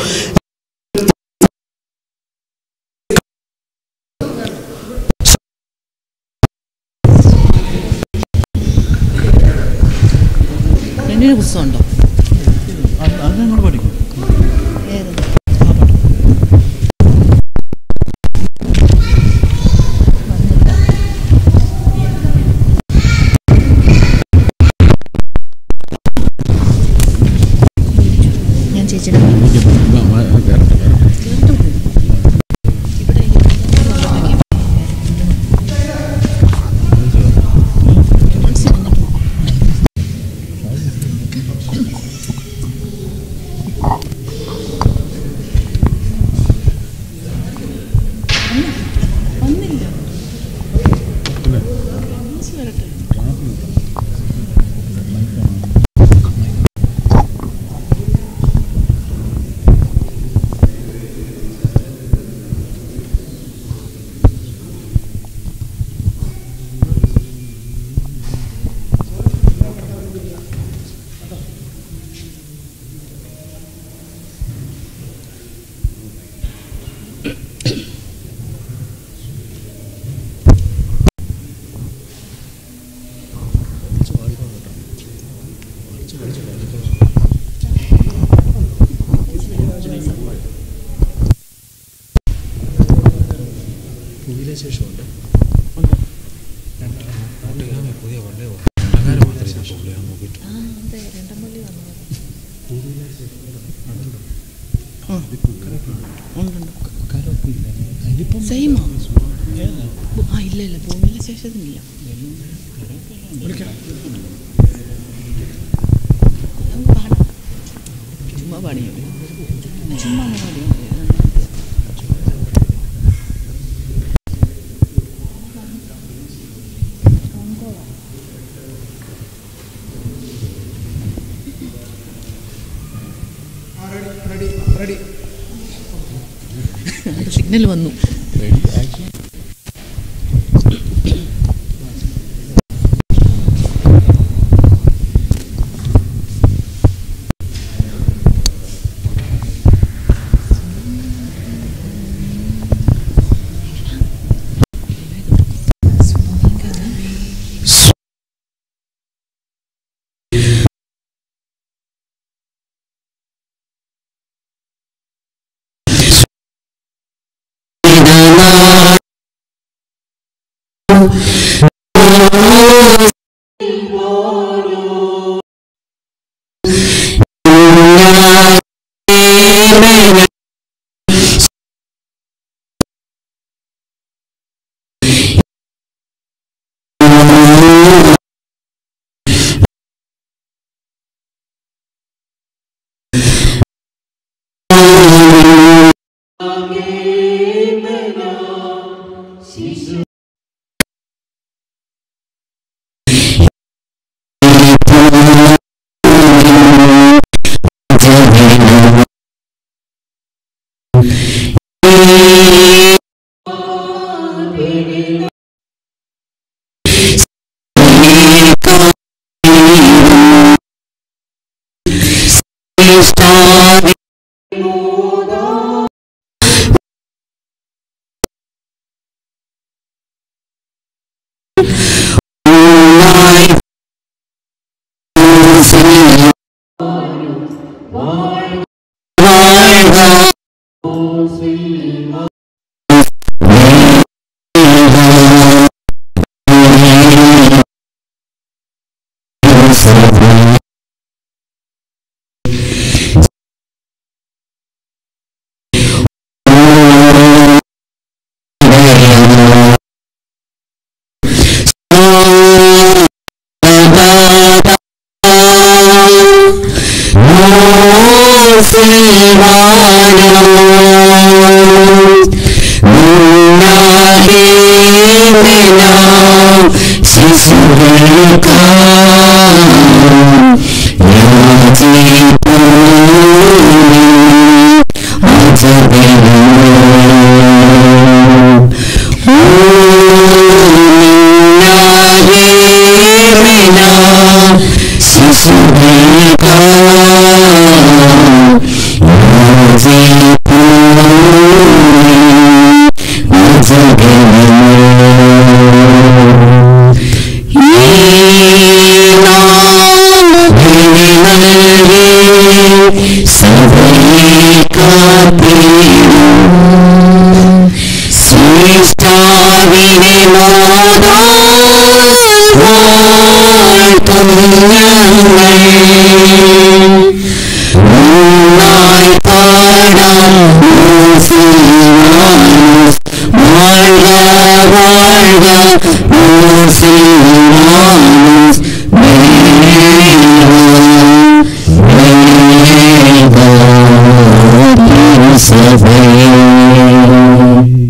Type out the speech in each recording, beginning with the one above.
രണ്ടിന് പുസ്തകമുണ്ടോ അത് അത് ഞങ്ങൾ പഠിക്കും ഏത് വന്നില്ല ഞാൻ ചേച്ചിയുടെ ഇവിടെ വന്നില്ല വരട്ടെ പുതിയ ശേഷമുണ്ട് പുതിയ പള്ളി മാത്രമേ ഞാൻ പോകുള്ളൂ ഞാൻ നോക്കിയിട്ട് ആ അതെ രണ്ടമ്പള്ളി വന്നത് സെയിമോ ആ ഇല്ല ഇല്ല ഭൂമിയിലെ ശേഷത്തിനില്ല നമുക്ക് പാടാം ചുമ്മാ പാടിയോ ചുമ്മാ ഒന്ന് പാടിയോ സിഗ്നൽ വന്നു Thank സൃഷ്ടാവിനെ മോദാഴ്ത്തും ഞങ്ങൾ ഒന്നായി പാടാം മൂസിമാനുസ് വാഴ്ക വാഴ്ക മൂസിമാനുസ് സഭയെ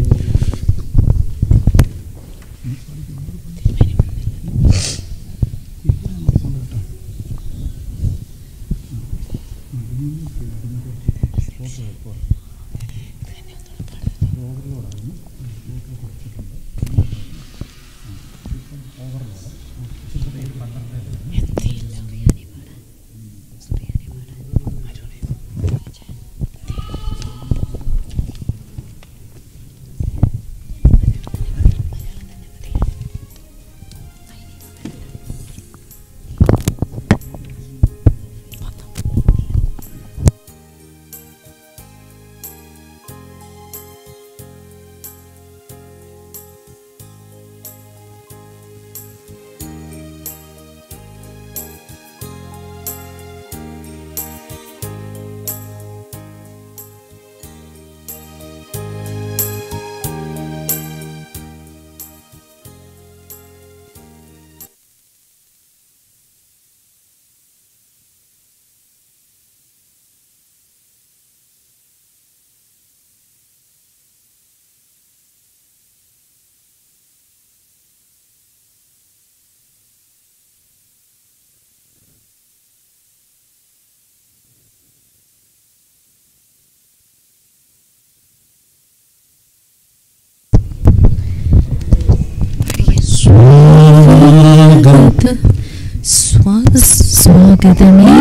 സ്വാഗത സ്വാഗതമേ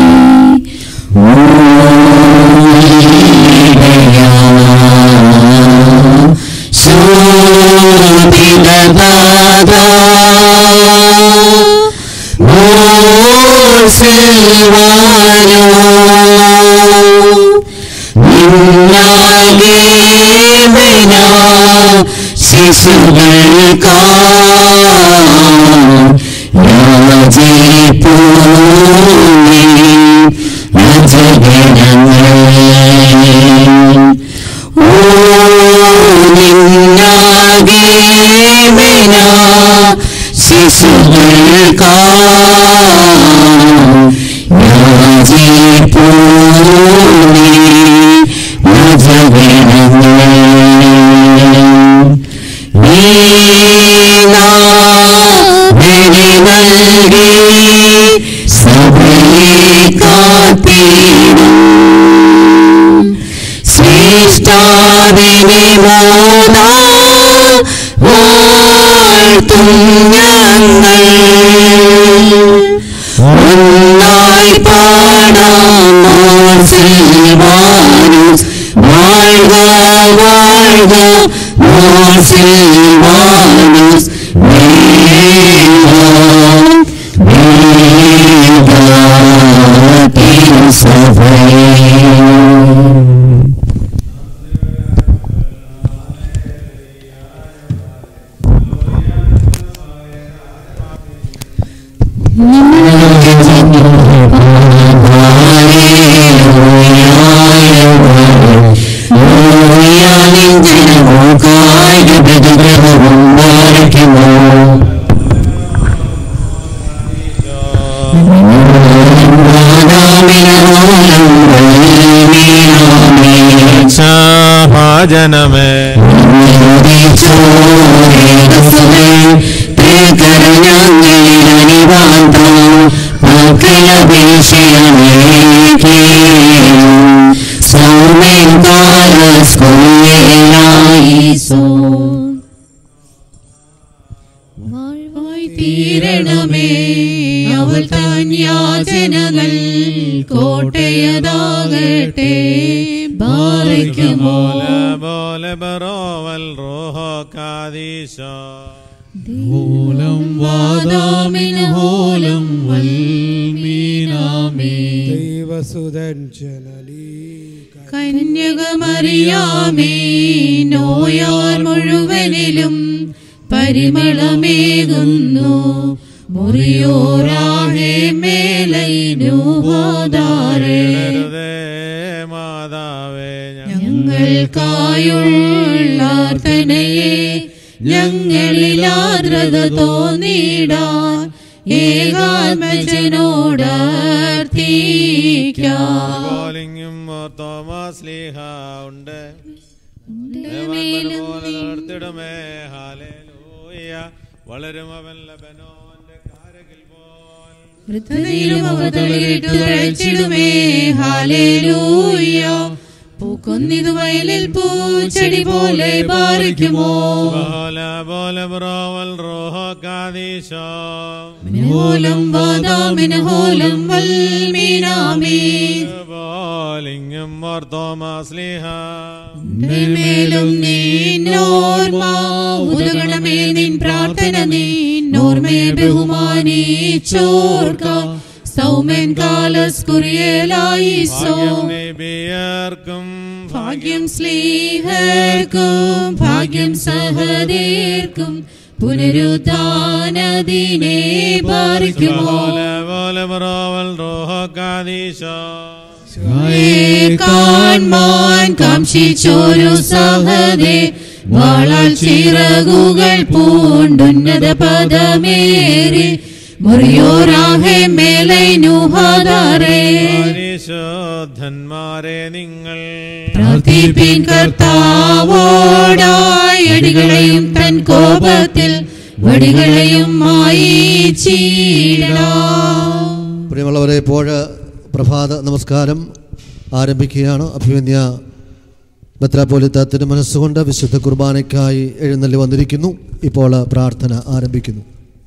ശ്രേഷ്ഠാവിനെ മോദാ വാഴ്ത്തും ഞങ്ങൾ ഒന്നായി പാടാം മോസിൽവാനുസ് വാഴ്ക വാഴ്ക മോസിൽവാനുസ് വേഗ വേഗ തിരുസഭയേ ജനമേ വാഴ്വായി തീരണമേ അവൾ താൻ യാചനകൾ കോട്ടയതാകട്ടെ ബാധിക്കുമോ പോലെ ബറോവൽ റോഹോ കാദീശോ ഹോലം വാദാമിന് ഹോലം വൽമീനാമേ ദൈവസുതൻ ജനലീ കന്യകമറിയാമേ നോയാർ മുഴുവനിലും പരിമളമേകുന്നു മുറിയോരാഹേ മേലൈനുഹോദാരേ ഇടരുതേ മാതാവേ ഞങ്ങൾക്കായുള്ള പ്രാർത്ഥനയെ ഞങ്ങളിൽ ആർദ്രത തോന്നിടാൻ ഏകാത്മജനോടർത്ഥിക്കാം പോലിങ്ങും തോമസ് ലീഹ ഉണ്ട് പോലെ നടത്തിടമേ ഹാലേലൂയ വളരും അവൻ ലബനോന്റെ കാരകിൽ പോൽ വൃദ്ധതയിലും അവർ തളിരിട്ടു തഴച്ചിടുമേ ഹാലേലൂയ പൂക്കൊന്നിതു വയലിൽ പൂച്ചെടി പോലെ പാറിക്കുമോ പോലെ പോലെ ബ്രോവൽ റോഹോ കാദീശോ മിനഹോലം വാദാമിനഹോലം വൽമീനാമീ പോലിങ്ങും തോമസ് ലീഹ മേലും നീന്നോർമ്മ ഉദകണമേ നിൻ പ്രാർത്ഥന നീന്നോർമ്മയെ ബഹുമാനിച്ചോർക്ക സൗമൻ കാലസ് കുറിയലായിസോ നബിയർക്കും ഭാഗ്യം സ്ലീഹർക്കും ഭാഗ്യം സഹദേർക്കും പുനരുദ്ധാനദിനെ പാറിക്കുമോ പോലെ പോലെ ബ്രോവൽ റോഹോ കാദീശോ കാൺമാൻ കാംക്ഷിച്ചോരു സഹദേ വാളാൽ ചിറകുകൾ പൂണ്ടുന്നത പദമേറി മുറിയോരാഹെ മേലൈനുഹാദാരേ പരിശോധന്മാരെ നിങ്ങൾ പ്രാർത്ഥിപ്പിൻ കർത്താവോടായി അടികളെയും തൻ കോപത്തിൽ വടികളെയും മായിച്ചിടാം പ്രിയമുള്ളവരെ ഇപ്പോൾ പ്രഭാത നമസ്കാരം ആരംഭിക്കുകയാണ് അഭിമന്യ മെത്രാപ്പോലിത്ത തിരുമനസ്സുകൊണ്ട് വിശുദ്ധ കുർബാനയ്ക്കായി എഴുന്നള്ളി വന്നിരിക്കുന്നു ഇപ്പോൾ പ്രാർത്ഥന ആരംഭിക്കുന്നു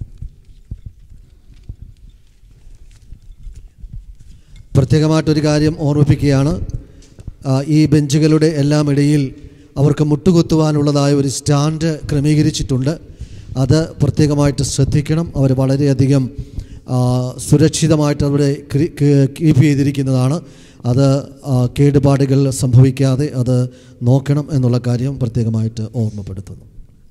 പ്രത്യേകമായിട്ടൊരു കാര്യം ഓർമ്മിപ്പിക്കുകയാണ് ആ, ഈ ബെഞ്ചുകളുടെ എല്ലാം ഇടയിൽ അവർക്ക് മുട്ടുകുത്തുവാനുള്ളതായ ഒരു സ്റ്റാൻഡ് ക്രമീകരിച്ചിട്ടുണ്ട് അത് പ്രത്യേകമായിട്ട് ശ്രദ്ധിക്കണം അവർ വളരെയധികം ആ, സുരക്ഷിതമായിട്ട് അവിടെ ക്രി- കീ- കീപ്പ് ചെയ്തിരിക്കുന്നതാണ് അത് ആ, കേടുപാടുകൾ സംഭവിക്കാതെ അത് നോക്കണം എന്നുള്ള കാര്യം പ്രത്യേകമായിട്ട് ഓർമ്മപ്പെടുത്തുന്നു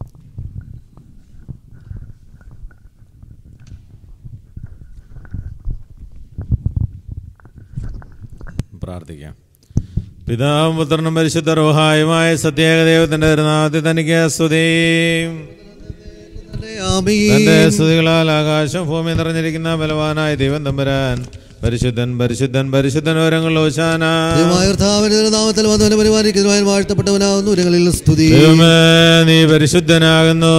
പ്രാർത്ഥിക്കാം പിതാവും പുത്രനും പരിശുദ്ധ റോഹായുമായ സത്യേക ദൈവത്തിന്റെ തിരുനാമത്തിൽ തനിക്ക് സ്തുതി തന്റെ സ്തുതികളാൽ ആകാശം ഭൂമി നിറഞ്ഞിരിക്കുന്ന ബലവാനായ ദൈവം തമ്പുരാൻ പരിശുദ്ധൻ പരിശുദ്ധൻ പരിശുദ്ധൻ ഓരങ്ങൾ ഓശാന ദൈവമായ കർത്താവിന്റെ നാമത്തിൽ വന്നവനെ പരിപാലിക്കുന്നതിനായി വാഴ്ത്തപ്പെട്ടവനാകുന്നു ഉരങ്ങളിൽ സ്തുതി ദൈവമേ നീ പരിശുദ്ധനാകുന്നു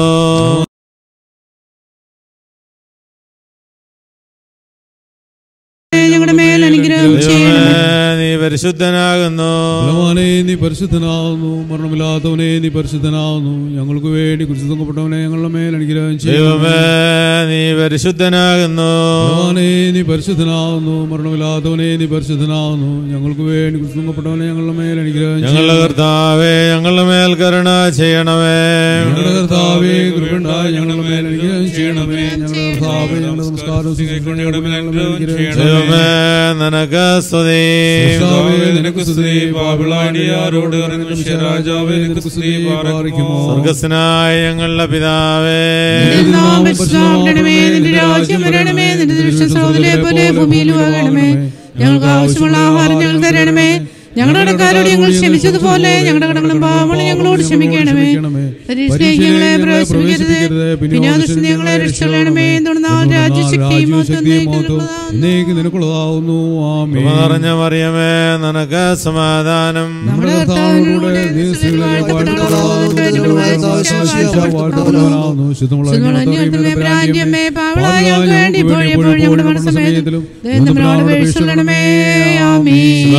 ഞങ്ങളുടെ മേൽ അനുഗ്രഹം ചെയ്യണമേ ദൈവമേ നീ പരിശുദ്ധനാകുന്നു ബലവാനേ നീ പരിശുദ്ധനാവുന്നു മരണമില്ലാത്തവനെ നീ പരിശുദ്ധനാവുന്നു ഞങ്ങൾക്ക് വേണ്ടി കുരിശുത്തപ്പെട്ടവനെ ഞങ്ങളുടെ മേൽ അനുഗ്രഹം ചെയ്യണമേ ദൈവമേ നീ പരിശുദ്ധനാകുന്നു ബലവാനേ നീ പരിശുദ്ധനാവുന്നു മരണമില്ലാത്തവനെ നീ പരിശുദ്ധനാവുന്നു ഞങ്ങൾക്ക് വേണ്ടി കുരിശുത്തപ്പെട്ടവനെ ഞങ്ങളുടെ മേൽ അനുഗ്രഹം ഞങ്ങളുടെ കർത്താവേ ഞങ്ങളുടെ മേൽ കരുണ ചെയ്യണമേ ഞങ്ങളുടെ കർത്താവേ കൃപണ്ടായി ഞങ്ങളുടെ മേൽ അനുഗ്രഹം ചെയ്യണമേ ഞങ്ങളുടെ കർത്താവേ ഞങ്ങളുടെ നമസ്കാരം സ്വീകരിക്കണമേ, ഞങ്ങളുടെ മേൽ അനുഗ്രഹം ചെയ്യണമേ. ദൈവമേ നിനക്ക് സ്തുതി കർത്താവേ, നിനക്ക് സ്തുതി പാപിളാടിയാരോട് ഇറങ്ങുന്ന രാജാവേ നിനക്ക് സ്തുതി പാറിക്കുമോ സ്വർഗസ്നായ ഞങ്ങളുടെ പിതാവേ നാമം പരിശുദ്ധമാക്കണമേ നിന്റെ രാജ്യം വരണമേ നിന്റെ ദൃശ്യസൗദിലെ പോലെ ഭൂമിയിലും ആകണമേ ഞങ്ങൾക്ക് ആവശ്യമുള്ള ആഹാരം ഞങ്ങൾ തരണമേ ഞങ്ങളുടെ കടക്കാരോട് ഞങ്ങൾ ക്ഷമിച്ചതുപോലെ ഞങ്ങളുടെ കടങ്ങളും പാവങ്ങളും ഞങ്ങളോട് ക്ഷമിക്കണമേ പരീക്ഷയിലേക്ക് ഞങ്ങളെ പ്രവേശിപ്പിക്കരുത് പിന്നെ ആ ദുഷ്ടത ഞങ്ങളെ രക്ഷിക്കണമേ തുടർന്നാൽ രാജ്യശക്തിയും മഹത്വവും നിനക്കുള്ളതാകുന്നു. എന്നേക്ക് നിനക്കുള്ളതാവുന്നു ആമേ കൃപ നിറഞ്ഞ മറിയമേ നിനക്ക് സമാധാനം നമ്മുടെ കർത്താവിനോട് നീ സ്ത്രീകളെ വാഴ്ത്തപ്പെട്ടവളാകുന്നു, നിന്റെ ഉദരഫലമായ വാഴ്ത്തപ്പെട്ടവനാകുന്നു. ശുദ്ധമുള്ള ശുദ്ധമുള്ള പ്രാന്ത്യമ്മേ പാവളായ ഞങ്ങൾക്ക് വേണ്ടി ഇപ്പോഴും എപ്പോഴും ഞങ്ങളുടെ മനസ്സമേതലും ദൈവം നമ്മളോട് വീഴ്ചണമേ ആമീൻ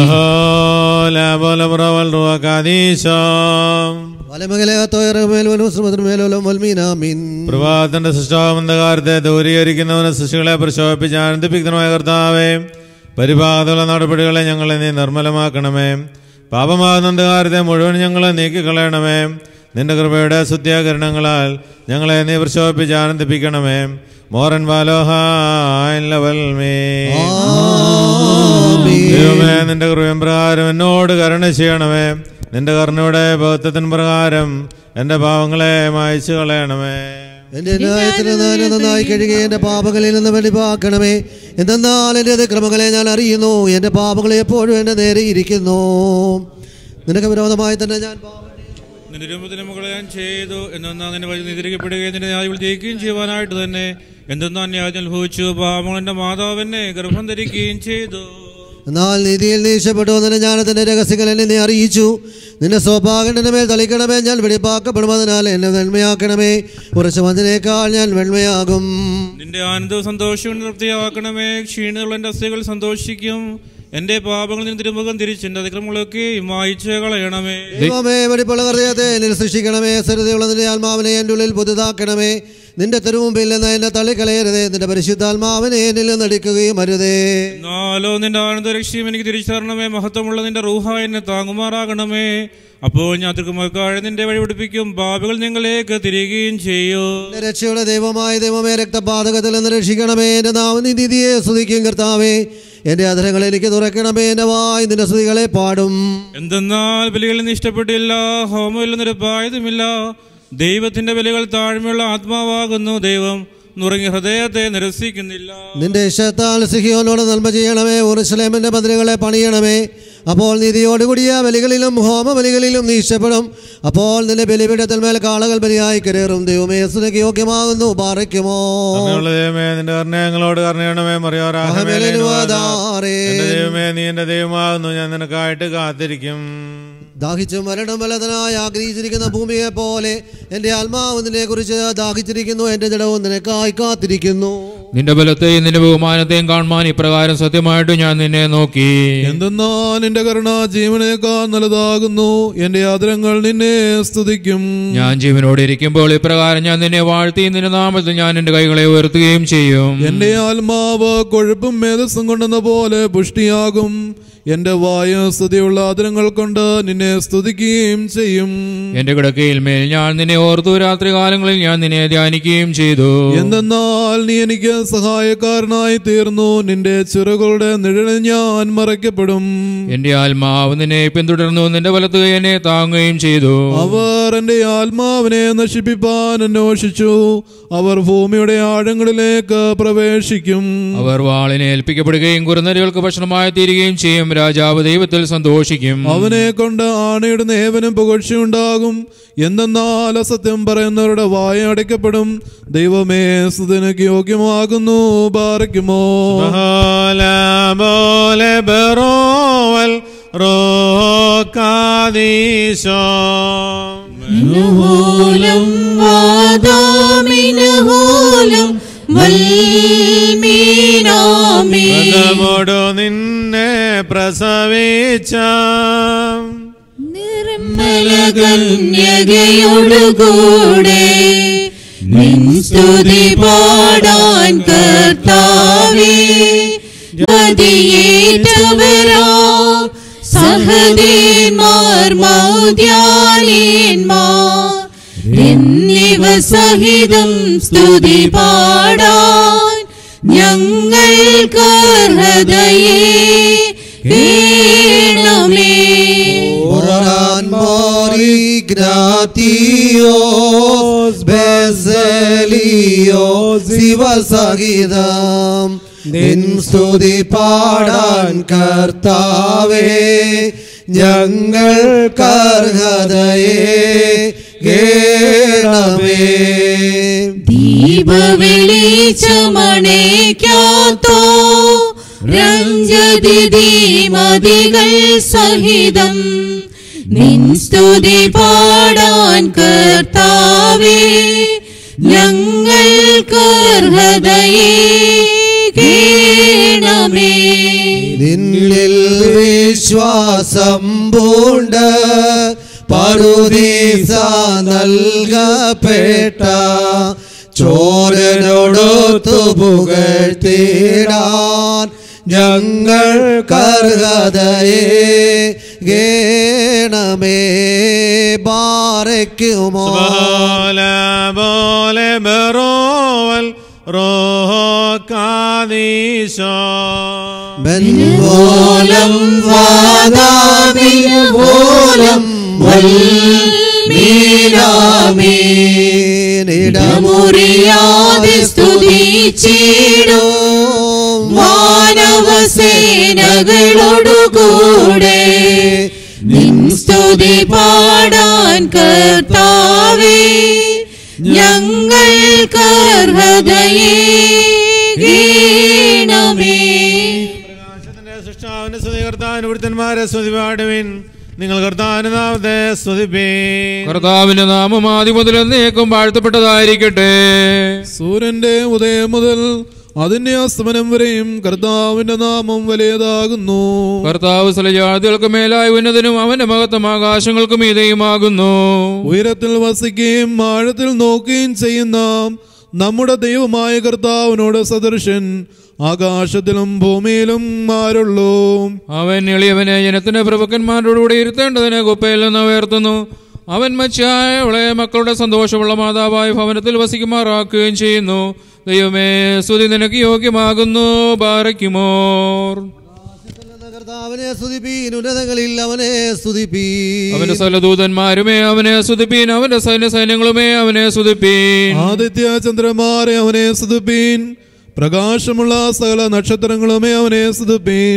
പ്രഭാതത്തിന്റെ സൃഷ്ടാവന്തകാരത്തെ ദൂരീകരിക്കുന്നവന് സൃഷ്ടികളെ പ്രശോഭിപ്പിച്ച് ആനന്ദിപ്പിക്കുന്നതുമായ കർത്താവേ പരിഭാഗത്തുള്ള നടപടികളെ ഞങ്ങളെ നീ നിർമ്മലമാക്കണമേ പാപമാകുന്ന അന്ധകാരത്തെ മുഴുവൻ ഞങ്ങളെ നീക്കിക്കളയണമേ നിന്റെ കൃപയുടെ ശുദ്ധ്യാകരണങ്ങളാൽ ഞങ്ങളെ നീ പ്രശോഭിപ്പിച്ച് ആനന്ദിപ്പിക്കണമേ മോറൻ വാലോഹൽമേ ദൈവമേ നിന്റെ കൃപയും പ്രകാരം എന്നോട് കരുണ ചെയ്യണമേ നിന്റെ കരുണയുടെ ബൗദ്ധത്തിൻ പ്രകാരം എൻ്റെ പാവങ്ങളെ മായച്ചു കളയണമേ എന്റെ ന്യായത്തിന് നേരെ നന്നായി കഴുകി എന്റെ പാപങ്ങളിൽ നിന്ന് വെളിവാക്കണമേ എന്തെന്നാൽ എന്റെ അതിക്രമങ്ങളെ ഞാൻ അറിയുന്നു എന്റെ പാപങ്ങൾ എപ്പോഴും എന്റെ നേരെ ഇരിക്കുന്നു നിനക്ക് വിരോധമായി തന്നെ ഞാൻ പാപം നിന്റെ രൂപത്തിന് മുകളെ ഞാൻ ചെയ്തു എന്നാൽ നിന്റെ വഴി നിതിരിക്കപ്പെടുകയും നിന്റെ ന്യായം ജയിക്കുകയും ചെയ്യുവാനായിട്ട് തന്നെ എന്തെന്നാൽ ന്യായം അനുഭവിച്ചു പാപങ്ങൾ എന്റെ മാതാവിനെ ഗർഭം ധരിക്കുകയും ചെയ്തു എന്നാൽ നീതിയിൽ നീശപ്പെട്ടു നിന്റെ ജ്ഞാനത്തിന്റെ രഹസ്യങ്ങൾ എന്നെ നീ അറിയിച്ചു നിന്റെ സ്വഭാവന്റെ മേൽ തളിക്കണമേ ഞാൻ വെടിപ്പാക്കപ്പെടുന്നതിനാൽ എന്നെ വെണ്മയാക്കണമേ കുറച്ച് മതിനേക്കാൾ ഞാൻ വെണ്മയാകും നിന്റെ ആനന്ദവും സന്തോഷവും തൃപ്തിയാക്കണമേ ക്ഷീണുള്ള എന്റെ അസ്ഥികൾ സന്തോഷിക്കും എന്റെ പാപങ്ങളിൽ നിന്ന് തിരുമുഖം തിരിച്ച് എന്റെ അതിക്രമങ്ങളൊക്കെ മായിച്ച് കളയണമേ ദൈവമേ വെടിപ്പുള്ള ഹൃദയത്തെ എന്നിൽ സൃഷ്ടിക്കണമേ സ്ഥിരതയുള്ള നിന്റെ ആത്മാവിനെ എൻ്റെ ഉള്ളിൽ പുതുതാക്കണമേ നിന്റെ തെരുമുമ്പിൽ നിന്ന് എന്നെ തള്ളിക്കളയരുതേ നിന്റെ പരിശുദ്ധാത്മാവിനെ എന്നിൽ നിന്ന് അടിക്കുകയും അരുതേ എന്നാലോ നിന്റെ ആനന്ദ രക്ഷയും എനിക്ക് തിരിച്ചറിയണമേ മഹത്വമുള്ള നിന്റെ റൂഹ എന്നെ താങ്ങുമാറാകണമേ അപ്പോൾ ഞാൻ തിരുക്കുമക്കാഴ് നിന്റെ വഴി പിടിപ്പിക്കും പാപികൾ നിങ്ങളേക്ക് തിരികുകയും ചെയ്യൂ എന്റെ രക്ഷയുടെ ദൈവമായ ദൈവമേ രക്തപാതകത്തിൽ നിന്ന് രക്ഷിക്കണമേ എൻ്റെ നാവിന് നീതിയെ സ്തുതിക്കും കർത്താവേ എൻ്റെ അധരങ്ങൾ എനിക്ക് തുറക്കണമേ എൻ്റെ വായ് നിന്റെ സ്തുതികളെ പാടും എന്തെന്നാൽ ബലികളിൽ നിന്ന് ഇഷ്ടപ്പെട്ടില്ല ഹോമയിൽ നിരപ്പായതുമില്ല ദൈവത്തിന്റെ ബലികൾ താഴ്മയുള്ള ആത്മാവാകുന്നു ദൈവം നുറങ്ങിയ ഹൃദയത്തെ നിരസിക്കുന്നില്ല നിന്റെ ഇഷ്ടത്താൽ സിഹിയോനോട് നന്മ ചെയ്യണമേ ഉറുസലേമിന്റെ മതിലുകളെ പണിയണമേ അപ്പോൾ നീതിയോടുകൂടിയ ബലികളിലും ഹോമബലികളിലും നീ ഇഷ്ടപ്പെടും അപ്പോൾ നിന്റെ ബലിപീഠത്തിൽ മേൽ കാളകൾ ബലിയായി കരേറും ദൈവമേ സുനക്ക് യോഗ്യമാകുന്നു പാറയ്ക്കുമോ കരുണയുള്ള ദൈവമേ നിന്റെ കരുണ ഞങ്ങളോട് കരുണയണമേ അഹമേലുവാദാരേ. എന്റെ ദൈവമേ നീ എന്റെ ദൈവമാകുന്നു ഞാൻ നിനക്കായിട്ട് കാത്തിരിക്കും ദാഹിച്ചും മരണം ബലതനായി ആഗ്രഹിച്ചിരിക്കുന്ന ഭൂമിയെ പോലെ എൻ്റെ ആത്മാവ് നിന്നെ കുറിച്ച് ദാഹിച്ചിരിക്കുന്നു എൻ്റെ ജഡവും നിനക്കായി കാത്തിരിക്കുന്നു നിന്റെ ബലത്തെയും നിന്റെ ബഹുമാനത്തെയും കാണുവാൻ ഇപ്രകാരം സത്യമായിട്ട് ഞാൻ നിന്നെ നോക്കി എന്തെന്നാൽ നിന്റെ കരുണ ജീവനേക്കാൾ നല്ലതാകുന്നു എന്റെ ആദരങ്ങൾ നിന്നെ സ്തുതിക്കും ഞാൻ ജീവനോടെ ഇരിക്കുമ്പോൾ ഇപ്രകാരം ഞാൻ നിന്നെ വാഴ്ത്തി നിന്റെ നാമത്തിൽ ഞാൻ എന്റെ കൈകളെ ഉയർത്തുകയും ചെയ്യും എന്റെ ആത്മാവ് കൊഴുപ്പും മേധസ്സും കൊണ്ടെന്ന പോലെ പുഷ്ടിയാകും എന്റെ വായ സ്തുതിയുള്ള ആദരങ്ങൾ കൊണ്ട് നിന്നെ സ്തുതിക്കുകയും ചെയ്യും എന്റെ കിടക്കയിൽ മേൽ ഞാൻ നിന്നെ ഓർത്തു രാത്രി കാലങ്ങളിൽ ഞാൻ നിന്നെ ധ്യാനിക്കുകയും ചെയ്തു എന്തെന്നാൽ നീ എനിക്ക് സഹായക്കാരനായി തീർന്നു നിന്റെ ചിറകളുടെ നിഴലിൽ ഞാൻ മറയ്ക്കപ്പെടും എന്റെ ആത്മാവ് നിന്നെ പിന്തുടർന്നു നിന്റെ വലത്ത് കൈ എന്നെ താങ്ങുകയും ചെയ്തു അവർ എന്റെ ആത്മാവിനെ നശിപ്പിപ്പാൻ അന്വേഷിച്ചു അവർ ഭൂമിയുടെ ആഴങ്ങളിലേക്ക് പ്രവേശിക്കും അവർ വാളിനെ ഏൽപ്പിക്കപ്പെടുകയും കുറുനരികൾക്ക് ഭക്ഷണമായി തീരുകയും ചെയ്യും രാജാവ് ദൈവത്തിൽ സന്തോഷിക്കും അവനെ കൊണ്ട് ആണയുടെ നേവനും പുകഴ്ചയുണ്ടാകും എന്തെന്നാൽ അസത്യം പറയുന്നവരുടെ വായ അടയ്ക്കപ്പെടും ദൈവമേ സുതനക്ക് യോഗ്യമാകുന്നു പാറയ്ക്കുമോ പോലെ ബറോവൽ റോക്കാദീശോ മിനുഹോലം വാദാമിനുഹോലം വൽമീനാമേ പദമോടു നിന്നെ പ്രസവിച്ച നിർമ്മലകന്യകയോടുകൂടെ നിൻ സ്തുതി പാടാൻ കർത്താവേ ഗതിയേറ്റവരാ സഹദേന്മാർ മൗദ്യാലയന്മാർ എന്നിവ സഹിതം സ്തുതി പാടാൻ ഞങ്ങൾക്ക് ഹൃദയേ കേണമേ Oran mori gratios beselios ശിവസഹിതം നിൻ സ്തുതി പാടാൻ കർത്താവേ ഞങ്ങൾ കർഹതയെ കേണമേ ദീപവെളിച്ചമണേക്കാത്തോ രഞ്ജതി ദീമതികൾ സഹിതം നിൻ സ്തുതി പാടാൻ കർത്താവേ ഞങ്ങൾക്ക് ഹൃദയേ കേണമേ നിന്നിൽ വിശ്വാസം പൂണ്ട് പറുദീസ നൽകപ്പെട്ട ചോരനോടൊത്തു പുകഴ്ത്തിടാൻ ഞങ്ങൾ കർഹതയെ ഗേണമേ ബാരയ്ക്കുമോ പോലെ പോലെ ബെറോവൽ റോഹോ കാദീശോ ബൻവോലം വാദാമിനോലം മുറിയാതെ സ്തുതിച്ചിടും മാനവസേനകളോടുകൂടെ നിൻ സ്തുതി പാടാൻ കർത്താവേ ഞങ്ങൾ കർഹതയേ ഗീണമേ പ്രകാശത്തിന്റെ സൃഷ്ടാവിന്റെ സ്തുതികർത്താവിന് വൃത്തന്മാരെ സ്തുതി പാടുവിൻ നിങ്ങൾ കർത്താവിന്റെ നാമത്തെ സ്തുതിപ്പീൻ കർത്താവിന്റെ നാമം ആദ്യം മുതൽ എന്നേക്കും വാഴ്ത്തപ്പെട്ടതായിരിക്കട്ടെ സൂര്യന്റെ ഉദയം മുതൽ അതിന്റെ അസ്തമനം വരെയും കർത്താവിന്റെ നാമം വലിയതാകുന്നു കർത്താവ് സ്ഥലജാതികൾക്ക് മേലായി ഉന്നതനും അവന്റെ മഹത്വം ആകാശങ്ങൾക്ക് മീതയുമാകുന്നു ഉയരത്തിൽ വസിക്കുകയും ആഴത്തിൽ നോക്കുകയും ചെയ്യുന്ന നമ്മുടെ ദൈവമായ കർത്താവിനോട് സദൃശൻ ആകാശത്തിലും ഭൂമിയിലും ആരുള്ളൂ അവൻ എളിയവനെ ജനത്തിന്റെ പ്രഭുക്കന്മാരോടുകൂടി ഇരുത്തേണ്ടതിന് കുപ്പയിൽ നിന്ന് ഉയർത്തുന്നു അവൻ മച്ചായ അവളെ മക്കളുടെ സന്തോഷമുള്ള മാതാവായ ഭവനത്തിൽ വസിക്കുമാറാക്കുകയും ചെയ്യുന്നു ദൈവമേ സ്തുതി നിനക്ക് യോഗ്യമാകുന്നു ബാരയ്ക്കുമോർ കർത്താവിനെ സ്തുതിപ്പീൻ ഉന്നതങ്ങളിൽ അവനെ സ്തുതിപ്പീൻ അവന്റെ സകലദൂതന്മാരുമേ അവനെ സ്തുതിപ്പീൻ അവന്റെ സൈന്യ സൈന്യങ്ങളുമേ അവനെ സ്തുതിപ്പീൻ ആദിത്യ ചന്ദ്രന്മാരെ അവനെ സ്തുതിപ്പീൻ പ്രകാശമുള്ള സകല നക്ഷത്രങ്ങളുമേ അവനെ സ്തുതിപ്പീൻ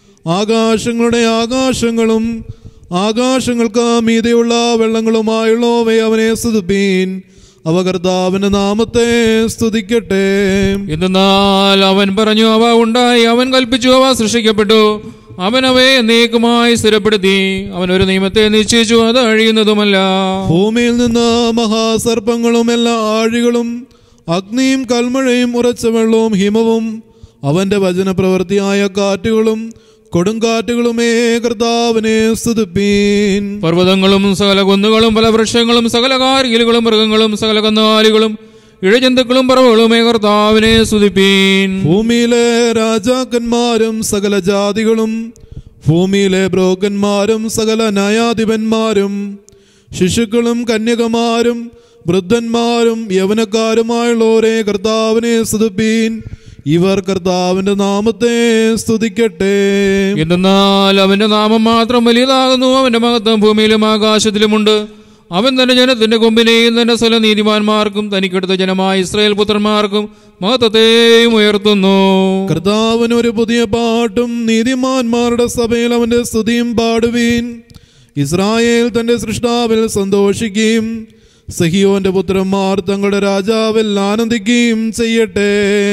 ആകാശങ്ങളുടെ ആകാശങ്ങളും ആകാശങ്ങൾക്ക് മീതെയുള്ള വെള്ളങ്ങളുമായുള്ളവയെ അവനെ സ്തുതിപ്പീൻ അവ കർത്താവിന്റെ നാമത്തെ സ്തുതിക്കട്ടെ എന്തെന്നാൽ അവൻ പറഞ്ഞു അവ ഉണ്ടായി അവൻ കൽപ്പിച്ചു അവ സൃഷ്ടിക്കപ്പെട്ടു അവൻ അവയെ എന്നേക്കുമായി സ്ഥിരപ്പെടുത്തി അവൻ ഒരു നിയമത്തെ നിശ്ചയിച്ചു അത് അഴിയുന്നതുമല്ല ഭൂമിയിൽ നിന്ന് മഹാസർപ്പങ്ങളും എല്ലാ ആഴികളും അഗ്നിയും കൽമഴയും ഉറച്ച വെള്ളവും ഹിമവും അവന്റെ വചനപ്രവൃത്തിയായ കാറ്റുകളും കൊടുങ്കാറ്റുകളുമേ കർത്താവിനെ സ്തുതിപ്പീൻ പർവ്വതങ്ങളും സകല കുന്നുകളും പല വൃക്ഷങ്ങളും സകല കാർഗിലുകളും മൃഗങ്ങളും സകല കന്നുകാലികളും ഇഴജന്തുക്കളും പറവുകളുമേ കർത്താവിനെ സ്തുതിപ്പീൻ ഭൂമിയിലെ രാജാക്കന്മാരും സകല ജാതികളും ഭൂമിയിലെ ബ്രോക്കന്മാരും സകല ന്യായാധിപന്മാരും ശിശുക്കളും കന്യകമാരും വൃദ്ധന്മാരും യവനക്കാരുമായുള്ളവരെ കർത്താവിനെ സ്തുതിപ്പീൻ ഇവർ കർത്താവിന്റെ നാമത്തെ സ്തുതിക്കട്ടെ എന്തെന്നാൽ അവന്റെ നാമം മാത്രം വലിയതാകുന്നു അവന്റെ മഹത്വം ഭൂമിയിലും ആകാശത്തിലുമുണ്ട് അവൻ തന്റെ ജനത്തിന്റെ കൊമ്പിനെയും തന്റെ സ്ഥല നീതിമാന്മാർക്കും തനിക്കെടുത്ത ജനമായ ഇസ്രായേൽ പുത്രന്മാർക്കും മഹത്വത്തെയും ഉയർത്തുന്നു കർത്താവിന് ഒരു പുതിയ പാട്ടും നീതിമാന്മാരുടെ സഭയിൽ അവന്റെ സ്തുതിയും പാടുവീൻ ഇസ്രായേൽ തന്റെ സൃഷ്ടാവിൽ സന്തോഷിക്കുകയും സഹിയോന്റെ പുത്രന്മാർ തങ്ങളുടെ രാജാവിൽ ആനന്ദിക്കുകയും ചെയ്യട്ടെ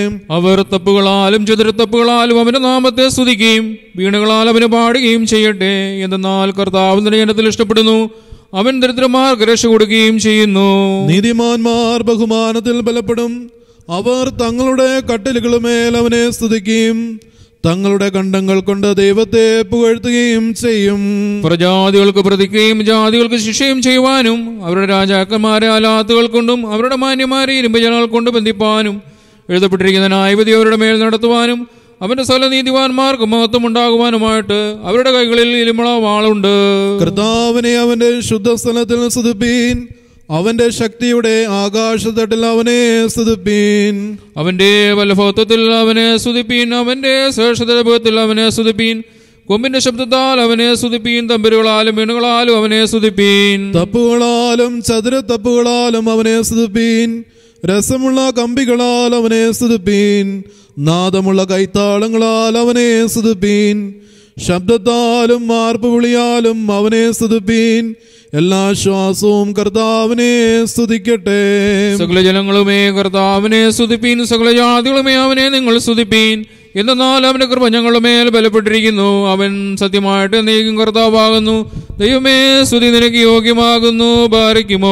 അവർ തപ്പുകളാലും ചെതുരത്തപ്പുകളാലും അവന്റെ നാമത്തെ സ്തുതിക്കുകയും വീണുകളാൽ അവന് പാടുകയും ചെയ്യട്ടെ എന്തെന്നാൽ കർത്താവ് തന്റെ ജനത്തിൽ ഇഷ്ടപ്പെടുന്നു അവൻ ദരിദ്രന്മാർക്ക് രക്ഷ കൊടുക്കുകയും ചെയ്യുന്നു നീതിമാന്മാർ ബഹുമാനത്തിൽ ബലപ്പെടും അവർ തങ്ങളുടെ കട്ടിലുകളുമേൽ അവനെ സ്തുതിക്കുകയും തങ്ങളുടെ കണ്ടങ്ങൾ കൊണ്ട് ദൈവത്തെ പുകഴ്ത്തുകയും ചെയ്യും പ്രജാതികൾക്ക് പ്രതിക്കുകയും ജാതികൾക്ക് ശിക്ഷയും ചെയ്യുവാനും അവരുടെ രാജാക്കന്മാരെ അലാത്തുകൾ കൊണ്ടും അവരുടെ മാന്യമാരെ ഇരുമ്പ് ജനങ്ങൾ കൊണ്ട് ബന്ധിപ്പാനും എഴുതപ്പെട്ടിരിക്കുന്ന ന്യായവിധി അവരുടെ മേൽ നടത്തുവാനും അവന്റെ സകല നീതിവാന്മാർക്ക് മഹത്വം ഉണ്ടാകുവാനുമായിട്ട് അവരുടെ കൈകളിൽ ഇരുമുള വാളുണ്ട് കർത്താവിനെ അവന്റെ ശുദ്ധസ്ഥലത്തിൽ സ്തുതിപ്പീൻ അവന്റെ ശക്തിയുടെ ആകാശത്തട്ടിൽ അവനെ സ്തുതിപ്പീൻ അവന്റെ വല്ലഭത്വത്തിൽ അവനെ സ്തുതിപ്പീൻ അവന്റെ ശ്രേഷ്ഠതത്തിൽ അവനെ സ്തുതിപ്പീൻ കൊമ്പിന്റെ ശബ്ദത്താൽ അവനെ സ്തുതിപ്പീൻ തമ്പരുകളാലും വീണുകളാലും അവനെ സ്തുതിപ്പീൻ തപ്പുകളാലും ചതുരത്തപ്പുകളാലും അവനെ സ്തുതിപ്പീൻ രസമുള്ള കമ്പികളാൽ അവനെ സ്തുതിപ്പീൻ നാദമുള്ള കൈത്താളങ്ങളാൽ അവനെ സ്തുതിപ്പീൻ ശബ്ദത്താലും മാർപ്പ് വിളിയാലും അവനെ സ്തുതിപ്പീൻ എല്ലാ ശ്വാസവും കർത്താവിനെ സ്തുതിക്കട്ടെ സകല ജനങ്ങളുമേ കർത്താവിനെ സ്തുതിപ്പീൻ സകല ജാതികളുമേ അവനെ നിങ്ങൾ സ്തുതിപ്പീൻ എന്നാൽ അവന്റെ കൃപ ഞങ്ങളുടെ മേൽ ബലപ്പെട്ടിരിക്കുന്നു അവൻ സത്യമായിട്ട് നീക്കും കർത്താവാകുന്നു ദൈവമേ സ്തുതി നിനക്ക് യോഗ്യമാകുന്നു ബാരിക്കുമോ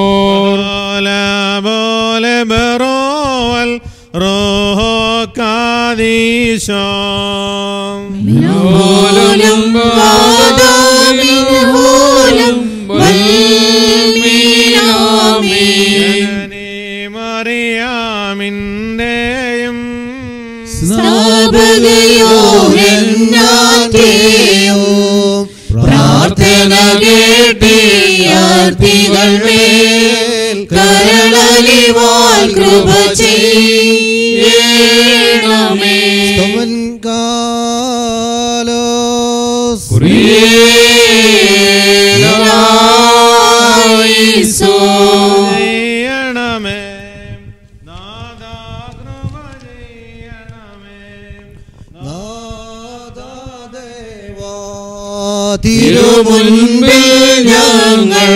പോലെ പോലെ ബെറോവൽ റോഹോ കാദീശോ മൂലം വാദാമിനോലം വൽമീനാമേ. മറിയാമിൻ്റെയും സ്ഥാപകയോ എന്നാഥേയോ പ്രാർത്ഥന പ്രാർത്ഥന കേട്ടിയാർത്തികൾ മേൽ കരളലിവാൽ കൃപ ചെയ്യണമേ സ്തവൻ കാലോസ് ചെയ്യണമേ നാഥാ കൃപ ചെയ്യണമേ തിരുമുൻപിൽ ഞങ്ങൾ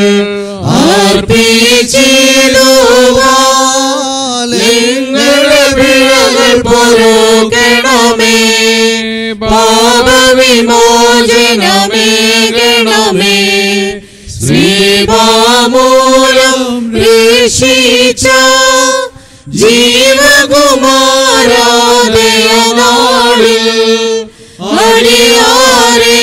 അർപ്പിച്ചിടുവാലെ പിഴകൾ പൊറുകണമേ പാപവിമോചനമേ ഗണമേ ശ്രീപാമൂലം രക്ഷിച്ച ജീവകുമാരാദയനാളിൽ അടിയാരെ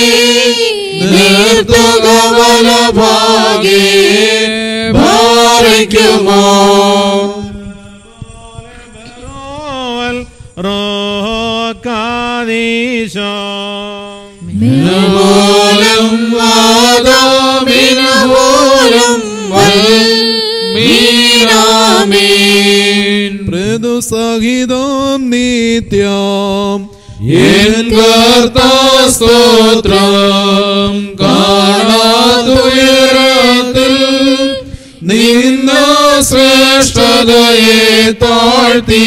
നിർത്തുകവലഭാഗേ ഭാരിക്കുമോ റോവൽ റോക്കാദീശോ മൂലം വാദമിനോലം മീനാമീൻ പ്രതുസഹിതം നിത്യം എൻ കർത്താസ്തോത്രം കാണാതുയരത്തിൽ നിന്ന ശ്രേഷ്ഠതയെ താഴ്ത്തി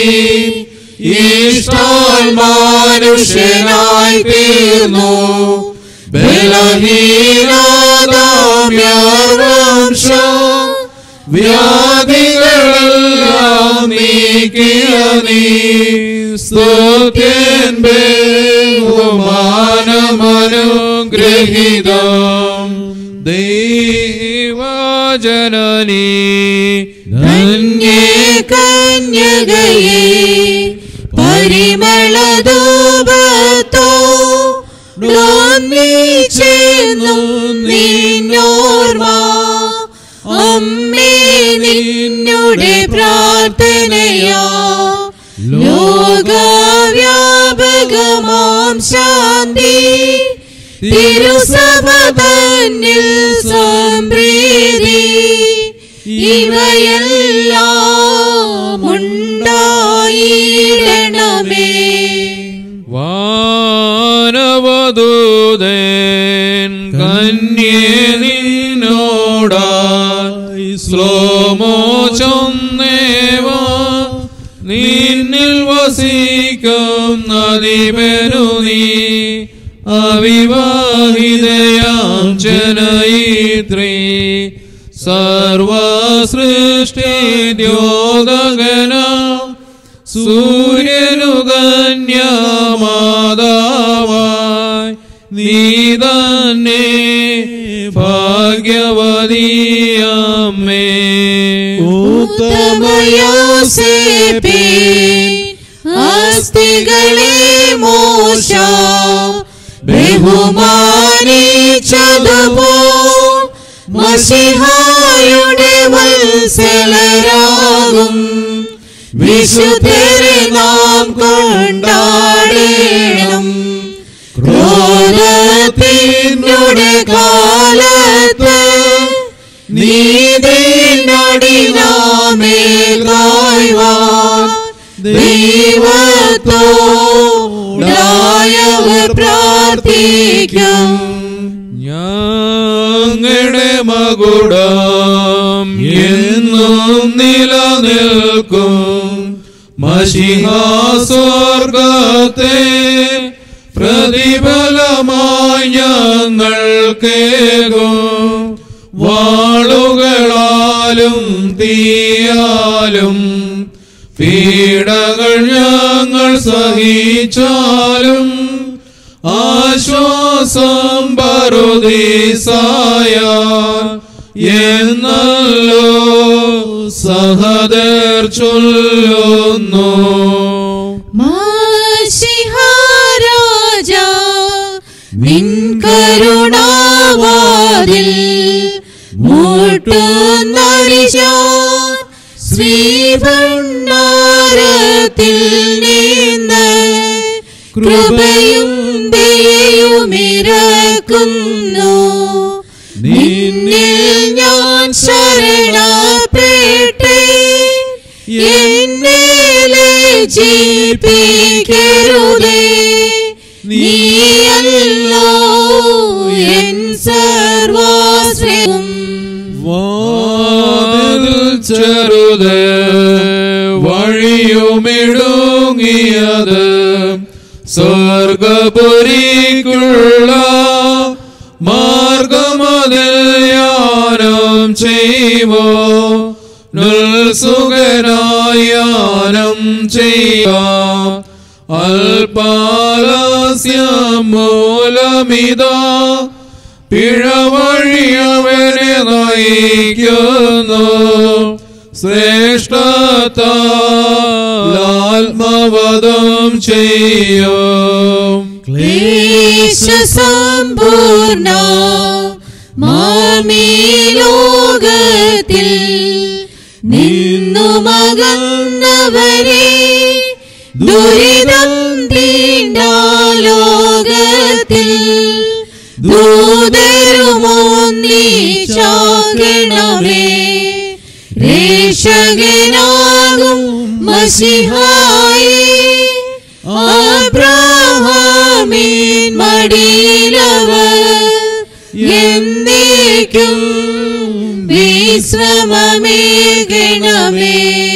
ഇഷ്ടാൽ മനുഷ്യനായി തീർന്നു ബലഹീനാദാമ്യവംശം വ്യാധികളെല്ലാം നീക്കിയ നീ സ്തുത്യൻ ബഹുമാനമനുഗ്രഹിതം ദൈവജനനീ ധന്യേ കന്യകയെ പരിമളധൂപത്തോ ചേർന്നു നിന്നോർമ്മ അമ്മേ നിന്നുടെ പ്രാർത്ഥനയാ ലോകവ്യാപകമാം ശാന്തി തിരുസഭ തന്നിൽ സംപ്രീതി ഇവയെല്ലാം ഉണ്ടായിടണമേ വാനവദൂതൻ കന്യേ നിന്നോടായി ശ്ലോമോ ചൊന്നേവാ നിന്നിൽ വസിക്കും നദിപെരു നീ അവിവാഹിതയാം ജനയിത്രീ സർവസൃഷ്ടിദ്യോതകനാം സൂര്യനു കന്യാമാതാവായി നീ തന്നെ ഭാഗ്യവതിയമ്മേ ഉത്തമയോസേപ്പേ അസ്ഥികളെ മോശ ബഹുമാനിച്ചതുപോ മസിഹായുടെ വത്സലരാകും വിശുദ്ധരെ നാം കൊണ്ടാടേണം ക്രോധത്തിനുടെ കാലത്ത് നീതിനടിനാമേ കായ്വാൻ ദൈവത്തോടായവർ പ്രാർത്ഥിക്കും ഞങ്ങളുടെ മകുടം എന്നും നിലനിൽക്കും മഷിഹാസ്വർഗത്തെ പ്രതിഫലമായി ഞങ്ങൾക്കേകും വാളുകളാലും തീയാലും പീഡകൾ ഞങ്ങൾ സഹിച്ചാലും ആശ്വാസം പറുദീസായ എന്നല്ലോ സഹദർ ചൊല്ലുന്നു മാഷിഹാരാജ നിൻ കരുണാവാതിൽ മുട്ടുന്നരിശ ശ്രീഭണ്ഡാരത്തിൽ നിന്ന് കൃപയും ദയയുമിരക്കുന്നു എന്നെ ലജ്ജിപ്പിക്കരുതേ നീയല്ലോ എൻ സർവാശ്രയം വാതിൽ ചെറുത് വഴിയുമിടുങ്ങിയത് സ്വർഗപുരിക്കുള്ള മാർഗമതിൽ യാനം ചെയ്യുമോ സുഖനായാനം ചെയ്യാം അൽപാലസ്യം മൂലമിതാ പിഴവഴിയവനെ നയിക്കുന്നു ശ്രേഷ്ഠത്താത്മവധം ചെയ്യും ക്ലേശസമ്പൂർണ മാമീ ലോകത്തിൽ നിന്നു മകന്നവരെ ദുരിതം തീണ്ട ലോകത്തിൽ ദൂതരുമൊന്നിച്ചാകണമേ രക്ഷകനാകും മസിഹായി അബ്രാഹാമീൻ മടിയിലവർ എന്നേക്കും വിശ്രമമേകണമേ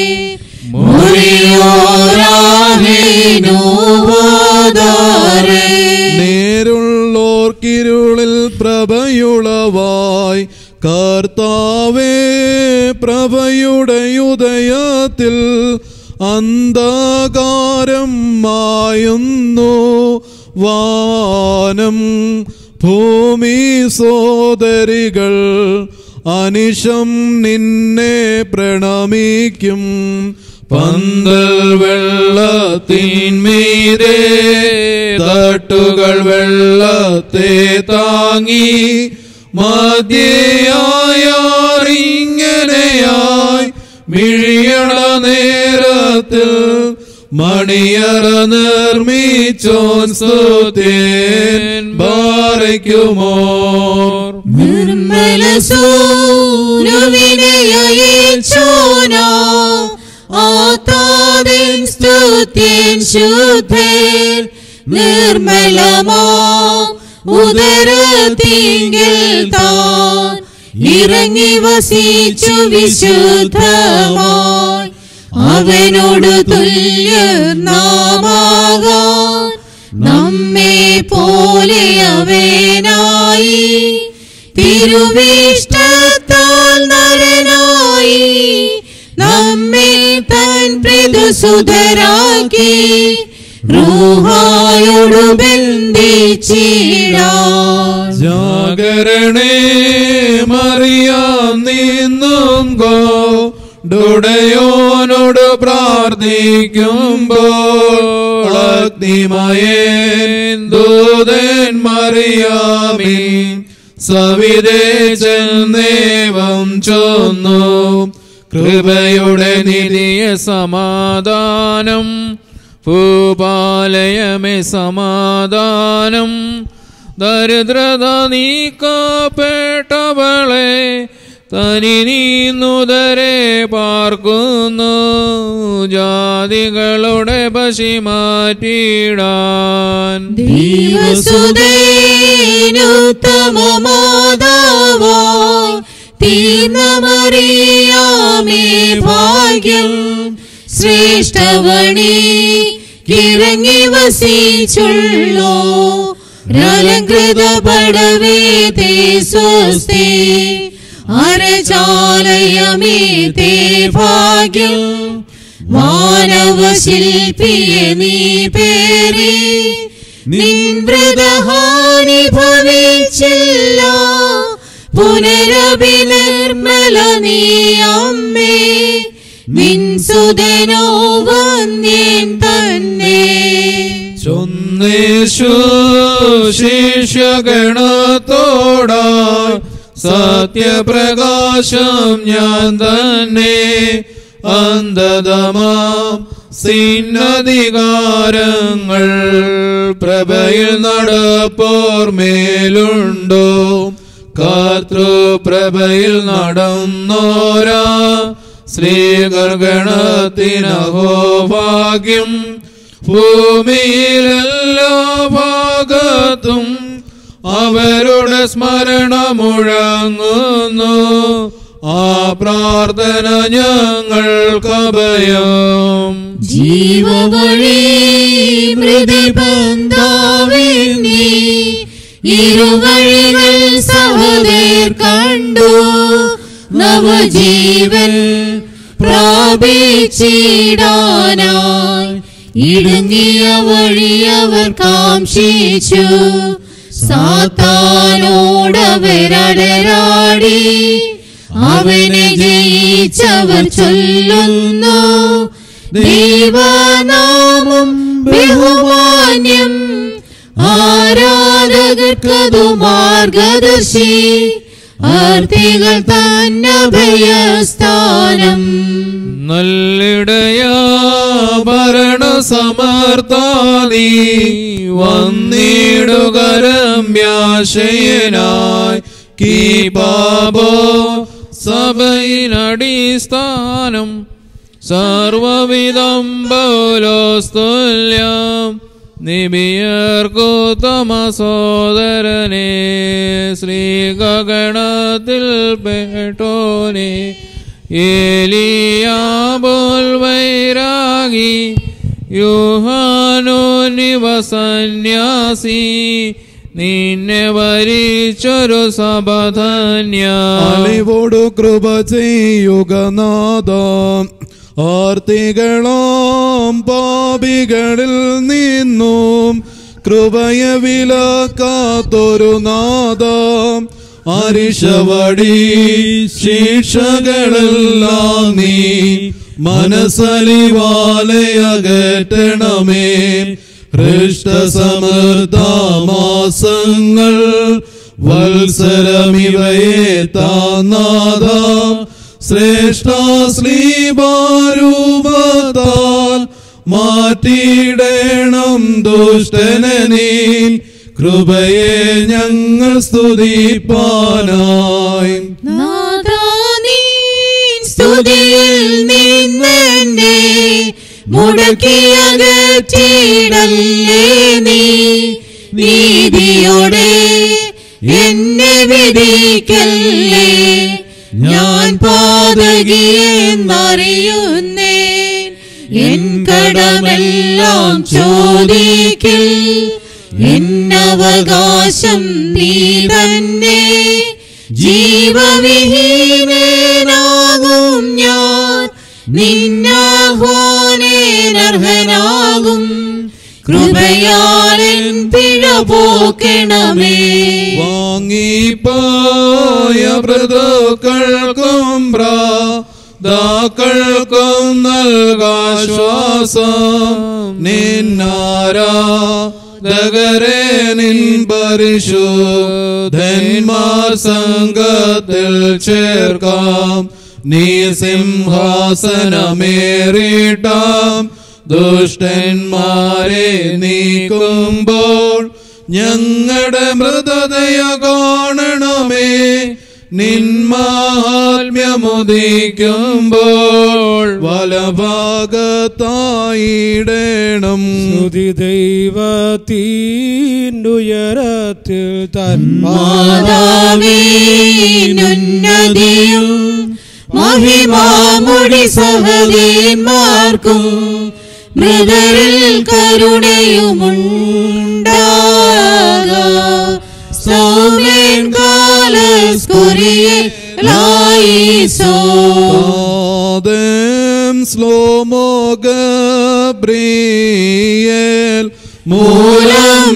മുറിയോരാഹിനോവാദാരേ നേരുള്ളോർക്കിരുളിൽ പ്രഭയുളവായി കർത്താവേ പ്രഭയുടെ ഉദയത്തിൽ അന്ധകാരം മായുന്നു വാനം ഭൂമി സോദരികൾ അനിശം നിന്നെ പ്രണമിക്കും പന്തൽ വെള്ളത്തിന്മീതെ തട്ടുകൾ വെള്ളത്തെ താങ്ങി മധ്യയായിങ്ങനെയായി മിഴിയണ നേരത്തിൽ മണിയറ നിർമ്മിച്ചോൻ സ്തുതേൻ ബാറയ്ക്കുമോ നിർമ്മല സൂനുവിനയച്ചോന ആതാതൻ സ്തുത്യൻ ശുദ്ധൻ നിർമ്മലമാ ഉദരത്തിങ്കിൽ താൻ ഇറങ്ങി വസിച്ചു വിശുദ്ധമായി അവനോട് തുല്യനാമാകാൻ നമ്മെ പോലെ അവനായി തിരുവിഷ്ടത്താൽ നരനായി നമ്മെ തൻ പ്രതിസുതരാക്കി റൂഹായോട് ബന്ധിച്ചിടാൻ ജാഗരണേ മറിയാം നിന്നും ഗോ ഡുടയോനോട് പ്രാർത്ഥിക്കുമ്പോൾ അഗ്നിമയേൻ ദൂതൻ മറിയാമി സവിതേ ചെന്നേവം ചൊന്നു കൃപയുടെ നിധിയ സമാധാനം ഭൂപാലയമേ സമാധാനം ദരിദ്രത നീക്കപ്പെട്ടവളെ തനി നീന്നുതരെ പാർക്കുന്നു ജാതികളുടെ പശി മാറ്റിയിടാൻ ദൈവസുതേനുത്തമമാതാവായി തീർന്നമറിയാമേ ഭാഗ്യം ശ്രേഷ്ഠവണി കിറങ്ങി വസിച്ചുള്ളോ രലങ്കൃത പടവേ തേ സ്വസ്തി അരചാലയമേ തേ ഭാഗ്യം മാനവ ശില്പിയെ നീ പേരി നിൻവ്രതഹാനി ഭവിച്ചില്ല പുനരഭി നിർമ്മല നീ അമ്മേ നിൻ സുതനോ വന്യൻ തന്നെ ചൊന്നേശു ശിഷ്യഗണത്തോടാ സത്യപ്രകാശം ഞാൻ തന്നെ അന്ധതമാം സിന്നധികാരങ്ങൾ പ്രഭയിൽ നടപ്പോർ മേലുണ്ടോ കർത്തൃപ്രഭയിൽ നടന്നോരാ ശ്രീകർഗണത്തിനഹോ ഭാഗ്യം ഭൂമിയിലെല്ലാ ഭാഗത്തും അവരുടെ സ്മരണ മുഴങ്ങുന്നു ആ പ്രാർത്ഥന ഞങ്ങൾക്കഭയം ജീവവഴി മൃതിബന്ധാവിന്നി ഇരുവഴികൾ സഹദേർ കണ്ടു നവജീവൻ പ്രാപിച്ചിടാനായി ഇടുങ്ങിയ വഴി അവർ കാംക്ഷിച്ചു സാത്താനോടവരടരാടി അവനെ ജയിച്ചവർ ചൊല്ലുന്നു ദൈവനാമം ബഹുമാന്യം ആരാധകർക്കതു മാർഗദർശി ആർത്തികൾ തന്നഭയസ്ഥാനം നല്ലിടയാ ഭരണസമർത്ഥാനി വന്നിടുകരമ്യാശയനായി കീപാബോ സഭയിനടിസ്ഥാനം സർവവിധം പൗലോസ്തുല്യം നിബിയർക്കുത്തമ സോദരനെ ശ്രീകഗണത്തിൽ പെട്ടോനെ ഏലിയാബോൽ വൈരാഗി യുഹാനോ നിവസന്യാസി നിന്നെ വരിച്ചൊരു സബധന്യ അലിവോടു കൃപ ചെയ്യുക നാദം ആർത്തികളാം പാപികളിൽ നിന്നും കൃപയെ വിലക്കാത്തൊരു നാദം അരിശവടി ശിക്ഷകളെല്ലാം നീ മനസ്സലിവാലയകറ്റണമേ ഹൃഷ്ടസമൃദ്ധമാസങ്ങൾ വത്സരമിവയെ താനാഥ ശ്രേഷ്ഠ ശ്രീഭാരൂപത്താൽ മാറ്റിയിടേണം ദുഷ്ടനെ നീ കൃപയെ ഞങ്ങൾ സ്തുതിപ്പാനായി നാഥാ നീൻ സ്തുതിയിൽ നിന്നെന്നെ മുടക്കിയകറ്റിടല്ലേ നീ നീതിയോടെ എന്നെ വിധിക്കല്ലേ ഞാൻ പാതകിയെന്നറിയുന്നേ എൻ കടമെല്ലാം ചോദിക്കിൽ എന്നവകാശം നീ തന്നെ ജീവവിഹീനനാകും ഞാൻ നിന്നാഹ്വാനേനർഹനാകും കൃപയാലൻ പിഴ പോക്കണമേ വാങ്ങിപ്പോയ മൃദുക്കൾക്കും പ്രാതാക്കൾക്കും നൽകാശ്വാസം നിന്നാരാ ദഗരെ നിൻ പരിശുദ്ധന്മാർ സംഘത്തിൽ ചേർക്കാം നീ സിംഹാസനമേറിട്ടാം ദുഷ്ടന്മാരെ നീക്കുമ്പോൾ ഞങ്ങളുടെ മൃതതയ കാണണമേ നിന്മാത്മ്യമുദിക്കുമ്പോൾ വലഭാഗത്തായിടേണം സ്തുതി ദൈവത്തിനുയരത്തിൽ മാതാവീനുന്നതിയും മഹിമാമുടി സഹദേന്മാർക്കും മൃതരിൽ കരുണയുമുണ്ടാക സൗമേൻ കാലസ്കുരിയിൽ ലായിസോ ആദം സ്ലോമോ ഗബ്രിയേൽ മൂലം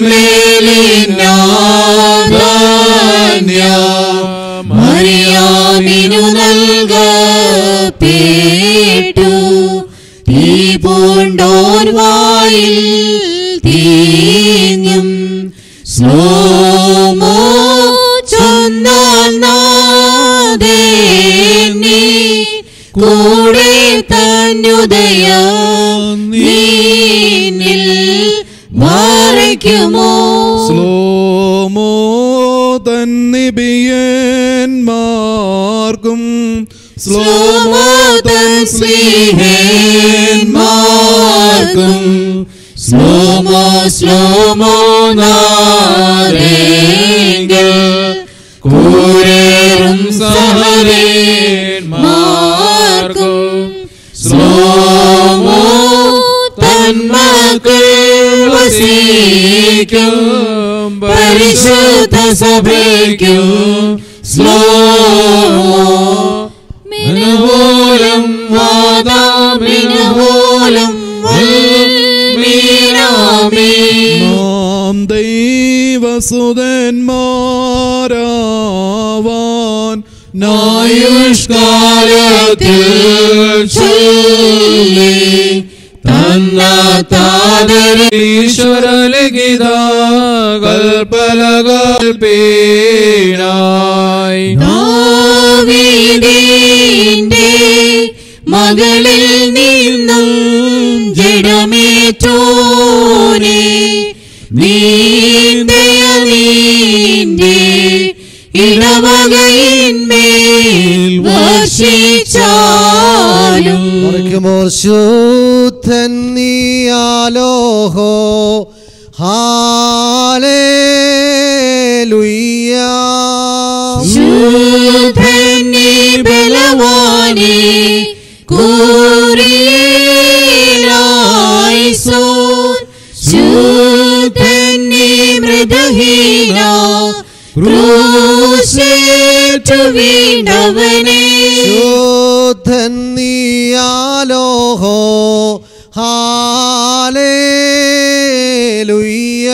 മേലിനാദാന്യ മറിയാമിനു നൽകപ്പെട്ടു തീ പൂണ്ടോൻ വായിൽ തീഞ്ഞും സ്ലോമോ ചൊന്നാൽ നാദേനി കൂടെ തന്നുദയം നീനിൽ മറയ്ക്കുമോ സ്ലോമോ തന്നിബിയന്മാർക്കും സ്ലോമോതൻ സ്ലീഹന്മാർക്കും സ്ലോമോ സ്ലോമോ നാരേങ്കിൽ കൂരേറും സഹരേന്മാർക്കും സ്ലോമോ തന്മക്കൾ വസിക്കും പരിശുദ്ധ സഭയ്ക്കും സ്ലോ മിനഹോലം വാദാമിനഹോലം മീനാമീ നാം ദൈവസുതന്മാരാവാൻ നായുഷ്കാലത്തിൽ ചൊല്ലി തന്ന ഈശ്വരലിഖിത കൽപ്പലകൾ പീണായി ദാവീദിന്റെ മകളിൽ നിന്നും ജഡമേറ്റോനെ നീന്തയ നീന്റെ ഇടവകയിന്മേൽ വർഷിച്ചാലും മറിക്കുമോർ ശുദ്ധൻ നീയാലോഹോ ഹാലേലുയ്യ ശൂദ്ധനെ ബലവാനെ കൂറിയേലായിസോൻ ശൂദ്ധനെ മൃദഹീന ക്രൂശേറ്റു വീണവനെ ശുദ്ധൻ നീയാലോഹോ ഹാലേലുയ്യ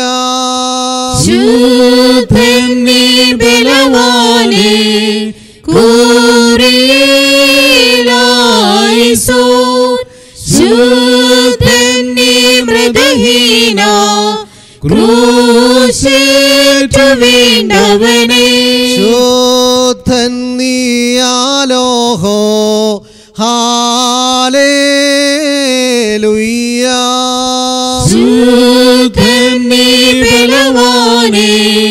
ശൂദ്ധനെ ബലവാനെ കൂറിയേലായിസോൻ ശൂദ്ധനെ മൃദഹീന ക്രൂശേറ്റു വീണവനെ ശുദ്ധൻ നീയാലോഹോ ഹാലേലുയ്യ ശൂദ്ധനെ ബലവാനെ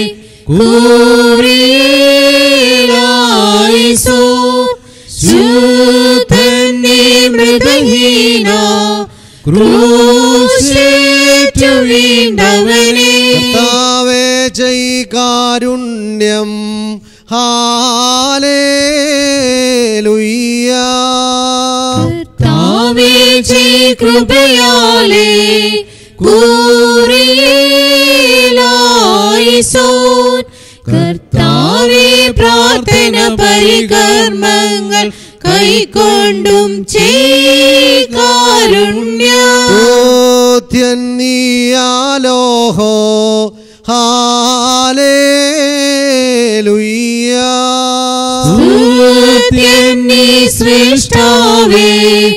കൂറിയേലായിസോൻ ശൂദ്ധനെ മൃദഹീന ക്രൂശേറ്റു വീണവനെ കർത്താവേ ചെയ് കാരുണ്യം ഹാലേലുയ്യ കർത്താവേ ചെയ് കൃപയാലേ കൂറിയേലായിസോൻ കർത്താവേ പ്രാർത്ഥന പരികർമ്മങ്ങൾ കൈക്കൊണ്ടും ചെയ്കാരുണ്യം ഓത്യൻ നീയാലോഹോ ഹാലേലുയ്യ സ്തുത്യന്നി സൃഷ്ടാവേ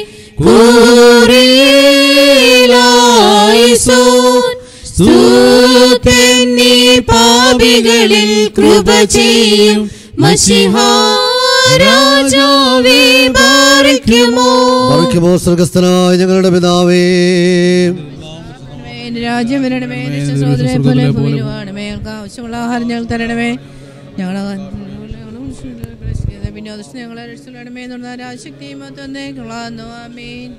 കൂറിയേലായിസോൻ സ്തുത്യന്നി പാപികളിൽ കൃപ ചെയ്യും മഷിഹാ രാജാവേ ബാറിക്കുമോ മറിക്കുമോ സ്വർഗസ്ഥനായ ഞങ്ങളുടെ പിതാവേ എന്റെ രാജ്യം വരണമേ എന്റെ സഹോദരെ പോലെ ഭൂമിയിലുമാണമേ ഞങ്ങൾക്ക് ആവശ്യമുള്ള ആഹാരം ഞങ്ങൾ തരണമേ ഞങ്ങളെ പിന്നെ അദൃഷ്ട ഞങ്ങളെ രക്ഷിക്കണമേ എന്നുള്ള രാശക്തിയും തന്നെ ഞങ്ങളാന്നു ആമീൻ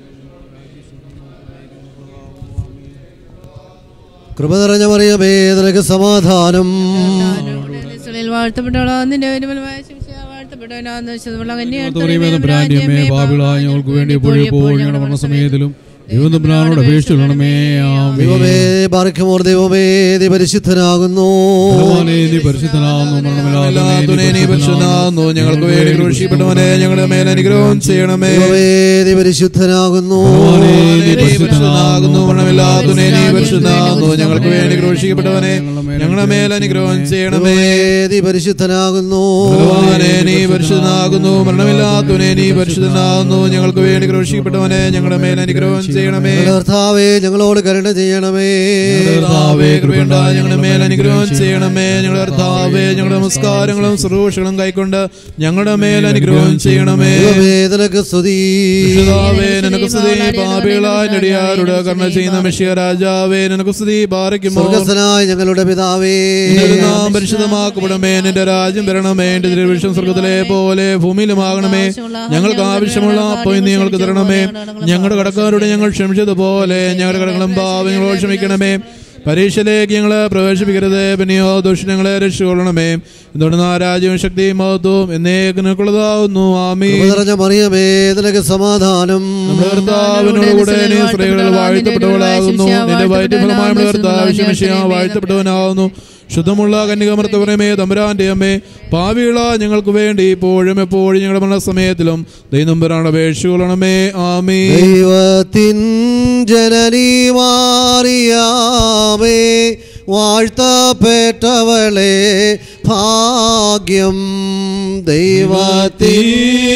കൃപ നിറഞ്ഞ മറിയമേ നിനക്ക് സമാധാനം ിൽ വാഴ്ത്തപ്പെട്ടവളോ നിന്റെ വരുമലമായ ശിക്ഷ വാഴ്ത്തപ്പെട്ടവനാന്ന് വിശദമുള്ള പ്രാന്യമേ പാപിളായ ഞങ്ങൾക്ക് വേണ്ടി എപ്പോഴും എപ്പോഴും ഞങ്ങളുടെ മരണസമയത്തിലും ദൈവം തമ്പുരാനോട് അപേക്ഷിച്ചുകൊള്ളണമേ ആമേൻ. ദൈവമേ ബാറിക്കുമോർ ദൈവമേ നീ പരിശുദ്ധനാകുന്നു ഭഗവാനേ, നീ പരിശുദ്ധനാകുന്നു എല്ലാത്തുനെ നീ പരിശുദ്ധനാകുന്നു ഞങ്ങൾക്ക് വേണ്ടി ക്രൂശിക്കപ്പെട്ടവനെ ഞങ്ങളുടെ മേൽ അനുഗ്രഹം ചെയ്യണമേ ദൈവമേ നീ പരിശുദ്ധനാകുന്നു ഭഗവാനേ, നീ പരിശുദ്ധനാകുന്നു മരണമില്ലാത്തുനെ നീ പരിശുദ്ധനാകുന്നു ഞങ്ങൾക്ക് വേണ്ടി ക്രൂശിക്കപ്പെട്ടവനെ ഞങ്ങളുടെ മേൽ അനുഗ്രഹം ചെയ്യണമേ ദൈവമേ നീ പരിശുദ്ധനാകുന്നു ഭഗവാനെ നീ പരിശുദ്ധനാകുന്നു മരണമില്ലാത്തവനെ നീ പരിശുദ്ധനാകുന്നു ഞങ്ങൾക്ക് വേണ്ടി ക്രൂശിക്കപ്പെട്ടവനെ ഞങ്ങളുടെ മേൽ അനുഗ്രഹം ചെയ്യണമേ ഞങ്ങളുടെ കർത്താവേ ഞങ്ങളോട് കരുണ ചെയ്യണമേ കർത്താവേ കൃപയുണ്ടായി ഞങ്ങളുടെ മേൽ അനുഗ്രഹം ചെയ്യണമേ ഞങ്ങളുടെ കർത്താവേ ഞങ്ങളുടെ നമസ്കാരങ്ങളും ശുശ്രൂഷകളും കൈക്കൊണ്ട് ഞങ്ങളുടെ മേൽ അനുഗ്രഹം ചെയ്യണമേ വേദനക്ക് സ്തുതി കർത്താവേ നിനക്ക് സ്തുതി പാപികളായ നെടിയാരോട് കർണ ചെയ്യുന്ന മെഷിയ രാജാവേ നിനക്ക് സ്തുതി പാറയ്ക്കുമോ സ്വർഗസ്ഥനായ ഞങ്ങളുടെ പിതാവേ നിന്റെ നാം പരിശുദ്ധമാക്കപ്പെടമേ നിന്റെ രാജ്യം വരണമേ എന്റെ തിരുവിഷം സ്വർഗത്തിലെ പോലെ ഭൂമിയിലുമാകണമേ ഞങ്ങൾക്ക് ആവശ്യമുള്ള അപ്പോൾ ഇന്ന് ഞങ്ങൾക്ക് തരണമേ ഞങ്ങളുടെ കടക്കാരോട് ഞങ്ങൾ ക്ഷമിച്ചതുപോലെ ഞങ്ങളുടെ കടകളും പാവങ്ങളോട് ക്ഷമിക്കണമേ പരീക്ഷയിലേക്ക് ഞങ്ങളെ പ്രവേശിപ്പിക്കരുത് പിന്നെയോ ദുഷ്ടങ്ങളെ രക്ഷിക്കൊള്ളണമേ എന്തുകൊണ്ട് ആ രാജ്യവും ശക്തിയും മഹത്വവും എന്നേക്കുള്ളതാവുന്നു ആമീ കൃപ നിറഞ്ഞ മറിയമേ നിനക്ക് സമാധാനം നമ്മുടെ കർത്താവിനോട് കൂടെ നീ സ്ത്രീകളിൽ വാഴ്ത്തപ്പെട്ടവളാകുന്നു നിന്റെ വൈദ്യഫലമായ നമ്മുടെ കർത്താവ് ശിമശിയ വാഴ്ത്തപ്പെട്ടവനാകുന്നു ശുദ്ധമുള്ള കന്യകമർത്തവരമേ തമ്പുരാന്റെ അമ്മേ പാവികള ഞങ്ങൾക്ക് വേണ്ടി ഇപ്പോഴും എപ്പോഴും ഞങ്ങളുടെ മരണസമയത്തിലും ദൈനംബരാണ് അപേക്ഷിക്കണമേ ആമേ ദൈവത്തിൻ ജനനി മാറിയാമേ വാഴ്ത്തപ്പെട്ടവളെ ഭാഗ്യം ദൈവത്തിൻ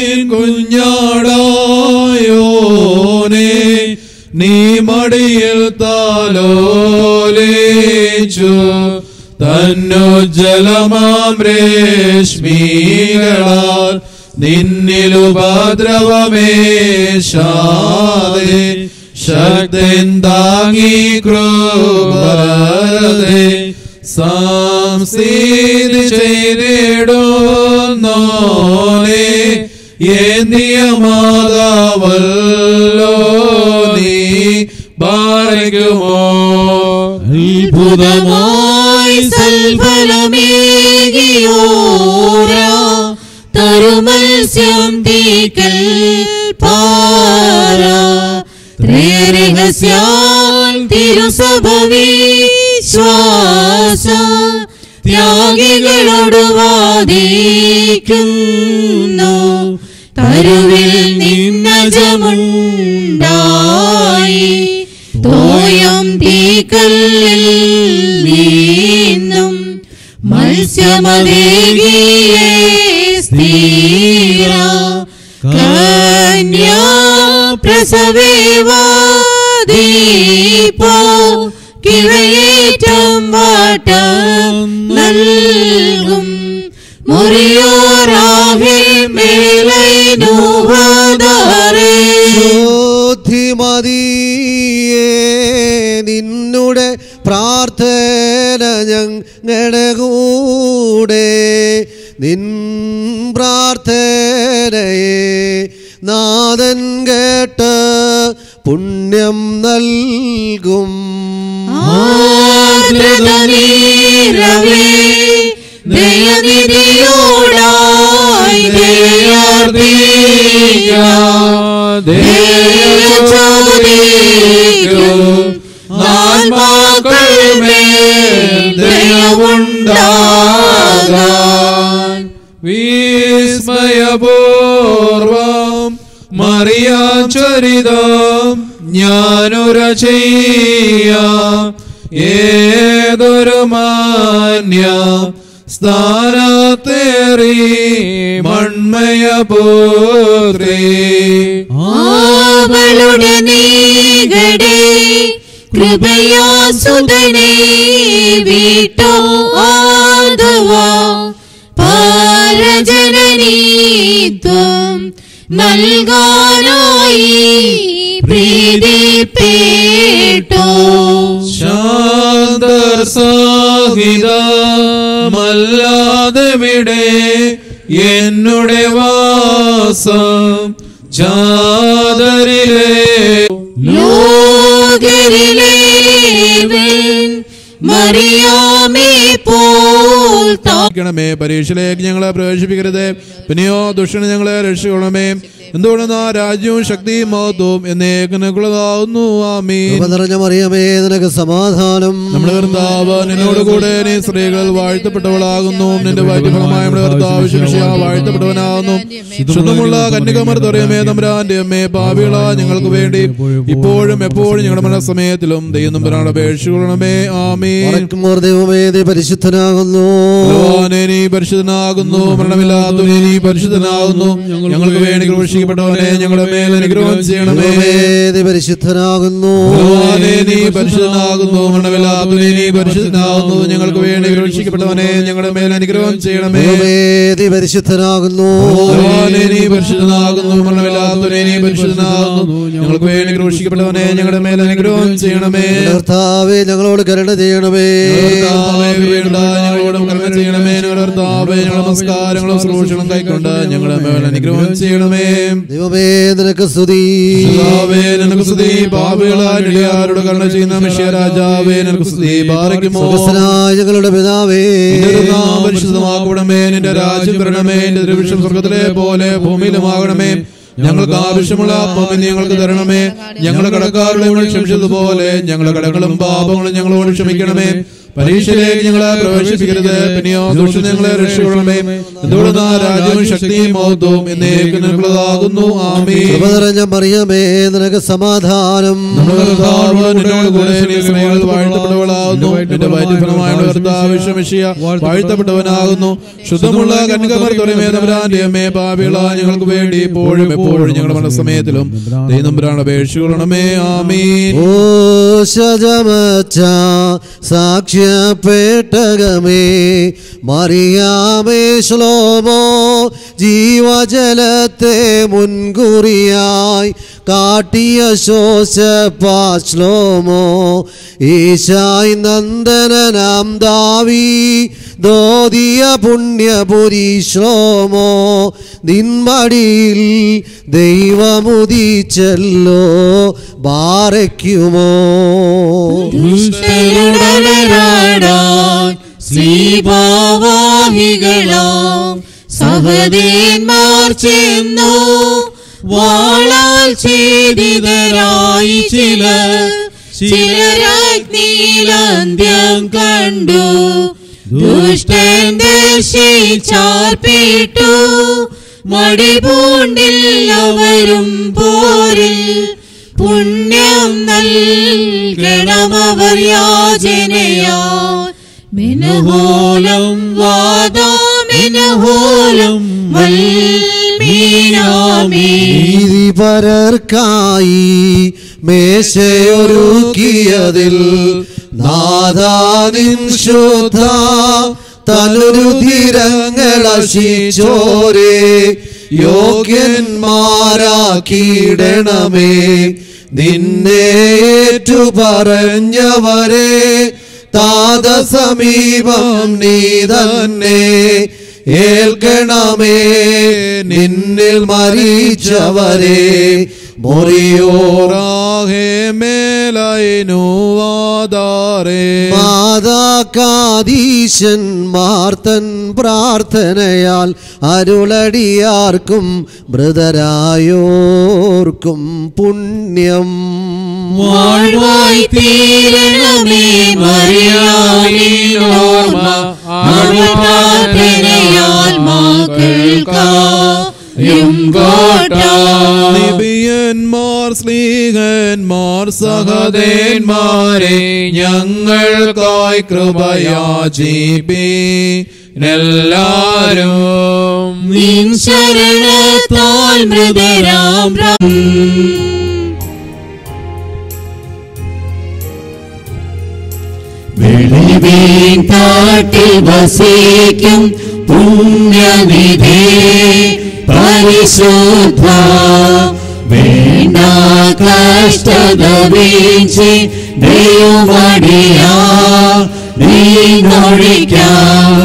കുഞ്ഞാടായോനെ നീ മടിയിൽ താലോലേച്ചു തന്നുജലമാം രശ്മികളാൽ നിന്നിലുപദ്രവമേശാതെ ശക്തൻ താങ്ങി ക്രൂപരതെ സംസ്ഥിതി ചെയ്തിടുന്നോനെ ഏന്തിയ മാതാവല്ലോ നീ ഭാരകുമോ അത്ഭുതമായി സൽഫലമേകിയോരാ തരുമത്സ്യം തീക്കൽ പാര ത്രേരഹസ്യാൽ തിരുസഭ വിശ്വാസ ത്യാഗികളോട് വാദിക്കുന്നു തരുവിൽ നിന്നജമുണ്ടായി തോയം തീക്കല്ലിൽ നിന്നും മത്സ്യമതേകിയേ സ്ഥിര കന്യാ പ്രസവേവാദീപോ കിഴയേറ്റം വാട്ടം നൽകും മുറിയോറാഹേ മേലൈനുവദാരേ ശോധിമതിയേ നിന്നുടെ പ്രാർത്ഥന ഞങ്ങളുടെ കൂടെ നിൻ പ്രാർത്ഥനയെ നാഥൻ കേട്ട് പുണ്യം നൽകും ആർദ്രതനീരവേ ദയനിധിയോടായി ദയചോദിക്കും ആത്മാക്കൾ മേൽ ദയവുണ്ടാകാൻ വിസ്മയപൂർവം മറിയാചരിതം ഞാനുര ചെയ്യാം ഏതൊരു മാന്യ സ്ഥാനത്തേറി മൺമയപുത്രേ അവളുടെ നീകടെ കൃപയാസുതനെ വീട്ടോ ആദവാ പാരജനനീത്വം നൽകാനായി പ്രീതിപ്പേട്ടോ ശാന്തർ സഹിതമല്ലാതെ വിടെ എന്നുടെ വാസം ജാതരിലെ ലോകരിലേവൻ മറിയാമേ പോൽ താ ണമേ പരീക്ഷയിലേക്ക് ഞങ്ങളെ പ്രവേശിപ്പിക്കരുത് പിന്നെയോ ദുഷ്ടനെ ഞങ്ങളെ രക്ഷിക്കണമേ എന്തുകൊണ്ടെന്നാ രാജ്യവും ശക്തിയും മഹത്വവും എന്നേക്കുള്ളതാവുന്നു ആമീ കൃപ നിറഞ്ഞ മറിയമേ നിനക്ക് സമാധാനം നമ്മുടെ കർത്താവ് നിന്നോട് കൂടെ നീ സ്ത്രീകൾ വാഴ്ത്തപ്പെട്ടവളാകുന്നു നിന്റെ വൈദ്യഫലമായ നമ്മുടെ കർത്താവ് ശിക്ഷ വാഴ്ത്തപ്പെട്ടവനാകുന്നു ശുദ്ധമുള്ള കന്യകമർത്തറിയമേ തമ്പുരാന്റെ അമ്മേ പാവികള ഞങ്ങൾക്ക് വേണ്ടി ഇപ്പോഴും എപ്പോഴും ഞങ്ങളുടെ മനസ്സമയത്തിലും ദൈവം തമ്പുരാൻ അപേക്ഷിക്കണമേ ആമേ മറക്കുമോർ ദൈവമേ നീ പരിശുദ്ധനാകുന്നു ഭഗവാനെ നീ പരിശുദ്ധനാകുന്നു മരണമില്ലാത്തവനെ നീ പരിശുദ്ധനാകുന്നു ഞങ്ങൾക്ക് വേണ്ടി ക്രൂശിക്കപ്പെട്ടവനെ ഞങ്ങളുടെ മേൽ അനുഗ്രഹം ചെയ്യണമേ ദൈവമേ നീ പരിശുദ്ധനാകുന്നു ഭഗവാനെ നീ പരിശുദ്ധനാകുന്നു മരണമില്ലാത്തവനെ നീ പരിശുദ്ധനാകുന്നു ഞങ്ങൾക്ക് വേണ്ടി ക്രൂശിക്കപ്പെട്ടവനെ ഞങ്ങളുടെ മേൽ അനുഗ്രഹം ചെയ്യണമേ ദൈവമേ നീ പരിശുദ്ധനാകുന്നു ഭഗവാനെ നീ പരിശുദ്ധനാകുന്നു മരണമില്ലാത്തവനെ നീ പരിശുദ്ധനാകുന്നു ഞങ്ങൾക്ക് വേണ്ടി ക്രൂശിക്കപ്പെട്ടവനെ ഞങ്ങളുടെ മേൽ അനുഗ്രഹം ചെയ്യണമേ കർത്താവേ ഞങ്ങളോട് കരുണ ചെയ്യണമേ കർത്താവേ, കൃപയുണ്ട ഞങ്ങളോടും കരുണ ചെയ്യണമേ ഞങ്ങളുടെ കർത്താവേ ഞങ്ങളുടെ നമസ്കാരങ്ങളും ശ്രോഷണം കൈക്കൊണ്ട് ഞങ്ങളുടെ മേൽ അനുഗ്രഹം ചെയ്യണമേ ദൈവമേ നിനക്ക് സ്തുതി കർത്താവേ, നിനക്ക് സ്തുതി പാപികളാരുടെ കരുണ ചെയ്യുന്ന മിഷ്യ രാജാവേ നിനക്ക് സ്തുതി പാറയ്ക്കുമോ സ്വർഗ്ഗസ്ഥനായ ഞങ്ങളുടെ പിതാവേ പരിശുദ്ധമാക്കണമേ നിന്റെ രാജ്യം വരണമേ നിന്റെ ദൃശ്യം സ്വർഗത്തിലെ പോലെ ഭൂമിയിലുമാകണമേ ഞങ്ങൾക്ക് ആവശ്യമുള്ള അപ്പം ഇന്ന് ഞങ്ങൾക്ക് തരണമേ ഞങ്ങളുടെ കടക്കാരുടെ ഞങ്ങൾ ക്ഷമിച്ചതുപോലെ ഞങ്ങളുടെ കടകളും പാപങ്ങളും ഞങ്ങളോട് ക്ഷമിക്കണമേ പരീക്ഷയിലേക്ക് ഞങ്ങളെ പ്രവേശിപ്പിക്കരുത് പിന്നെയോ ദുഷ്ട ഞങ്ങളെ രക്ഷിക്കണമേ എന്തുകൊണ്ടാ രാജ്യവും ശക്തിയും മഹത്വവും എന്നേക്കും നിനക്കുള്ളതാകുന്നു ആമേ കൃപ നിറഞ്ഞ മറിയമേ നിനക്ക് സമാധാനം നമ്മുടെ കർത്താവ് നിന്നോട് കൂടെ നീ സ്ത്രീകൾ വാഴ്ത്തപ്പെട്ടവളാകുന്നു നിന്റെ വൈദ്യഫലമായ കർത്താവ് വിശ്വമിഷിയ വാഴ്ത്തപ്പെട്ടവനാകുന്നു ശുദ്ധമുള്ള കന്യകമർത്തുറമേ തമ്പുരാന്റെ അമ്മേ പാപികള ഞങ്ങൾക്ക് വേണ്ടി ഇപ്പോഴും എപ്പോഴും ഞങ്ങളുടെ മനസ്സമയത്തിലും ദൈവമ്പുരാണ് അപേക്ഷിക്കണമേ ആമീൻ ഓ ശജമച്ച സാക്ഷ്യപ്പെട്ടകമേ മറിയാമേ ശ്ലോമോ ജീവജലത്തെ മുൻകുറിയായി കാട്ടിയ ശോശപാശ്ലോമോ ഈശായി നന്ദനനാം ദാവി ദോതിയ പുണ്യപുരി ശ്ലോമോ നിന്മടിയിൽ ദൈവമുദിച്ചല്ലോ ബാരയ്ക്കുമോ ദുഷ്ടരുടലരാടാൻ ശ്രീഭാവാഹികളാം സഹദേന്മാർ ചെന്നു വാളാൽ ഛേദിതരായി ചിലർ ചിലരഗ്നിയിലന്ത്യം കണ്ടു ദുഷ്ടൻ ദശിച്ചാർപ്പിട്ടു മടിപൂണ്ടില്ലവരും പോരിൽ പുണ്യം നൽകണമവർ യാചനയാ മിനഹോലം വാദോ മിനഹോലം വൽമീനാമീ നീതി പരർക്കായി മേശയൊരുക്കിയതിൽ നാദാനിൻ ശുദ്ധ തനുരുതിരങ്ങളശിച്ചോരെ യോഗ്യന്മാരാക്കിയിടണമേ നിന്നേറ്റു പറഞ്ഞവരെ താത സമീപം നീ തന്നെ ഏൽക്കണമേ നിന്നിൽ മരിച്ചവരെ മൊറിയോറാഹേ മേലൈനുവാദാരേ മാതാകാദീശന്മാർ തൻ പ്രാർത്ഥനയാൽ അരുളടിയാർക്കും മൃതരായോർക്കും പുണ്യം വാഴ്വായി തീരണമേ മറിയാമിനോർമ്മ അവൾ പ്രാർത്ഥനയാൽ മക്കൾക്കായും കോട്ട നിബിയന്മാർ സ്ലീഹന്മാർ സഹദേന്മാരെ ഞങ്ങൾക്കായി കൃപയാചിപ്പി എല്ലാരും നിൻ ശരണത്താൽ മൃതരാം പ്ര- വെളിവീൻ കാട്ടിൽ വസിക്കും പുണ്യനിധേ പരിശുദ്ധ വേണ്ട കഷ്ടത വീഴ്ച ദൈവമടിയാ നീ നൊഴിക്കാം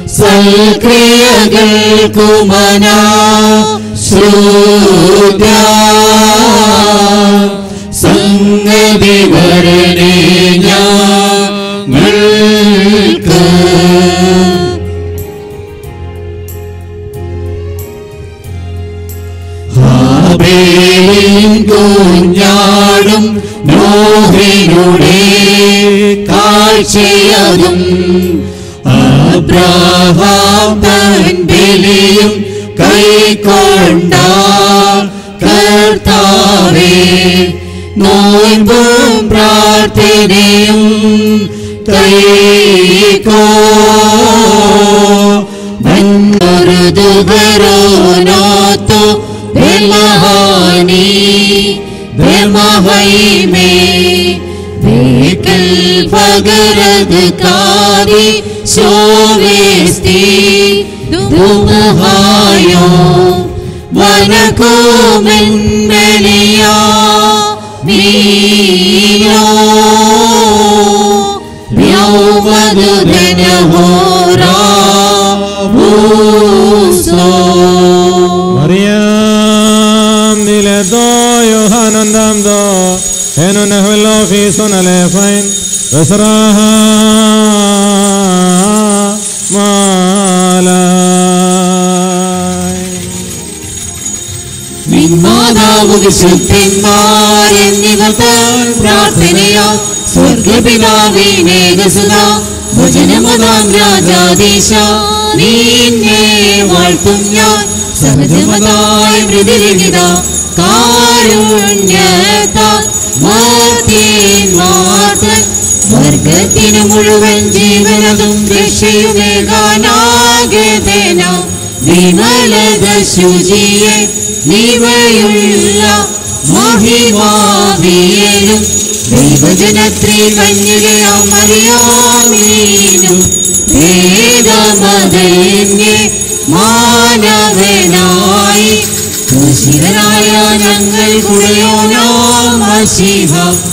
സൽക്രിയകൾക്കുമന ശ്രുത സംഗതി വരണേ ഞങ്ങൾക്ക് ഹാബേലിൻ കുഞ്ഞാടും നോഹിനുടെ കാഴ്ചയതും അബ്രഹാം തൻ ബലിയും കൈക്കൊണ്ട കർത്താവേ നോൻപും പ്രാർത്ഥനയും കൈകോ ബൻഗുരുദുഗരോനോത്തോ ബെമഹാനി ബെമഹൈമേ വേക്കൽ പകരത് കാരി ശോവേസ്തി ദുമഹായോ വനകോമെൻമലിയാ മീനോ വ്യോമദുദനഹോരാ ഭൂസോ Mariam dileto Yohanan damdo Enu nehvelo fison alefain Vesraha malai നിന്മാതാവ് വിശുദ്ധന്മാരെന്നിവർ താൻ പ്രാർത്ഥനയാ സ്വർഗപിതാവിനേകസുത ഭജനമതാം രാജാദീശ നീന്നെ വാഴ്ത്തും ഞാൻ സഹജമതായ മൃദുരഹിത കാരുണ്യത്താൽ മാർത്തൻ വർഗത്തിന് മുഴുവൻ ജീവനതും രക്ഷയുമേകാനാകേതേന വിമലത ശുചിയെ നിവയുള്ള മഹിമാവിയലും ദൈവജനത്രി കന്യകയാം മറിയാമീനും വേദമതന്യേ മാനവനായി ശിവനായ ഞങ്ങൾ കുളയോനാമശിഹ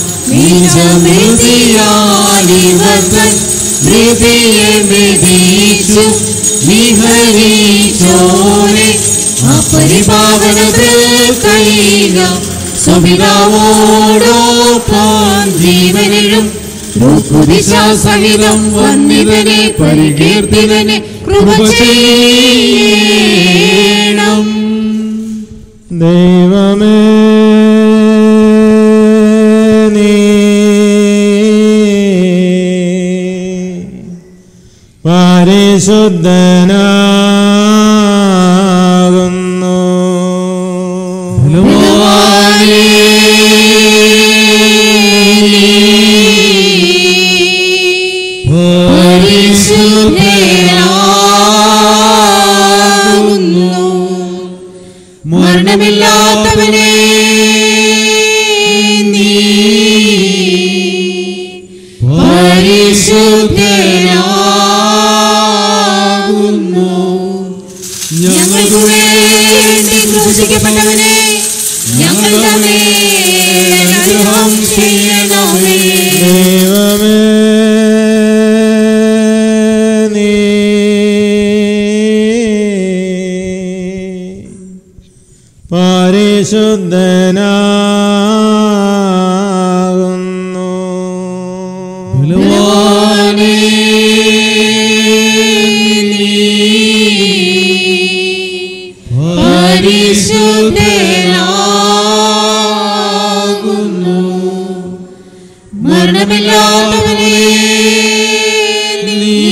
നീചമെതിയാലിവർത്തൻ ഹൃദയെ മെതിച്ചു വിഹരിച്ചോനെ അപരിപാവനത്തിൽ കഴിയുക സ്വപിതാവോടൊപ്പം ജീവനിലും സഹിതം വന്നിവനെ പരികീർത്തിവനെ കൃപ ചെയ്യണം ദൈവമേ നീ പരിശുദ്ധനാകുന്നു പരിശുദ്ധനാകുന്നു മരണമില്ലാത്തവനെ നീ പരിശുദ്ധനാകുന്നു ഞങ്ങൾക്ക് വേണ്ടി ക്രൂശിക്കപ്പെട്ടവനെ ഞങ്ങളുടെ മേൽ അനുഗ്രഹം ചെയ്യണമേ ദൈവമേ നീ പരിശുദ്ധനാകുന്നു ബലവാനേ പരിശുദ്ധനാകുന്നു മരണമില്ലാത്തവനെ നീ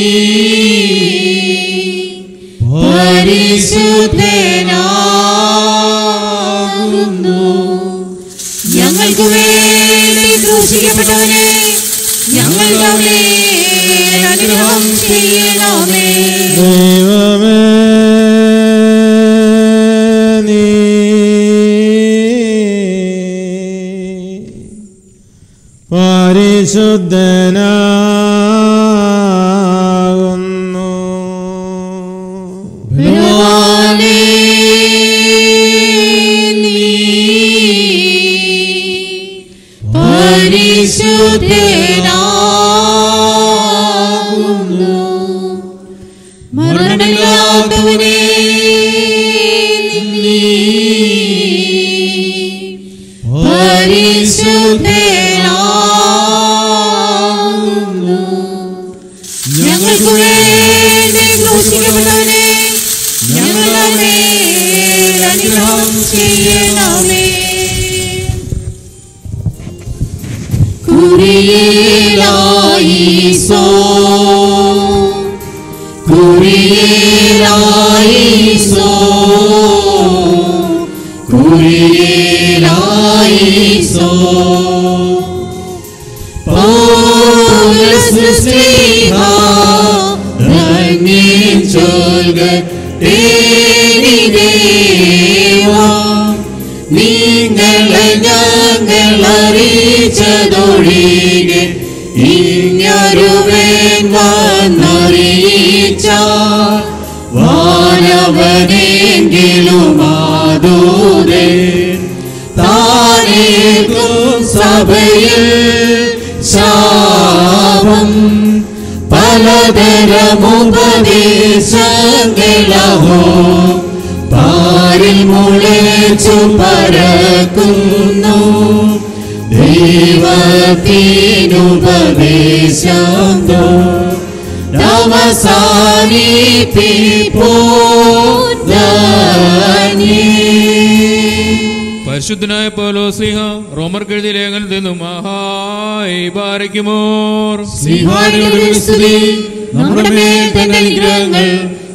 പരിശുദ്ധനാകുന്നു ഞങ്ങൾക്ക് വേണ്ടി ക്രൂശിക്കപ്പെട്ടവനെ ഞങ്ങളുടെ മേൽ അനുഗ്രഹം ചെയ്യണമേ ദൈവമേ നീ പരിശുദ്ധനാകുന്നു ബലവാനേ നീ പരിശുദ്ധനാകുന്നു മരണമില്ലാത്തവനെ നീ പരിശുദ്ധനാകുന്നു ഞങ്ങൾക്ക് വേണ്ടി ക്രൂശിക്കപ്പെട്ടവനെ ഞങ്ങളുടെ മേൽ അനുഗ്രഹം ചെയ്യണമേ കുരിയേലായിസോ കുരിയേലായിസോ കുരിയേലായിസോ പൗലസ് തിരുസ്നേഹാ ധന്യൻ ചൊൽക ദേവാ നിങ്ങളെ ഞങ്ങൾ അറിയിച്ചതൊഴികെ ഇങ്ങൊരുവൻ വന്നറിയിച്ച വാനവനെങ്കിലും ആദൂതേ താനേക്കും സഭയിൽ ശാപം പലതരമുപദേശങ്ങളഹോ പാരിൽ മുളച്ചു പരക്കുന്നു ദൈവത്തിനുപദേശം തോ അവസാനിപ്പിപ്പോ പരിശുദ്ധനായ പൗലോസ്ലിഹ റോമർക്ക് എഴുതിയ ലേഖനത്തിൽ നിന്നും മഹായി ബാരയ്ക്കുമോർ സ്നേഹാനിയുടെ സ്തുതി നമ്മുടെ മേൽ തന്റെ അനുഗ്രഹങ്ങൾ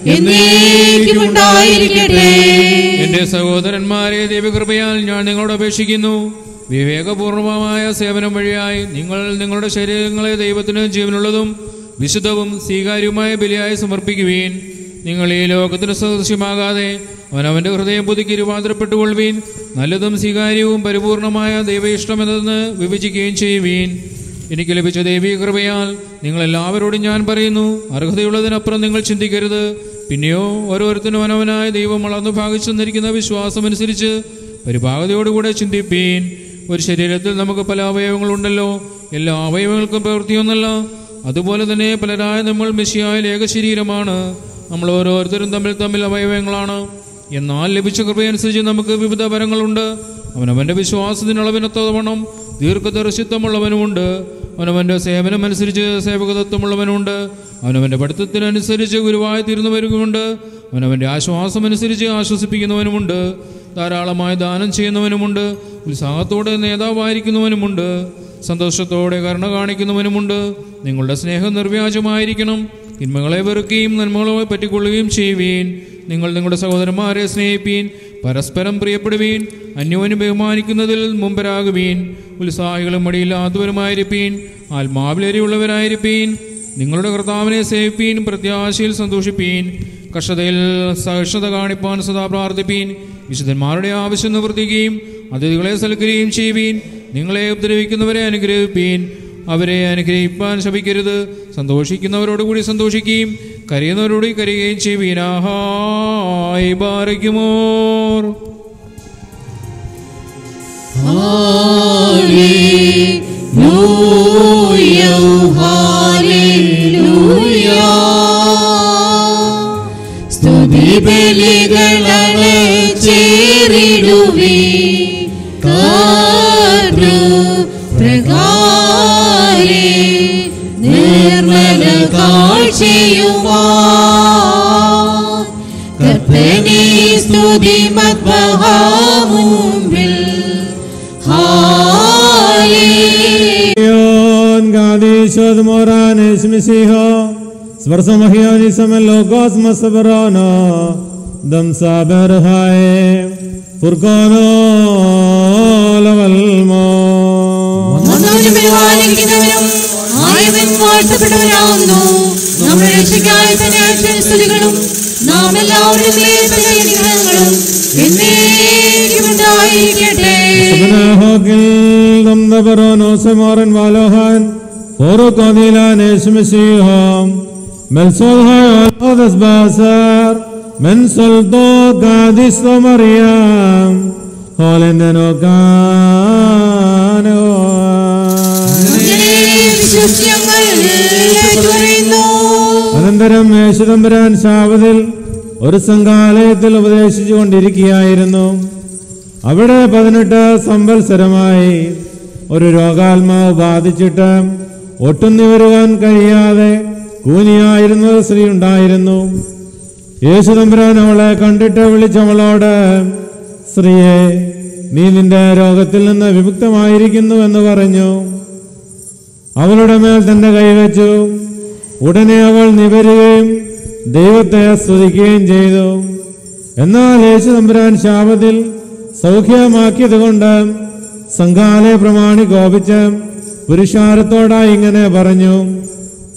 എന്നേക്കും ഉണ്ടായിരിക്കട്ടെ എന്റെ സഹോദരന്മാരെ ദൈവകൃപയാൽ ഞാൻ നിങ്ങളോട് അപേക്ഷിക്കുന്നു വിവേകപൂർവമായ സേവനം വഴിയായി നിങ്ങൾ നിങ്ങളുടെ ശരീരങ്ങളെ ദൈവത്തിന് ജീവനുള്ളതും വിശുദ്ധവും സ്വീകാര്യവുമായ ബലിയായി സമർപ്പിക്കുവീൻ നിങ്ങൾ ഈ ലോകത്തിന് സദൃശ്യമാകാതെ അവനവന്റെ ഹൃദയം പുതുക്കി രൂപാന്തരപ്പെട്ടുകൊള്ളുവീൻ നല്ലതും സ്വീകാര്യവും പരിപൂർണമായ ദൈവ ഇഷ്ടമെന്നതെന്ന് വിഭജിക്കുകയും ചെയ്യുവീൻ എനിക്ക് ലഭിച്ച ദൈവീക കൃപയാൽ നിങ്ങൾ എല്ലാവരോടും ഞാൻ പറയുന്നു അർഹതയുള്ളതിനപ്പുറം നിങ്ങൾ ചിന്തിക്കരുത് പിന്നെയോ ഓരോരുത്തരും അവനവനായ ദൈവം വളർന്നു ഭാഗിച്ചു തന്നിരിക്കുന്ന വിശ്വാസമനുസരിച്ച് പരിഭാഗതയോടുകൂടെ ചിന്തിപ്പീൻ ഒരു ശരീരത്തിൽ നമുക്ക് പല അവയവങ്ങളുണ്ടല്ലോ എല്ലാ അവയവങ്ങൾക്കും പ്രവൃത്തിയൊന്നല്ല അതുപോലെ തന്നെ പലരായ നമ്മൾ മെസ്സിയായ ഏക ശരീരമാണ് നമ്മൾ ഓരോരുത്തരും തമ്മിൽ തമ്മിൽ അവയവങ്ങളാണ് എന്നാൽ ലഭിച്ച കൃപയനുസരിച്ച് നമുക്ക് വിവിധ വരങ്ങളുണ്ട് അവനവന്റെ വിശ്വാസത്തിന് അളവിനത്തോവണ്ണം ദീർഘദർശിത്വമുള്ളവനുമുണ്ട് അവനവന്റെ സേവനം അനുസരിച്ച് സേവകതത്വമുള്ളവനുണ്ട് അവനവന്റെ പഠിത്തത്തിനനുസരിച്ച് ഗുരുവായി തീർന്നു വരുന്നുമുണ്ട് അവനവന്റെ ആശ്വാസം അനുസരിച്ച് ആശ്വസിപ്പിക്കുന്നവനുമുണ്ട് ധാരാളമായി ദാനം ചെയ്യുന്നവനുമുണ്ട് ഉത്സാഹത്തോടെ നേതാവായിരിക്കുന്നവനുമുണ്ട് സന്തോഷത്തോടെ കരുണ കാണിക്കുന്നവനുമുണ്ട് നിങ്ങളുടെ സ്നേഹം നിർവ്യാജമായിരിക്കണം തിന്മകളെ വെറുക്കുകയും നന്മകളെ പറ്റിക്കൊള്ളുകയും ചെയ്യുവീൻ നിങ്ങൾ നിങ്ങളുടെ സഹോദരന്മാരെ സ്നേഹിപ്പീൻ പരസ്പരം പ്രിയപ്പെടുവീൻ അന്യോന്യം ബഹുമാനിക്കുന്നതിൽ മുമ്പരാകുവീൻ ഉത്സാഹികളും മടിയില്ലാത്തവരുമായിരിപ്പീൻ ആത്മാവിലേറിയുള്ളവരായിരിപ്പീൻ നിങ്ങളുടെ കർത്താവിനെ സേവിപ്പീൻ പ്രത്യാശയിൽ സന്തോഷിപ്പീൻ കർഷതയിൽ സഹിഷ്ണുത കാണിപ്പാൻ സദാ പ്രാർത്ഥിപ്പീൻ വിശുദ്ധന്മാരുടെ ആവശ്യം നിവർത്തിക്കുകയും അതിഥികളെ സൽക്കരിക്കുകയും ചെയ്യുവീൻ നിങ്ങളെ ഉപദ്രവിക്കുന്നവരെ അനുഗ്രഹിപ്പീൻ അവരെ അനുഗ്രഹിപ്പാൻ ശപിക്കരുത് സന്തോഷിക്കുന്നവരോടുകൂടി സന്തോഷിക്കുകയും കരയുന്നവരോട് കരയുകയും ചെയ്യുവീനാഹായി ബാരയ്ക്കുമോർ സ്തുതി ബലികളെ ചേരിടുവി കാറ്റു പ്രകാരേ നിർമ്മല കാഴ്ചയുമാ കർത്തനെ സ്തുതി മദ്ബഹാമുമ്പിൽ ഹാലേ Gadishod Moranes Misiho Svarsamahionisam Logos Masabarano Dam Saber Hae Furkono Lavalmo വന്നവനും പരിപാലിക്കുന്നവനും ആയവൻ വാഴ്ത്തപ്പെട്ടവനാകുന്നു നമ്മുടെ രക്ഷയ്ക്കായി തന്നെ അയച്ച സ്തുതികളും നാം എല്ലാവരുടെ മേൽ തന്നെ അനുഗ്രഹങ്ങളും എന്നേക്കും ഉണ്ടായിരിക്കട്ടെ Hogil Dam Dabarono Samoran Valohan Furukodilan Esmisiho Melsol Hae Odas Basar Men Solto Gadis Mariam Holendeno Gano അങ്ങനെ വിശ്വസ്യങ്ങൾ ഏറ്റുപറയുന്നു അനന്തരം യേശുദമ്പരാൻ ശാവതിൽ ഒരു സംഘാലയത്തിൽ ഉപദേശിച്ചു കൊണ്ടിരിക്കുകയായിരുന്നു അവിടെ പതിനെട്ട് സംവത്സരമായി ഒരു രോഗാത്മാവ് ബാധിച്ചിട്ട് ഒട്ടും നിവരുവാൻ കഴിയാതെ കൂനിയായിരുന്ന ഒരു സ്ത്രീ ഉണ്ടായിരുന്നു യേശുദമ്പരാൻ അവളെ കണ്ടിട്ട് വിളിച്ചവളോട് സ്ത്രീയെ നീ നിന്റെ രോഗത്തിൽ നിന്ന് വിമുക്തമായിരിക്കുന്നു എന്ന് പറഞ്ഞു അവളുടെ മേൽ തന്റെ കൈവച്ചു ഉടനെ അവൾ നിവരുകയും ദൈവത്തെ സ്തുതിക്കുകയും ചെയ്തു എന്നാൽ യേശു തമ്പുരാൻ ശാപത്തിൽ സൗഖ്യമാക്കിയത് കൊണ്ട് സംഘാലയ പ്രമാണി കോപിച്ച് പുരുഷാരത്തോടായി ഇങ്ങനെ പറഞ്ഞു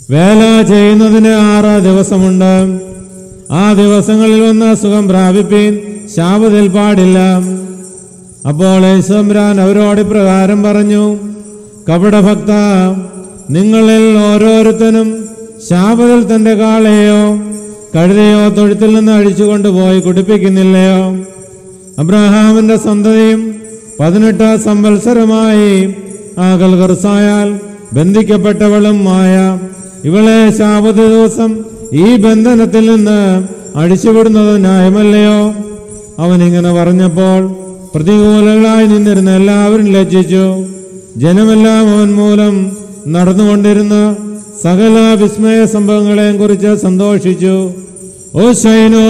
വേല ചെയ്യുന്നതിന് ആറ് ദിവസമുണ്ട് ആ ദിവസങ്ങളിൽ വന്ന് സുഖം പ്രാപിപ്പീൻ ശാപതിൽ പാടില്ല അപ്പോൾ യേശുരാൻ അവരോട് ഇപ്രകാരം പറഞ്ഞു കപടഭക്ത നിങ്ങളിൽ ഓരോരുത്തനും ശാപതിൽ തന്റെ കാളയോ കഴുതയോ തൊഴുത്തിൽ നിന്ന് അഴിച്ചുകൊണ്ട് പോയി കുടിപ്പിക്കുന്നില്ലയോ അബ്രഹാമിന്റെ സന്തതിയും പതിനെട്ട് സംവത്സരമായി ആകൽ കർസായാൽ ബന്ധിക്കപ്പെട്ടവളും മായ ഇവളെ ശാപത ദിവസം ഈ ബന്ധനത്തിൽ നിന്ന് അഴിച്ചുവിടുന്നത് ന്യായമല്ലയോ അവൻ ഇങ്ങനെ പറഞ്ഞപ്പോൾ പ്രതികൂലങ്ങളായി നിന്നിരുന്ന എല്ലാവരും ലജ്ജിച്ചു ജനമെല്ലാം അവൻ മൂലം നടന്നുകൊണ്ടിരുന്ന സകല വിസ്മയ സംഭവങ്ങളെയും കുറിച്ച് സന്തോഷിച്ചു ഓ ശൈനോ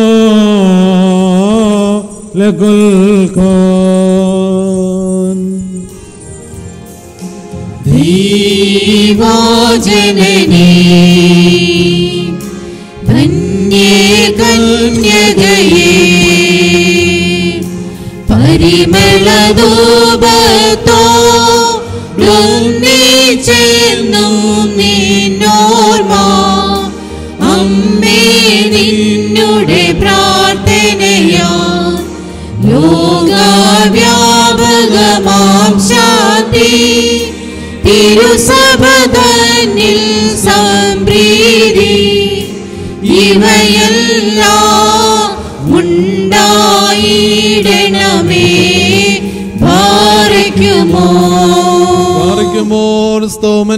ലകുൽ കോൻ ദൈവജനനേ ധന്യേ കന്യകയേ പരിമളധൂപത്തോ ചേർന്നു നിന്നോർമ്മ അമ്മേ നിന്നുടെ പ്രാർത്ഥനയാ ലോകവ്യാപകമാം ശാന്തി തിരുസഭതന്നിൽ സംപ്രീതി ഇവയെല്ലാം ഉണ്ടായിടണമേ ഭാരയ്ക്കുമോ പാറിക്കുമോർ സ്തോമൻ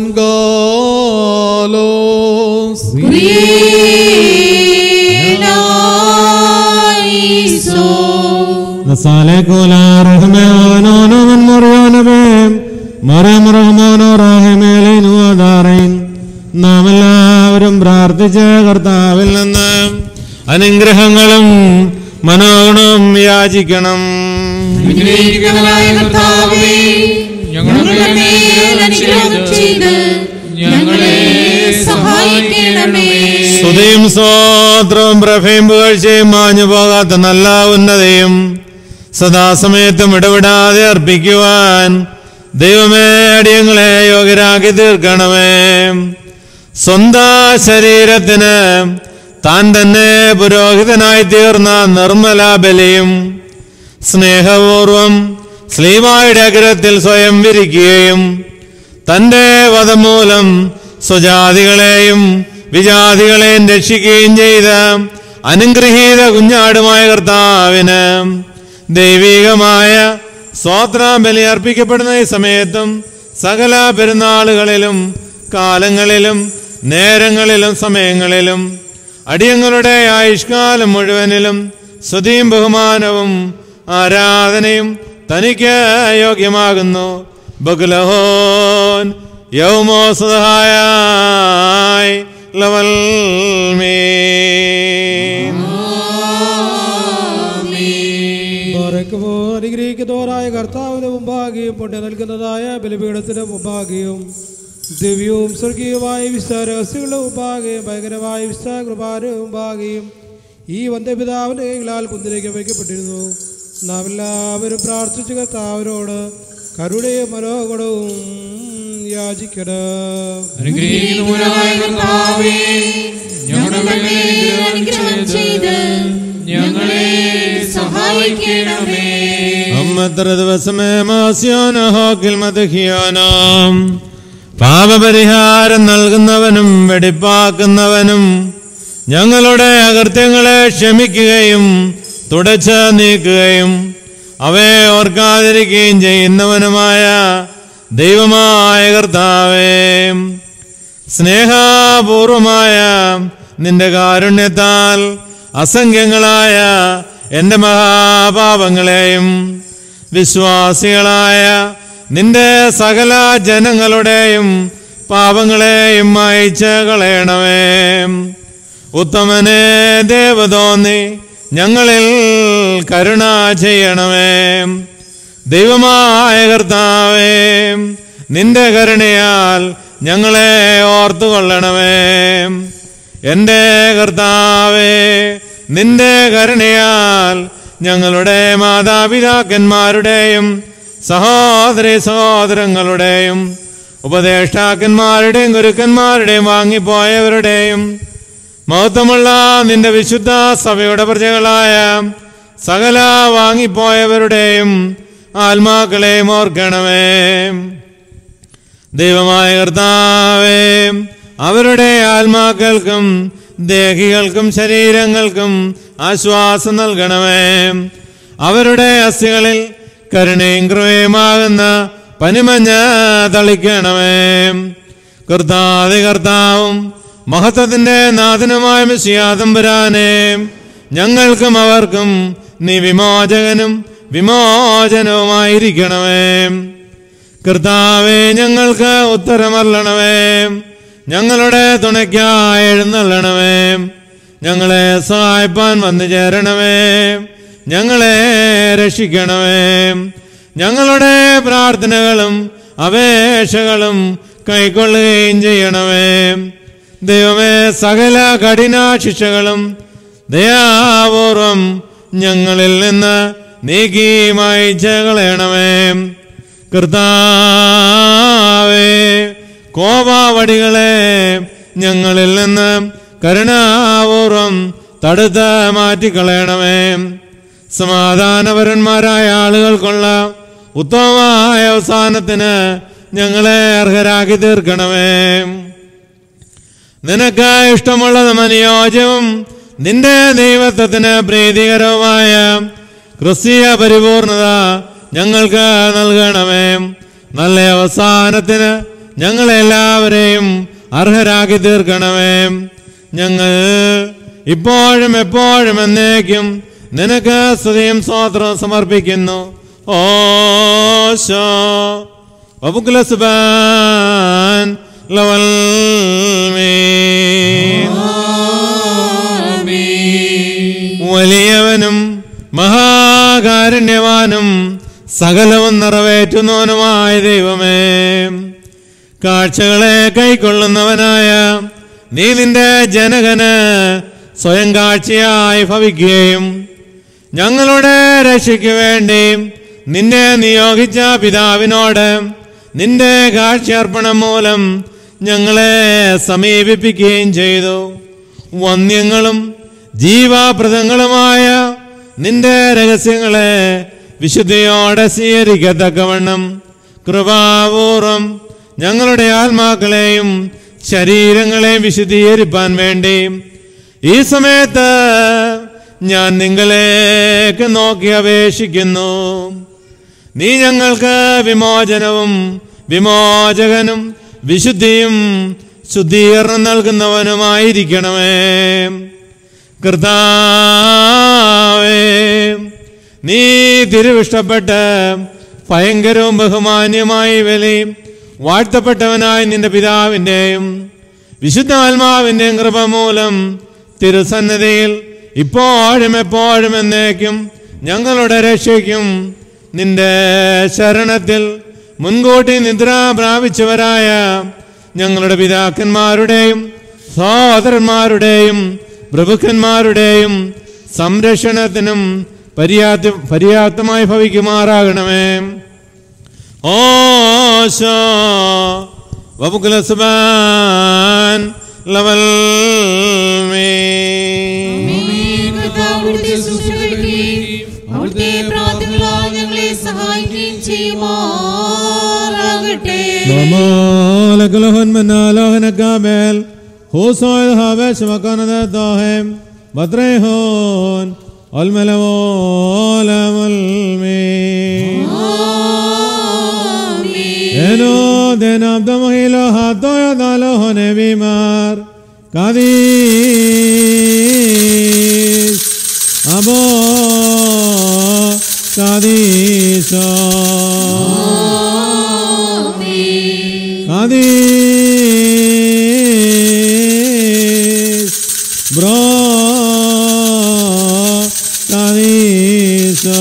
ഗാലോസ് പ്രിയനായിസോ നസാലെ കോലാറഹമേനോനോ മറിയോനബേ മറമറഹമോനോ റാഹിമേലൈനു ആധാറൈൻ നാം എല്ലാവരും പ്രാർത്ഥിച്ച കർത്താവിൽ നിന്ന് അനുഗ്രഹങ്ങളും മനോഗുണവും യാചിക്കണം അനുഗ്രഹിക്കുന്നവനായ കർത്താവേ, ഞങ്ങളുടെ മേൽ അനുഗ്രഹം ചെയ്ത് ഞങ്ങളെ സഹായിക്കണമേ സ്തുതിയും സ്തോത്രവും പ്രഭയും പുകഴ്ചയും മാഞ്ഞു പോകാത്ത നല്ല ഉന്നതയും സദാസമയത്തും ഇടപെടാതെ അർപ്പിക്കുവാൻ ദൈവമേ അടിയങ്ങളെ യോഗ്യരാക്കി തീർക്കണമേ സ്വന്തം ശരീരത്തിന് താൻ തന്നെ പുരോഹിതനായി തീർന്ന നിർമ്മല ബലിയും സ്നേഹപൂർവം സ്ലീവായുടെ അഗ്രത്തിൽ സ്വയം വിരിക്കുകയും തന്റെ വധമൂലം സ്വജാതികളെയും വിജാതികളെയും രക്ഷിക്കുകയും ചെയ്ത അനുഗ്രഹീത കുഞ്ഞാടുമായ കർത്താവിന് ദൈവികമായ സ്വാത്രാബലി അർപ്പിക്കപ്പെടുന്ന ഈ സമയത്തും സകല പെരുന്നാളുകളിലും കാലങ്ങളിലും നേരങ്ങളിലും സമയങ്ങളിലും അടിയങ്ങളുടെ ആയുഷ്കാലം മുഴുവനിലും സ്തുതിയും ബഹുമാനവും ആരാധനയും തനിക്ക് യോഗ്യമാകുന്നു ബകുലഹോൻ യൗമോ സഹായ ലവൽ ബാറക്കുമോ അനുഗ്രഹിക്കുന്നവരായ കർത്താവിന് മുമ്പാകെയും പൊട്ടി നൽകുന്നതായ ബലിപീഠത്തിന് മുമ്പാകെയും ദിവ്യവും സ്വർഗീയമായ വിസ്താരഹസ്യങ്ങളുടെ മുമ്പാകെയും ഭയങ്കരമായ വിസ്താരകൃപാരുടെ മുമ്പാകെയും ഈ വന്ധ്യപിതാവിൻ്റെ കൈകളാൽ കുന്തിലേക്ക് വയ്ക്കപ്പെട്ടിരുന്നു നാം എല്ലാവരും പ്രാർത്ഥിച്ച കർത്താവിനോട് കരുണയും മനോഗുണവും യാചിക്കണം അനുഗ്രഹിക്കുന്നവനായ കർത്താവേ ഞങ്ങളുടെ മേൽ അനുഗ്രഹം ചെയ്ത് ഞങ്ങളെ സഹായിക്കണമേ അമ്മത്ര ദിവസമേ മാസ്യോനോ ഹോക്കിൽ മതഹിയോനാം പാപപരിഹാരം നൽകുന്നവനും വെടിപ്പാക്കുന്നവനും ഞങ്ങളുടെ അകൃത്യങ്ങളെ ക്ഷമിക്കുകയും തുടച്ച് നീക്കുകയും അവയെ ഓർക്കാതിരിക്കുകയും ചെയ്യുന്നവനുമായ ദൈവമായ കർത്താവേ സ്നേഹപൂർവമായ നിന്റെ കാരുണ്യത്താൽ അസംഖ്യങ്ങളായ എൻ്റെ മഹാപാപങ്ങളെയും വിശ്വാസികളായ നിന്റെ സകല ജനങ്ങളുടെയും പാപങ്ങളെയും മായിച്ച് കളയണമേ ഉത്തമനെ ദേവതോന്നി ഞങ്ങളിൽ കരുണ ചെയ്യണമേ ദൈവമായ കർത്താവേ നിന്റെ കരുണയാൽ ഞങ്ങളെ ഓർത്തുകൊള്ളണമേ എൻ്റെ കർത്താവേ നിന്റെ കരുണയാൽ ഞങ്ങളുടെ മാതാപിതാക്കന്മാരുടെയും സഹോദരി സഹോദരങ്ങളുടെയും ഉപദേഷ്ടാക്കന്മാരുടെയും ഗുരുക്കന്മാരുടെയും വാങ്ങിപ്പോയവരുടെയും മഹത്വമുള്ള നിന്റെ വിശുദ്ധ സഭയുടെ പ്രജകളായ സകല വാങ്ങിപ്പോയവരുടെയും ആത്മാക്കളെയും ഓർക്കണമേ ദൈവമായ കർത്താവേ അവരുടെ ആത്മാക്കൾക്കും ദേഹികൾക്കും ശരീരങ്ങൾക്കും ആശ്വാസം നൽകണമേ അവരുടെ അസ്ഥികളിൽ കരുണയും കൃപയുമാകുന്ന പനിമഞ്ഞ തളിക്കണമേ കർത്താതി കർത്താവും മഹത്വത്തിന്റെ നാഥനുമായ മിശിയാതമ്പുരാനെ ഞങ്ങൾക്കും അവർക്കും നീ വിമോചകനും വിമോചനവുമായിരിക്കണമേ കർത്താവെ ഞങ്ങൾക്ക് ഉത്തരമല്ലണമേ ഞങ്ങളുടെ തുണയ്ക്കായി എഴുന്നള്ളണമേ ഞങ്ങളെ സഹായിപ്പാൻ വന്നു ചേരണമേ ഞങ്ങളെ രക്ഷിക്കണമേ ഞങ്ങളുടെ പ്രാർത്ഥനകളും അപേക്ഷകളും കൈക്കൊള്ളുകയും ചെയ്യണമേ ദൈവമേ സകല കഠിന ശിക്ഷകളും ദയാപൂർവം ഞങ്ങളിൽ നിന്ന് നീക്കി മായിച്ച് കളയണമേ കർത്താവേ കോപാവടികളെ ഞങ്ങളിൽ നിന്ന് കരുണാപൂർവം തടുത്ത് മാറ്റിക്കളയണമേ സമാധാനപരന്മാരായ ആളുകൾക്കുള്ള ഉത്തമമായ അവസാനത്തിന് ഞങ്ങളെ അർഹരാക്കി തീർക്കണമേ നിനക്ക് ഇഷ്ടമുള്ളതും അനുയോജ്യവും നിന്റെ ദൈവത്വത്തിന് പ്രീതികരവുമായ ക്രിസ്തീയ പരിപൂർണത ഞങ്ങൾക്ക് നൽകണമേ നല്ല അവസാനത്തിന് ഞങ്ങളെല്ലാവരെയും അർഹരാക്കി തീർക്കണമേ ഞങ്ങൾ ഇപ്പോഴും എപ്പോഴും എന്നേക്കും നിനക്ക് സ്തുതിയും സ്വാത്രം സമർപ്പിക്കുന്നു ഓശോ വബുക്കുലസുബാൻ ലവൽ വലിയവനും മഹാകാരുണ്യവാനും സകലവും നിറവേറ്റുന്നവനുമായ ദൈവമേ കാഴ്ചകളെ കൈക്കൊള്ളുന്നവനായ നീ നിന്റെ ജനകന് സ്വയം കാഴ്ചയായി ഭവിക്കുകയും ഞങ്ങളുടെ രക്ഷയ്ക്ക് വേണ്ടി നിന്നെ നിയോഗിച്ച പിതാവിനോട് നിന്റെ കാഴ്ചയർപ്പണം മൂലം ഞങ്ങളെ സമീപിപ്പിക്കുകയും ചെയ്തു വന്യങ്ങളും ജീവാപ്രദങ്ങളുമായ നിന്റെ രഹസ്യങ്ങളെ വിശുദ്ധിയോടെ സ്വീകരിക്കത്തക്കവണ്ണം കൃപാപൂർവം ഞങ്ങളുടെ ആത്മാക്കളെയും ശരീരങ്ങളെയും വിശുദ്ധീകരിപ്പാൻ വേണ്ടി ഈ സമയത്ത് ഞാൻ നിങ്ങളേക്ക് നോക്കി അപേക്ഷിക്കുന്നു നീ ഞങ്ങൾക്ക് വിമോചനവും വിമോചകനും വിശുദ്ധിയും ശുദ്ധീകരണം നൽകുന്നവനുമായിരിക്കണമേ കർത്താവേ നീ തിരുവിഷ്ടപ്പെട്ട് ഭയങ്കരവും ബഹുമാന്യമായി വിലയും വാഴ്ത്തപ്പെട്ടവനായ നിന്റെ പിതാവിൻ്റെയും വിശുദ്ധ ആത്മാവിൻ്റെയും കൃപ മൂലം തിരുസന്നതിയിൽ ഇപ്പോഴും എപ്പോഴും എന്നേക്കും ഞങ്ങളുടെ രക്ഷയ്ക്കും നിന്റെ ശരണത്തിൽ മുൻകൂട്ടി നിദ്ര പ്രാപിച്ചവരായ ഞങ്ങളുടെ പിതാക്കന്മാരുടെയും സഹോദരന്മാരുടെയും പ്രഭുക്കന്മാരുടെയും സംരക്ഷണത്തിനും പര്യാപ്ത പര്യാപ്തമായി ഭവിക്കുമാറാകണമേ ഓശോ വബുക്കുലസുബാൻ ലവൽ കർത്താവിന്റെ ശുശ്രൂഷകൾക്കുകയും അവിടുത്തെ പ്രാർത്ഥനകളാൽ ഞങ്ങളെ സഹായിക്കുകയും ചെയ്യുമാറാകട്ടെ നമോലകലഹൻ മന്നാലോഹനക്കാബേൽ ഹൂസോയ് ഹാബേശ് മക്കാനദ ദോഹം ബദ്രേഹോൻ ഒൽമലവോലമൽമേ എനോ ദേനാബ്ദമഹിലോ ഹാത്തോയ ദാലോഹനെ ബീമാർ കാദീസ് അബോ കാദീസോ കാദീസ് ബ്രോ കാദീസോ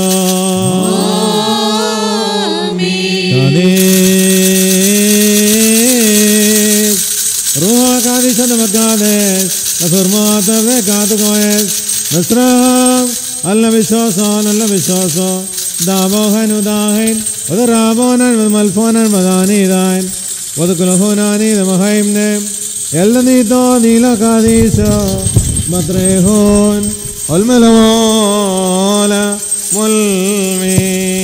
കാദീസ് റൂഹ കാദീസ നമക്കാദേശ് നഫർമാതവെ കാതുകോയസ് നസ്രാം അല്ല വിശ്വാസോ നല്ല വിശ്വാസോ ദാമോഹൻ ഉദാഹൻ ഉദറാബോനൻ മൽഫോനൻ മദാനീദാൻ وذكرهناني دمهيمني എല്ലനീതോ നീലകാദീശ മത്രേഹോൻ ഒൽമലമോല മുൽമീ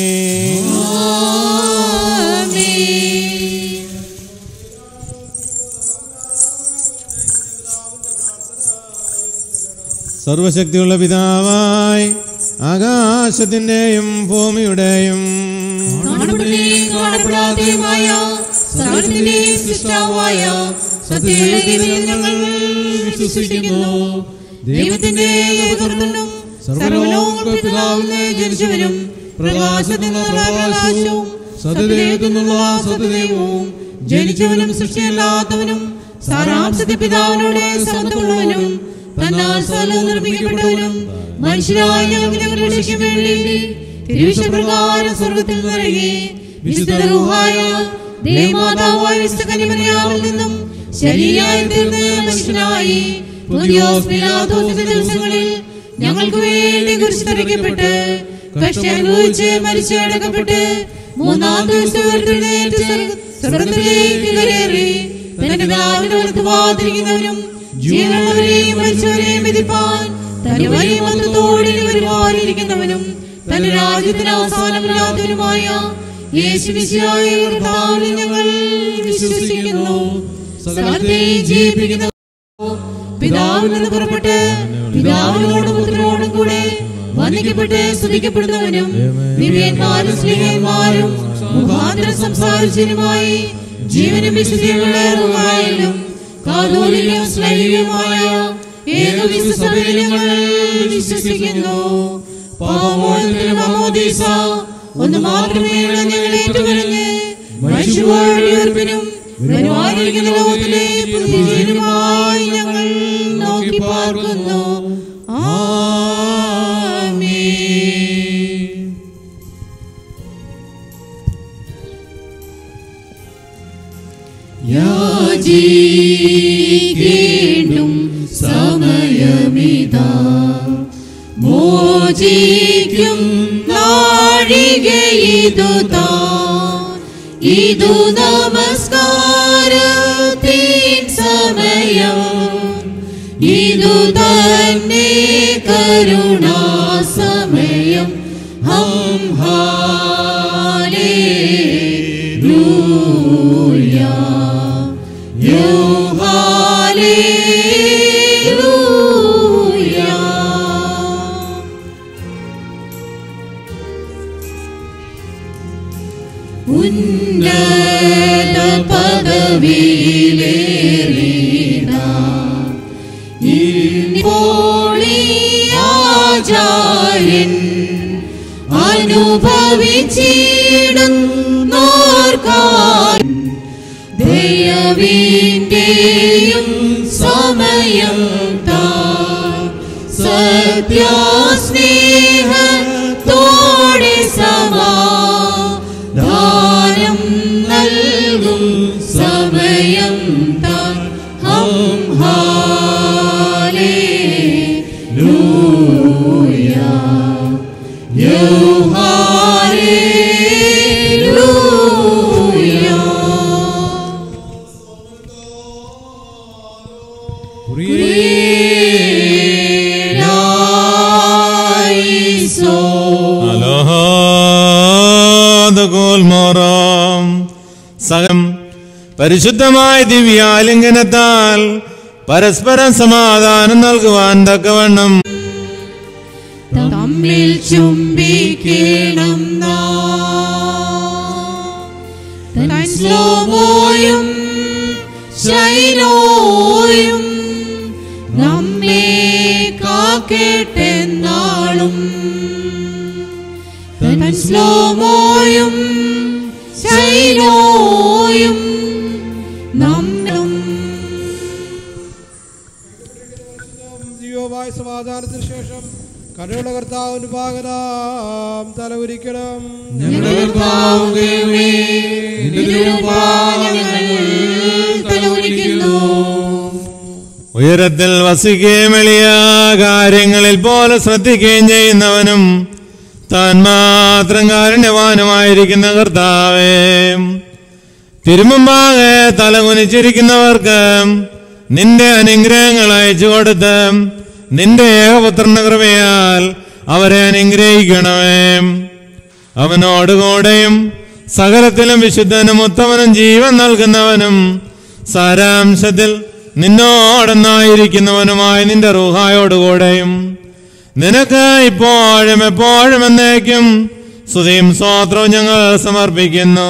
സർവശക്തിയുള്ള പിതാവായി ആകാശത്തിന്റെയും ഭൂമിയുടെയും കാണപ്പെടുകയും കാണപ്പെടാതെയുമായ സകലത്തിന്റെയും സൃഷ്ടാവായ സത്യയുടെ ദൈവത്തിൽ ഞങ്ങൾ വിശ്വസിക്കുന്നു ദൈവത്തിന്റെ ഏകപുത്രനും സർവലോകങ്ങൾക്ക് പിതാവിനെ ജനിച്ചവരും പ്രകാശത്തിൽ നിന്നുള്ള പ്രകാശവും സത്യദൈവത്തിൽ നിന്നുള്ള സത്യദൈവവും ജനിച്ചവനും സൃഷ്ടിയല്ലാത്തവനും സാരാംശത്തെ പിതാവിനോട് സ്വന്തമുള്ളവനും തന്നാൽ സ്ഥലം നിർമ്മിക്കപ്പെട്ടവനും മനുഷ്യരായ ഞങ്ങൾക്ക് ഞങ്ങളുടെ രക്ഷയ്ക്ക് വേണ്ടി തിരുവിഷപ്രകാരം സ്വർഗത്തിൽ നിറങ്ങി വിശുദ്ധ റൂഹായ ദേവമാതാവായ വിശുദ്ധ കന്യമറിയാവിൽ നിന്നും ശരിയായി തീർന്ന മനുഷ്യനായി പുതിയോസ് പിലാത്തോസിന്റെ ദിവസങ്ങളിൽ ഞങ്ങൾക്ക് വേണ്ടി കുരിശിതറിക്കപ്പെട്ട് കഷ്ടം അനുഭവിച്ച് മരിച്ചടക്കപ്പെട്ട് മൂന്നാം ദിവസം ഉയർത്തെഴുന്നേറ്റ് സ്വർഗ്ഗ- സ്വർഗ്ഗത്തിലേക്ക് കയറി തന്റെ പിതാവിന്റെ വലത്ത് വാതിരിക്കുന്നവനും ജീവനുള്ളവരെയും മരിച്ചവരെയും വിധിപ്പാൻ തന്റെ വലിയ മന്ത്രത്തോടെ വരുവാനിരിക്കുന്നവനും തന്റെ രാജ്യത്തിന് അവസാനമില്ലാത്തവനുമായ യേശുമിശിയായ കർത്താവിൽ ഞങ്ങൾ വിശ്വസിക്കുന്നു സകലത്തെയും ജീവിപ്പിക്കുന്ന പിതാവിൽ നിന്ന് പുറപ്പെട്ട് പിതാവിനോടും പുത്രനോടും കൂടെ വന്ദിക്കപ്പെട്ട് സ്തുതിക്കപ്പെടുന്നവനും ദിവ്യന്മാരും സ്നേഹന്മാരും മുഖാന്തരം സംസാരിച്ചതിനുമായി ജീവനും വിശുദ്ധിയുള്ളതുമായാലും കാതോലികയും സ്നേഹികയുമായ ഏകവിശ്വസഭയിൽ ഞങ്ങൾ വിശ്വസിക്കുന്നു പാവമോചനത്തിന് മഹോദീസ ഒന്ന് മാത്രമേ ഉള്ള ഞങ്ങൾ ഏറ്റുപറഞ്ഞ് മനുഷ്യരുടെ ഉയർപ്പിനും വരുവാനിരിക്കുന്ന ലോകത്തിലെ പുതുജീവനുമായി ഞങ്ങൾ നോക്കി പാർക്കുന്നു ആമേൻ യാചിക്കേണ്ടും സമയമിതാ മോചിക്കും നാഴികയിതു താൻ ഇതു നമസ്കാരത്തിൻ സമയം ഇതു തന്നെ കരുണാ സമയം ഹം ഹാലേലൂയ യോ ഹാലേലൂയ ഉന്നത പദവിയിലേറിന ഇപ്പോളീ ആചാര്യൻ അനുഭവിച്ചിടും നോർക്കാൻ ദയവിന്റെയും സമയം താ സത്യാസ്നേഹത്തോടെ സമാധാനം നൽകും സമയം താൻ ഹം ഹാലേലൂയ യോ ഹാലേലൂയ അലോഹാദഗോൽമോറാം സകം പരിശുദ്ധമായ ദിവ്യാലിംഗനത്താൽ പരസ്പരം സമാധാനം നൽകുവാൻ തക്കവണ്ണം തമ്മിൽ ചുംബിക്കണം തൻ സ്ലോമോയും ശൈലോയും നമ്മെ കാക്കേട്ടെന്നാളും തൻ സ്ലോമോയും ശൈലോയും നമ്മളും ജീവമായ സമാധാനത്തിന് ശേഷം കരുണ കർത്താവിന് ഭാഗനാം തലവുരിക്കണം ഞങ്ങളുടെ കർത്താവ് ദൈവമേ, നിന്റെ തിരുമുമ്പാകെ ഞങ്ങൾ തലകുനിക്കുന്നു. ഉയരത്തിൽ വസിക്കുകയും എളിയ കാര്യങ്ങളിൽ പോലെ ശ്രദ്ധിക്കുകയും ചെയ്യുന്നവനും താൻ മാത്രം കാരുണ്യവാനുമായിരിക്കുന്ന കർത്താവേ തിരുമുമ്പാകെ തലകുനിച്ചിരിക്കുന്നവർക്ക് നിന്റെ അനുഗ്രഹങ്ങൾ അയച്ചു കൊടുത്ത് നിന്റെ ഏകപുത്രന്റെ കൃപയാൽ അവരെ അനുഗ്രഹിക്കണമേ അവനോടുകൂടെയും സകലത്തിലും വിശുദ്ധനും ഉത്തമനും ജീവൻ നൽകുന്നവനും സാരാംശത്തിൽ നിന്നോടൊന്നായിരിക്കുന്നവനുമായ നിന്റെ റൂഹായോടുകൂടെയും നിനക്ക് ഇപ്പോഴും എപ്പോഴും എന്നേക്കും സ്തുതിയും സ്വാത്രവും ഞങ്ങൾ സമർപ്പിക്കുന്നു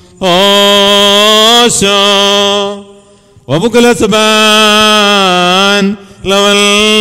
ഓശോ വബുക്കുല സുബാൻ ലവൽ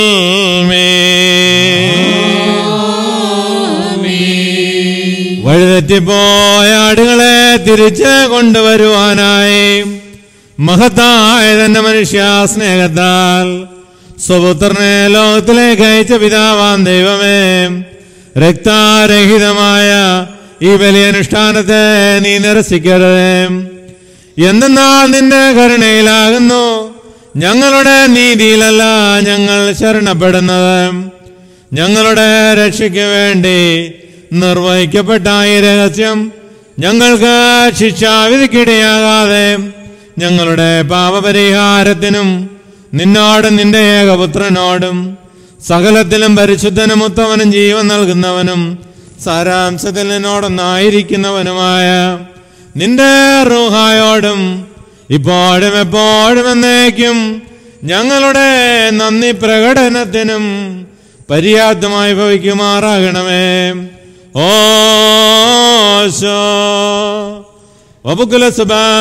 വഴിതെറ്റിപ്പോയ ആടുകളെ തിരിച്ച് കൊണ്ടുവരുവാനായി മഹത്തായ തന്റെ മനുഷ്യ സ്നേഹത്താൽ സ്വപുത്രനെ ലോകത്തിലേക്ക് അയച്ച പിതാവാൻ ദൈവമേ രക്താരഹിതമായ ഈ വലിയ അനുഷ്ഠാനത്തെ നീ നിരസിക്കരുതേ എന്തെന്നാൽ നിന്റെ കരുണയിലാകുന്നു ഞങ്ങളുടെ നീതിയിലല്ല ഞങ്ങൾ ശരണപ്പെടുന്നത് ഞങ്ങളുടെ രക്ഷയ്ക്ക് വേണ്ടി നിർവഹിക്കപ്പെട്ട ഈ രഹസ്യം ഞങ്ങൾക്ക് ശിക്ഷാവിധിക്കിടയാകാതെ ഞങ്ങളുടെ പാപപരിഹാരത്തിനും നിന്നോടും നിന്റെ ഏകപുത്രനോടും സകലത്തിലും പരിശുദ്ധനും ഉത്തമനും ജീവൻ നൽകുന്നവനും സാരാംശത്തിൽ നിന്നോടൊന്നായിരിക്കുന്നവനുമായ നിന്റെ റൂഹായോടും ഇപ്പോഴും എപ്പോഴും എന്നേക്കും ഞങ്ങളുടെ നന്ദി പ്രകടനത്തിനും പര്യാപ്തമായി ഭവിക്കുമാറാകണമേ ഓശോ വബുക്കുല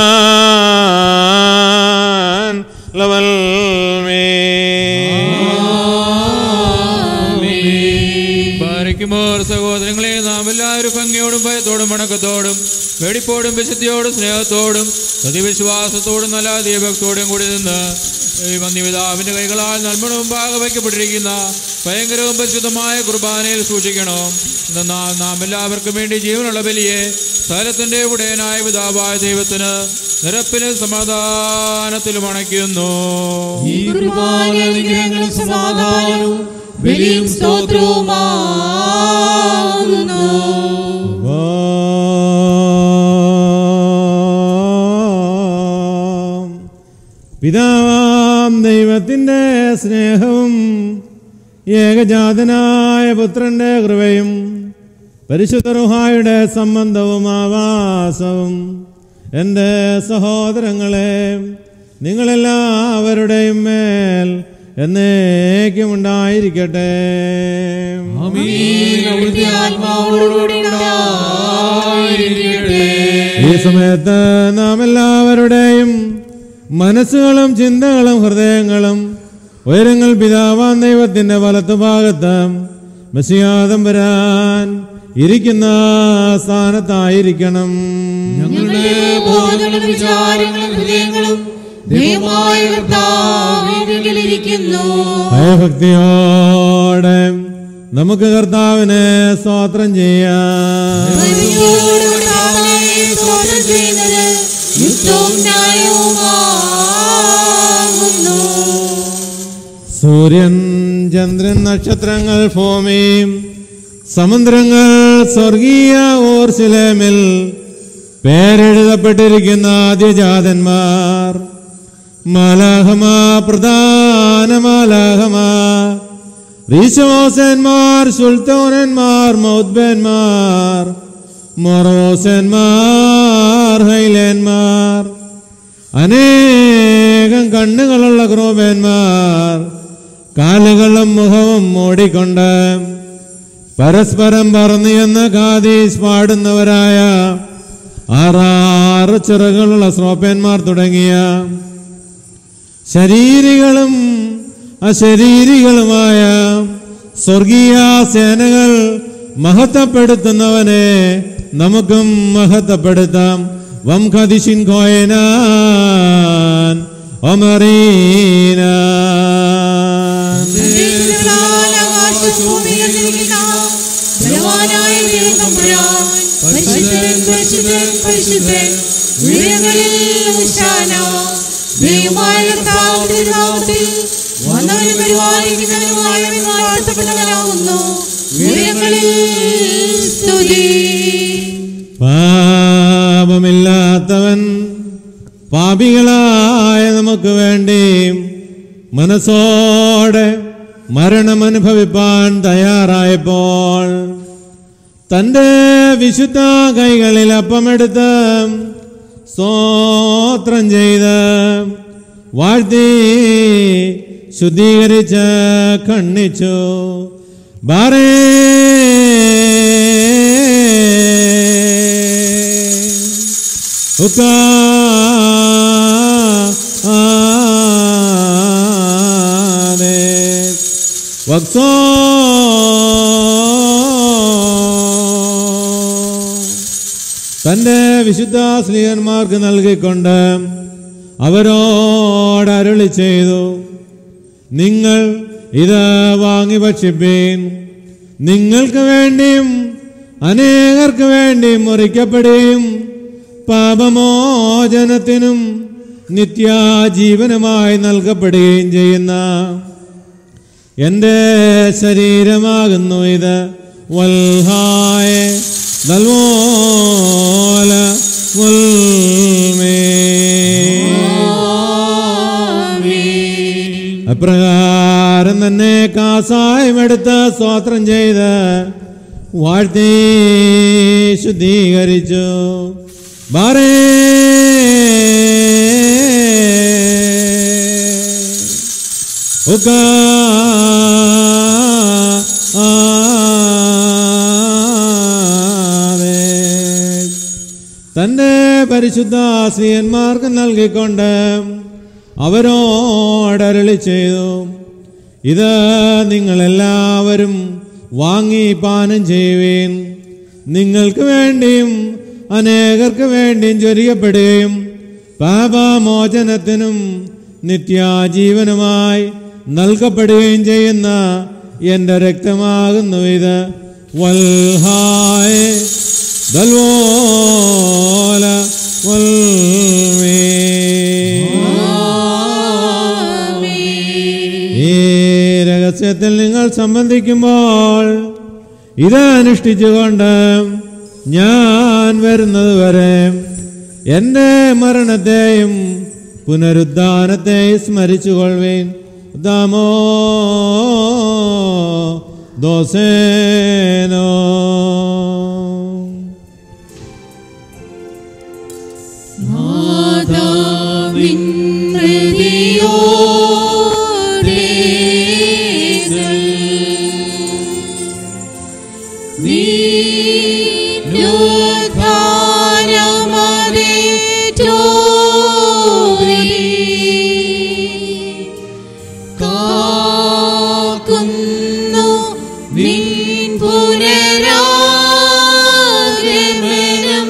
സുബാൻ ലവൽ പാരയ്ക്കുമോർ സഹോദരങ്ങളെ നാം എല്ലാവരും ഭംഗിയോടും ഭയത്തോടും വണക്കത്തോടും വെടിപ്പോടും വിശുദ്ധിയോടും സ്നേഹത്തോടും സതിവിശ്വാസത്തോടും നല്ല ദീപത്തോടും കൂടി നിന്ന് ഈ വന്യപിതാവിന്റെ കൈകളാൽ നന്മണവും ഭാഗവയ്ക്കപ്പെട്ടിരിക്കുന്ന ഭയങ്കരവും പരിശുദ്ധമായ കുർബാനയിൽ സൂക്ഷിക്കണം എന്നാൽ നാം എല്ലാവർക്കും വേണ്ടി ജീവനുള്ള ബലിയെ സ്ഥലത്തിന്റെ ഉടയനായ പിതാവായ ദൈവത്തിന് നിരപ്പിലും സമാധാനത്തിലും അണയ്ക്കുന്നു ഈ കുർബാന അനുഗ്രഹങ്ങളും സമാധാനവും ബലിയും സ്തോത്രവുമാകുന്നു പിതാവാം ദൈവത്തിൻ്റെ സ്നേഹവും ഏകജാതനായ പുത്രന്റെ കൃപയും പരിശുദ്ധ റുഹായുടെ സംബന്ധവും ആവാസവും എൻ്റെ സഹോദരങ്ങളെ നിങ്ങളെല്ലാവരുടെയും മേൽ എന്നേക്കും ഉണ്ടായിരിക്കട്ടെ അവിടുത്തെ ആത്മാവോടുകൂടി ഉണ്ടായിരിക്കട്ടെ. ഈ സമയത്ത് നാം എല്ലാവരുടെയും മനസ്സുകളും ചിന്തകളും ഹൃദയങ്ങളും ഉയരങ്ങൾ പിതാവാൻ ദൈവത്തിന്റെ വലത്തുഭാഗത്ത് മസിയാദം വരാൻ ഇരിക്കുന്ന സ്ഥാനത്തായിരിക്കണം ഞങ്ങളുടെ ബോധങ്ങളും വിചാരങ്ങളും ഹൃദയങ്ങളും ദൈവമായ കർത്താവിനിരിക്കുന്നു ഭയഭക്തിയോടെ നമുക്ക് കർത്താവിനെ സ്തോത്രം ചെയ്യാം സ്തോത്രം ചെയ്യുന്നത് യുക്തവും ന്യായവുമാകുന്നു സൂര്യൻ ചന്ദ്രൻ നക്ഷത്രങ്ങൾ ഭൂമി സമുദ്രങ്ങൾ സ്വർഗീയ ഓർസിലേമിൽ പേരെഴുതപ്പെട്ടിരിക്കുന്ന ആദ്യജാതന്മാർ മാലാഹമാ പ്രധാന മാലാഹമാർ റീശോസന്മാർ സുൽത്താനന്മാർ മൗദ്ബന്മാർ മൊറോസന്മാർ ഹൈലേന്മാർ അനേകം കണ്ണുകളുള്ള ക്രോപന്മാർ കാലുകളും മുഖവും മൂടിക്കൊണ്ട് പരസ്പരം പറന്നു എന്ന് ഖാദീസ് പാടുന്നവരായ ആറാറ് ചിറകുള്ള ശ്രോപ്പന്മാർ തുടങ്ങിയ ശരീരികളും അശരീരികളുമായ സ്വർഗീയ സേനകൾ മഹത്വപ്പെടുത്തുന്നവനെ നമുക്കും മഹത്വപ്പെടുത്താം വംഖദിഷിൻ കോയനാൻ ഒമറീനാൻ ബലവാനായ ദൈവം തമ്പുരാൻ പരിശുദ്ധൻ പരിശുദ്ധൻ പരിശുദ്ധൻ ഉയരങ്ങളിൽ ഉശാന ദൈവമായ കർത്താവിന്റെ നാമത്തിൽ വന്നവനും പരിപാലിക്കുന്നവനുമായ വാഴ്ത്തപ്പെട്ടവനാകുന്നു ഉയരങ്ങളിൽ സ്തുതി പാപമില്ലാത്തവൻ പാപികളായ നമുക്ക് വേണ്ടി മനസ്സോടെ മരണം അനുഭവിപ്പാൻ തയ്യാറായപ്പോൾ തൻ്റെ വിശുദ്ധ കൈകളിൽ അപ്പമെടുത്ത് സ്തോത്രം ചെയ്ത് വാഴ്ത്തി ശുദ്ധീകരിച്ച് കണ്ണിച്ചു ബാറേ ഉക്കാ വക്സോ തന്റെ വിശുദ്ധ സ്ത്രീയന്മാർക്ക് നൽകിക്കൊണ്ട് അവരോട് അരുളി ചെയ്തു നിങ്ങൾ ഇത് വാങ്ങി ഭക്ഷിപ്പീൻ നിങ്ങൾക്ക് വേണ്ടിയും അനേകർക്ക് വേണ്ടിയും മുറിക്കപ്പെടുകയും പാപമോചനത്തിനും നിത്യാജീവനുമായി നൽകപ്പെടുകയും ചെയ്യുന്ന എൻ്റെ ശരീരമാകുന്നു ഇത് വൽഹായ നൽവോല അപ്രകാരം തന്നെ കാസായമെടുത്ത് സ്തോത്രം ചെയ്ത് വാഴ്ത്തി ശുദ്ധീകരിച്ചു ബാറേ ഉക്കാ തന്റെ പരിശുദ്ധ സ്ത്രീയന്മാർക്ക് നൽകിക്കൊണ്ട് അവരോടരളി ചെയ്തു ഇത് നിങ്ങളെല്ലാവരും വാങ്ങി പാനം ചെയ്യുവീൻ നിങ്ങൾക്ക് വേണ്ടിയും അനേകർക്ക് വേണ്ടിയും ചൊരിയപ്പെടുകയും പാപമോചനത്തിനും നിത്യാജീവനുമായി നൽകപ്പെടുകയും ചെയ്യുന്ന എൻ്റെ രക്തമാകുന്നു ഇത് വൽഹായ ദൽവോല വൽമേ ഈ രഹസ്യത്തിൽ നിങ്ങൾ സംബന്ധിക്കുമ്പോൾ ഇത് അനുഷ്ഠിച്ചുകൊണ്ട് ഞാൻ വരുന്നത് വരെ എൻ്റെ മരണത്തെയും പുനരുദ്ധാനത്തെയും സ്മരിച്ചുകൊള്ളുവേൻ ദാമോ ദോസേനോ മാതാവിൻ ഹൃദയോരേകൾ വീര്യോദ്ധാരമതേറ്റോരി കാക്കുന്നു നിൻ പുനരാഗമനം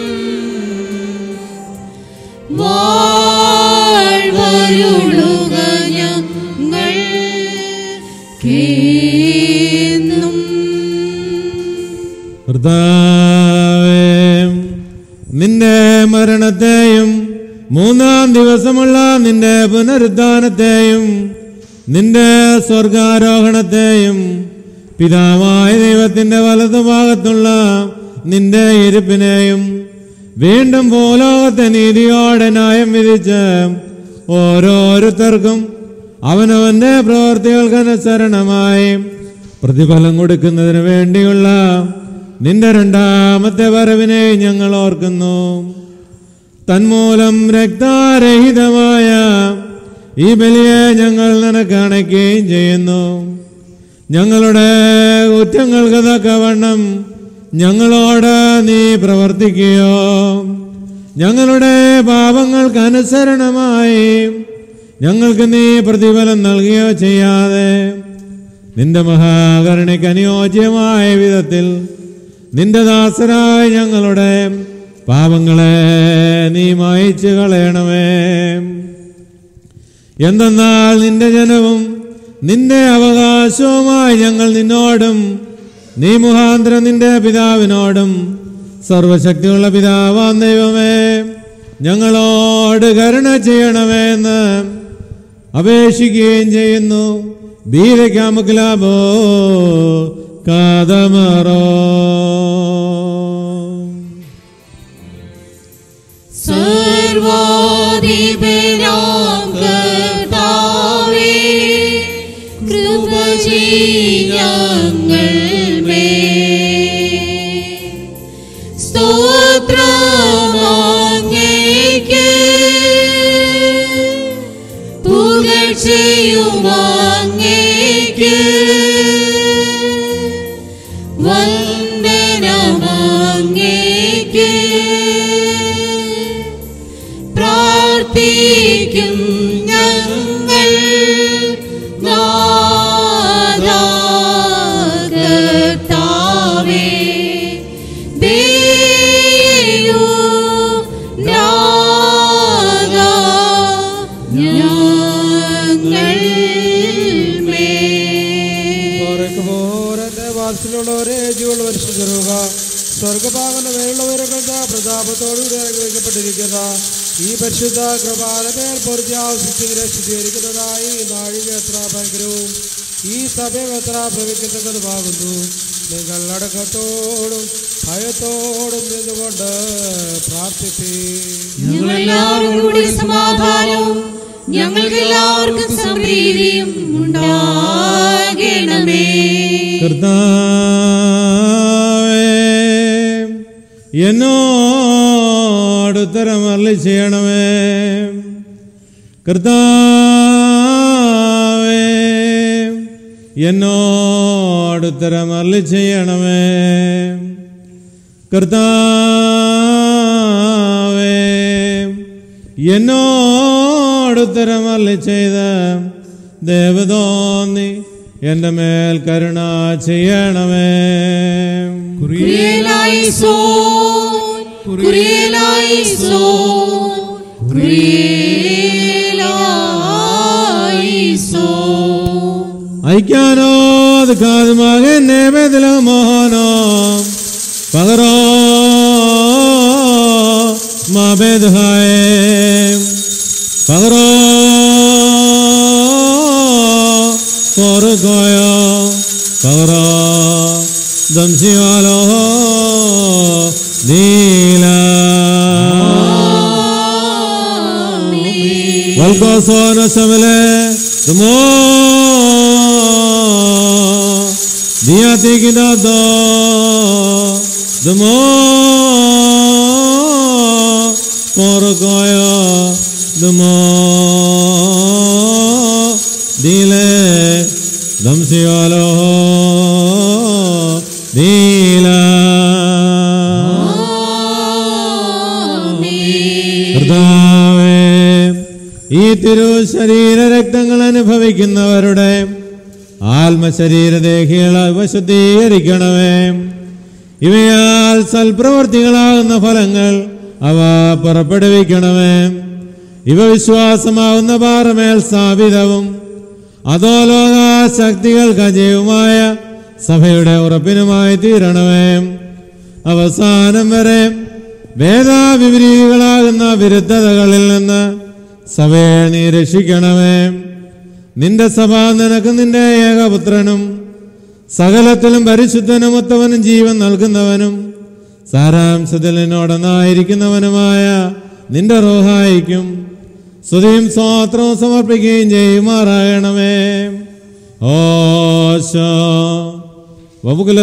വാഴ്വരുളുക ഞങ്ങൾ കേന്നും കർത്താവേ നിന്റെ മരണത്തെയും മൂന്നാം ദിവസമുള്ള നിന്റെ പുനരുദ്ധാനത്തെയും നിന്റെ സ്വർഗാരോഹണത്തെയും പിതാവായ ദൈവത്തിന്റെ വലതുഭാഗത്തുള്ള നിന്റെ ഇരിപ്പിനെയും വീണ്ടും ഭൂലോകത്തെ നീതിയോടെ ന്യായം വിധിച്ച് ഓരോരുത്തർക്കും അവനവന്റെ പ്രവർത്തികൾക്കനുസരണമായി പ്രതിഫലം കൊടുക്കുന്നതിന് വേണ്ടിയുള്ള നിന്റെ രണ്ടാമത്തെ വരവിനെ ഞങ്ങൾ ഓർക്കുന്നു തന്മൂലം രക്താരഹിതമായ ഈ ബലിയെ ഞങ്ങൾ നിനക്ക് അണയ്ക്കുകയും ചെയ്യുന്നു ഞങ്ങളുടെ കുറ്റങ്ങൾക്ക് തക്കവണ്ണം ഞങ്ങളോട് നീ പ്രവർത്തിക്കുകയോ ഞങ്ങളുടെ പാപങ്ങൾക്ക് അനുസരണമായി ഞങ്ങൾക്ക് നീ പ്രതിഫലം നൽകുകയോ ചെയ്യാതെ നിന്റെ മഹാകരുണയ്ക്ക് അനുയോജ്യമായ വിധത്തിൽ നിന്റെ ദാസരായ ഞങ്ങളുടെ പാപങ്ങളെ നീ മായിച്ചു കളയണമേ എന്തെന്നാൽ നിന്റെ ജനവും നിന്റെ അവകാശവുമായി ഞങ്ങൾ നിന്നോടും നീ മുഖാന്തരം നിന്റെ പിതാവിനോടും സർവശക്തിയുള്ള പിതാവാം ദൈവമേ ഞങ്ങളോട് കരുണ ചെയ്യണമേ എന്ന് അപേക്ഷിക്കുകയും ചെയ്യുന്നു ബീരക്കാമുക്കലാബോ കാതമറോ സർവാ സർവാധിപനാം കർത്താവേ കൃപ ഞങ്ങൾ സ്തോത്രമാങ്ങേക്ക് പുകഴ്ചയുമാങ്ങേക്ക് വന്ദനമാങ്ങേക്ക് പ്രാർത്ഥിക്കും ഞങ്ങൾ നാഥാ കർത്താവേ ദൈവനാഥാ ഞങ്ങൾ ഓരന്റെ വാത്സല്യമുള്ളവരെ ജീവനുള്ള പരിശുദ്ധരുക സ്വർഗഭാഗന മേലുള്ളവരൊക്കെ പ്രതാപത്തോടുകൂടി അനുഗ്രഹിക്കപ്പെട്ടിരിക്കുന്ന ഈ പരിശുദ്ധ കൃപാലമേൽ പൊറിച്ചാവശ്യത്തിൽ ശുദ്ധീകരിക്കുന്നതായി ഈ നാഴിക എത്ര ഭയങ്കരവും ഈ സഭയും എത്ര ഭവിക്കുന്നതുമാകുന്നു നിങ്ങൾ അടക്കത്തോടും ഭയത്തോടും നിന്നുകൊണ്ട് പ്രാർത്ഥിപ്പീ ഞങ്ങളെല്ലാവരും കൂടി സമാധാനവും ഞങ്ങൾക്ക് എല്ലാവർക്കും സമൃദ്ധിയും ഉണ്ടാകണമേ കർത്താവേ എന്നോട് ഉത്തരം അരളി ചെയ്യണമേ കർത്താവേ എന്നോട് ഉത്തരം അരളി ചെയ്യണമേ കർത്താവേ എന്നോട് ഉത്തരം അരളി ചെയ്ത് ദേവതോന്നി എൻ്റെ മേൽ കരുണ ചെയ്യണമേ കുറിയലായിസോ കുറിയലായിസോ കുറിയലായിസോ ഐക്യാനോ കാതുമകൻ മോഹനോ പകരോ മബേദ്ഹായേ പകരോ പോറുകോയോ പകരോ ദംശിയാലോ നീല വൽക്കോസോന ശമലെ തുമോ ദിയാതികിനാദോ തുമോ പോറുകോയോ തുമോ ദിലെ ദംശിയാലോ നീല കർത്താവേ ഈ തിരു ശരീര രക്തങ്ങൾ അനുഭവിക്കുന്നവരുടെ ആത്മശരീരദേഹികളെ വശുദ്ധീകരിക്കണമേ ഇവയാൽ സൽപ്രവർത്തികളാകുന്ന ഫലങ്ങൾ അവ പുറപ്പെടുവിക്കണമേ ഇവ വിശ്വാസമാകുന്ന പാറമേൽ സ്ഥാപിതവും അധോലോക ശക്തികൾക്ക് അജയവുമായ സഭയുടെ ഉറപ്പിനുമായി തീരണമേ അവസാനം വരെ വേദാവിപരീകളാകുന്ന വിരുദ്ധതകളിൽ നിന്ന് സഭയെ നീ രക്ഷിക്കണമേ നിന്റെ സഭ നിനക്ക് നിന്റെ ഏകപുത്രനും സകലത്തിലും പരിശുദ്ധനും ഉത്തവനും ജീവൻ നൽകുന്നവനും സാരാംശത്തിൽ നിന്നോടൊന്നായിരിക്കുന്നവനുമായ നിന്റെ റോഹായിക്കും സ്തുതിയും സ്വാത്രവും സമർപ്പിക്കുകയും ചെയ്യുമാറാകണമേ ഓശോ വബുകുല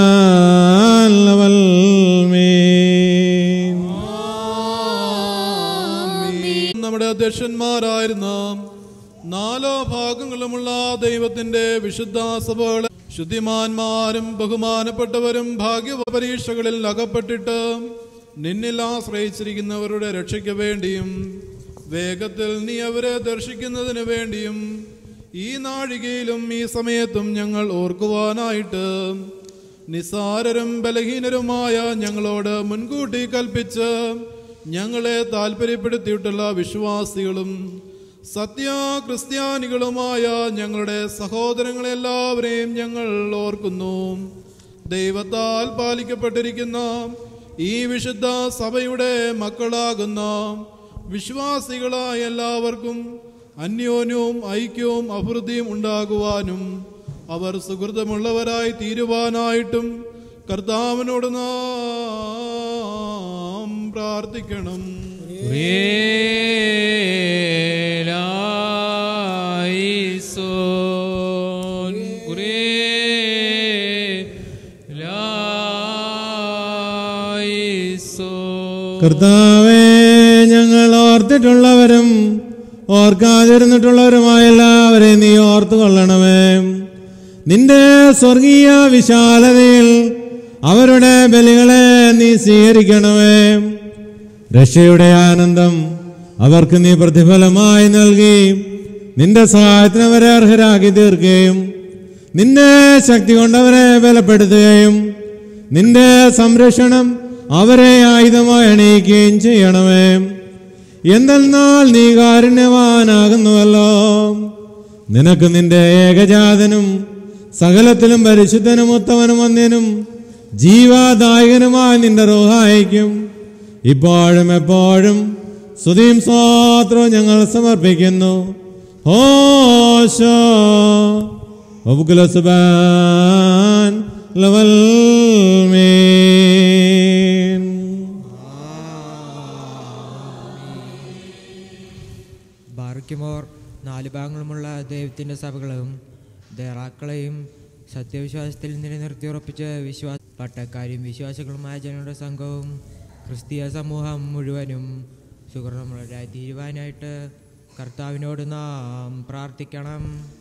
നമ്മുടെ അധ്യക്ഷന്മാരായിരുന്ന നാലോ ഭാഗങ്ങളുമുള്ള ദൈവത്തിന്റെ വിശുദ്ധ സഭകളെ ശുദ്ധിമാന്മാരും ബഹുമാനപ്പെട്ടവരും ഭാഗ്യ പരീക്ഷകളിൽ അകപ്പെട്ടിട്ട് നിന്നിൽ ആശ്രയിച്ചിരിക്കുന്നവരുടെ രക്ഷയ്ക്ക് വേണ്ടിയും വേഗത്തിൽ നീ അവരെ ദർശിക്കുന്നതിന് വേണ്ടിയും ഈ നാഴികയിലും ഈ സമയത്തും ഞങ്ങൾ ഓർക്കുവാനായിട്ട് നിസാരരും ബലഹീനരുമായ ഞങ്ങളോട് മുൻകൂട്ടി കൽപ്പിച്ച് ഞങ്ങളെ താല്പര്യപ്പെടുത്തിയിട്ടുള്ള വിശ്വാസികളും സത്യ ക്രിസ്ത്യാനികളുമായ ഞങ്ങളുടെ സഹോദരങ്ങളെല്ലാവരെയും ഞങ്ങൾ ഓർക്കുന്നു ദൈവത്താൽ പാലിക്കപ്പെട്ടിരിക്കുന്ന ഈ വിശുദ്ധ സഭയുടെ മക്കളാകുന്ന വിശ്വാസികളായ എല്ലാവർക്കും അന്യോന്യവും ഐക്യവും അഭിവൃദ്ധിയും ഉണ്ടാകുവാനും അവർ സുഹൃതമുള്ളവരായി തീരുവാനായിട്ടും കർത്താവിനോട് നാം പ്രാർത്ഥിക്കണം Amen. കർത്താവേ ഞങ്ങൾ ഓർത്തിട്ടുള്ളവരും ഓർക്കാതിരുന്നിട്ടുള്ളവരുമായ എല്ലാവരെയും നീ ഓർത്തു കൊള്ളണമേ നിന്റെ സ്വർഗീയ വിശാലതയിൽ അവരുടെ ബലികളെ നീ സ്വീകരിക്കണമേ രക്ഷയുടെ ആനന്ദം അവർക്ക് നീ പ്രതിഫലമായി നൽകി നിന്റെ സഹായത്തിന് അവരെ അർഹരാക്കി തീർക്കുകയും നിന്റെ ശക്തി കൊണ്ടവരെ ബലപ്പെടുത്തുകയും നിന്റെ സംരക്ഷണം അവരെ ആയുധമായി അണിയിക്കുകയും ചെയ്യണമേ എന്തെന്നാൽ നീ കാരുണ്യവാനാകുന്നുവല്ലോ നിനക്ക് നിന്റെ ഏകജാതനും സകലത്തിലും പരിശുദ്ധനും ഉത്തമനും വന്യനും ജീവാദായകനുമായ നിന്റെ റോഹായിക്കും ഇപ്പോഴും എപ്പോഴും സ്തുതിയും സ്വാത്രവും ഞങ്ങൾ സമർപ്പിക്കുന്നു ഹോശോ ഒബുക്കുലസുബാൻ ലവൽ മീൻ ബാറയ്ക്കുമോർ നാല് ഭാഗങ്ങളുമുള്ള ദൈവത്തിൻ്റെ സഭകളും ദേറാക്കളെയും സത്യവിശ്വാസത്തിൽ നിലനിർത്തി ഉറപ്പിച്ച് വിശ്വാസ പട്ടക്കാരും വിശ്വാസികളുമായ ജനങ്ങളുടെ സംഘവും ക്രിസ്തീയ സമൂഹം മുഴുവനും സുഗർണമുള്ളവരായി തീരുവാനായിട്ട് കർത്താവിനോട് നാം പ്രാർത്ഥിക്കണം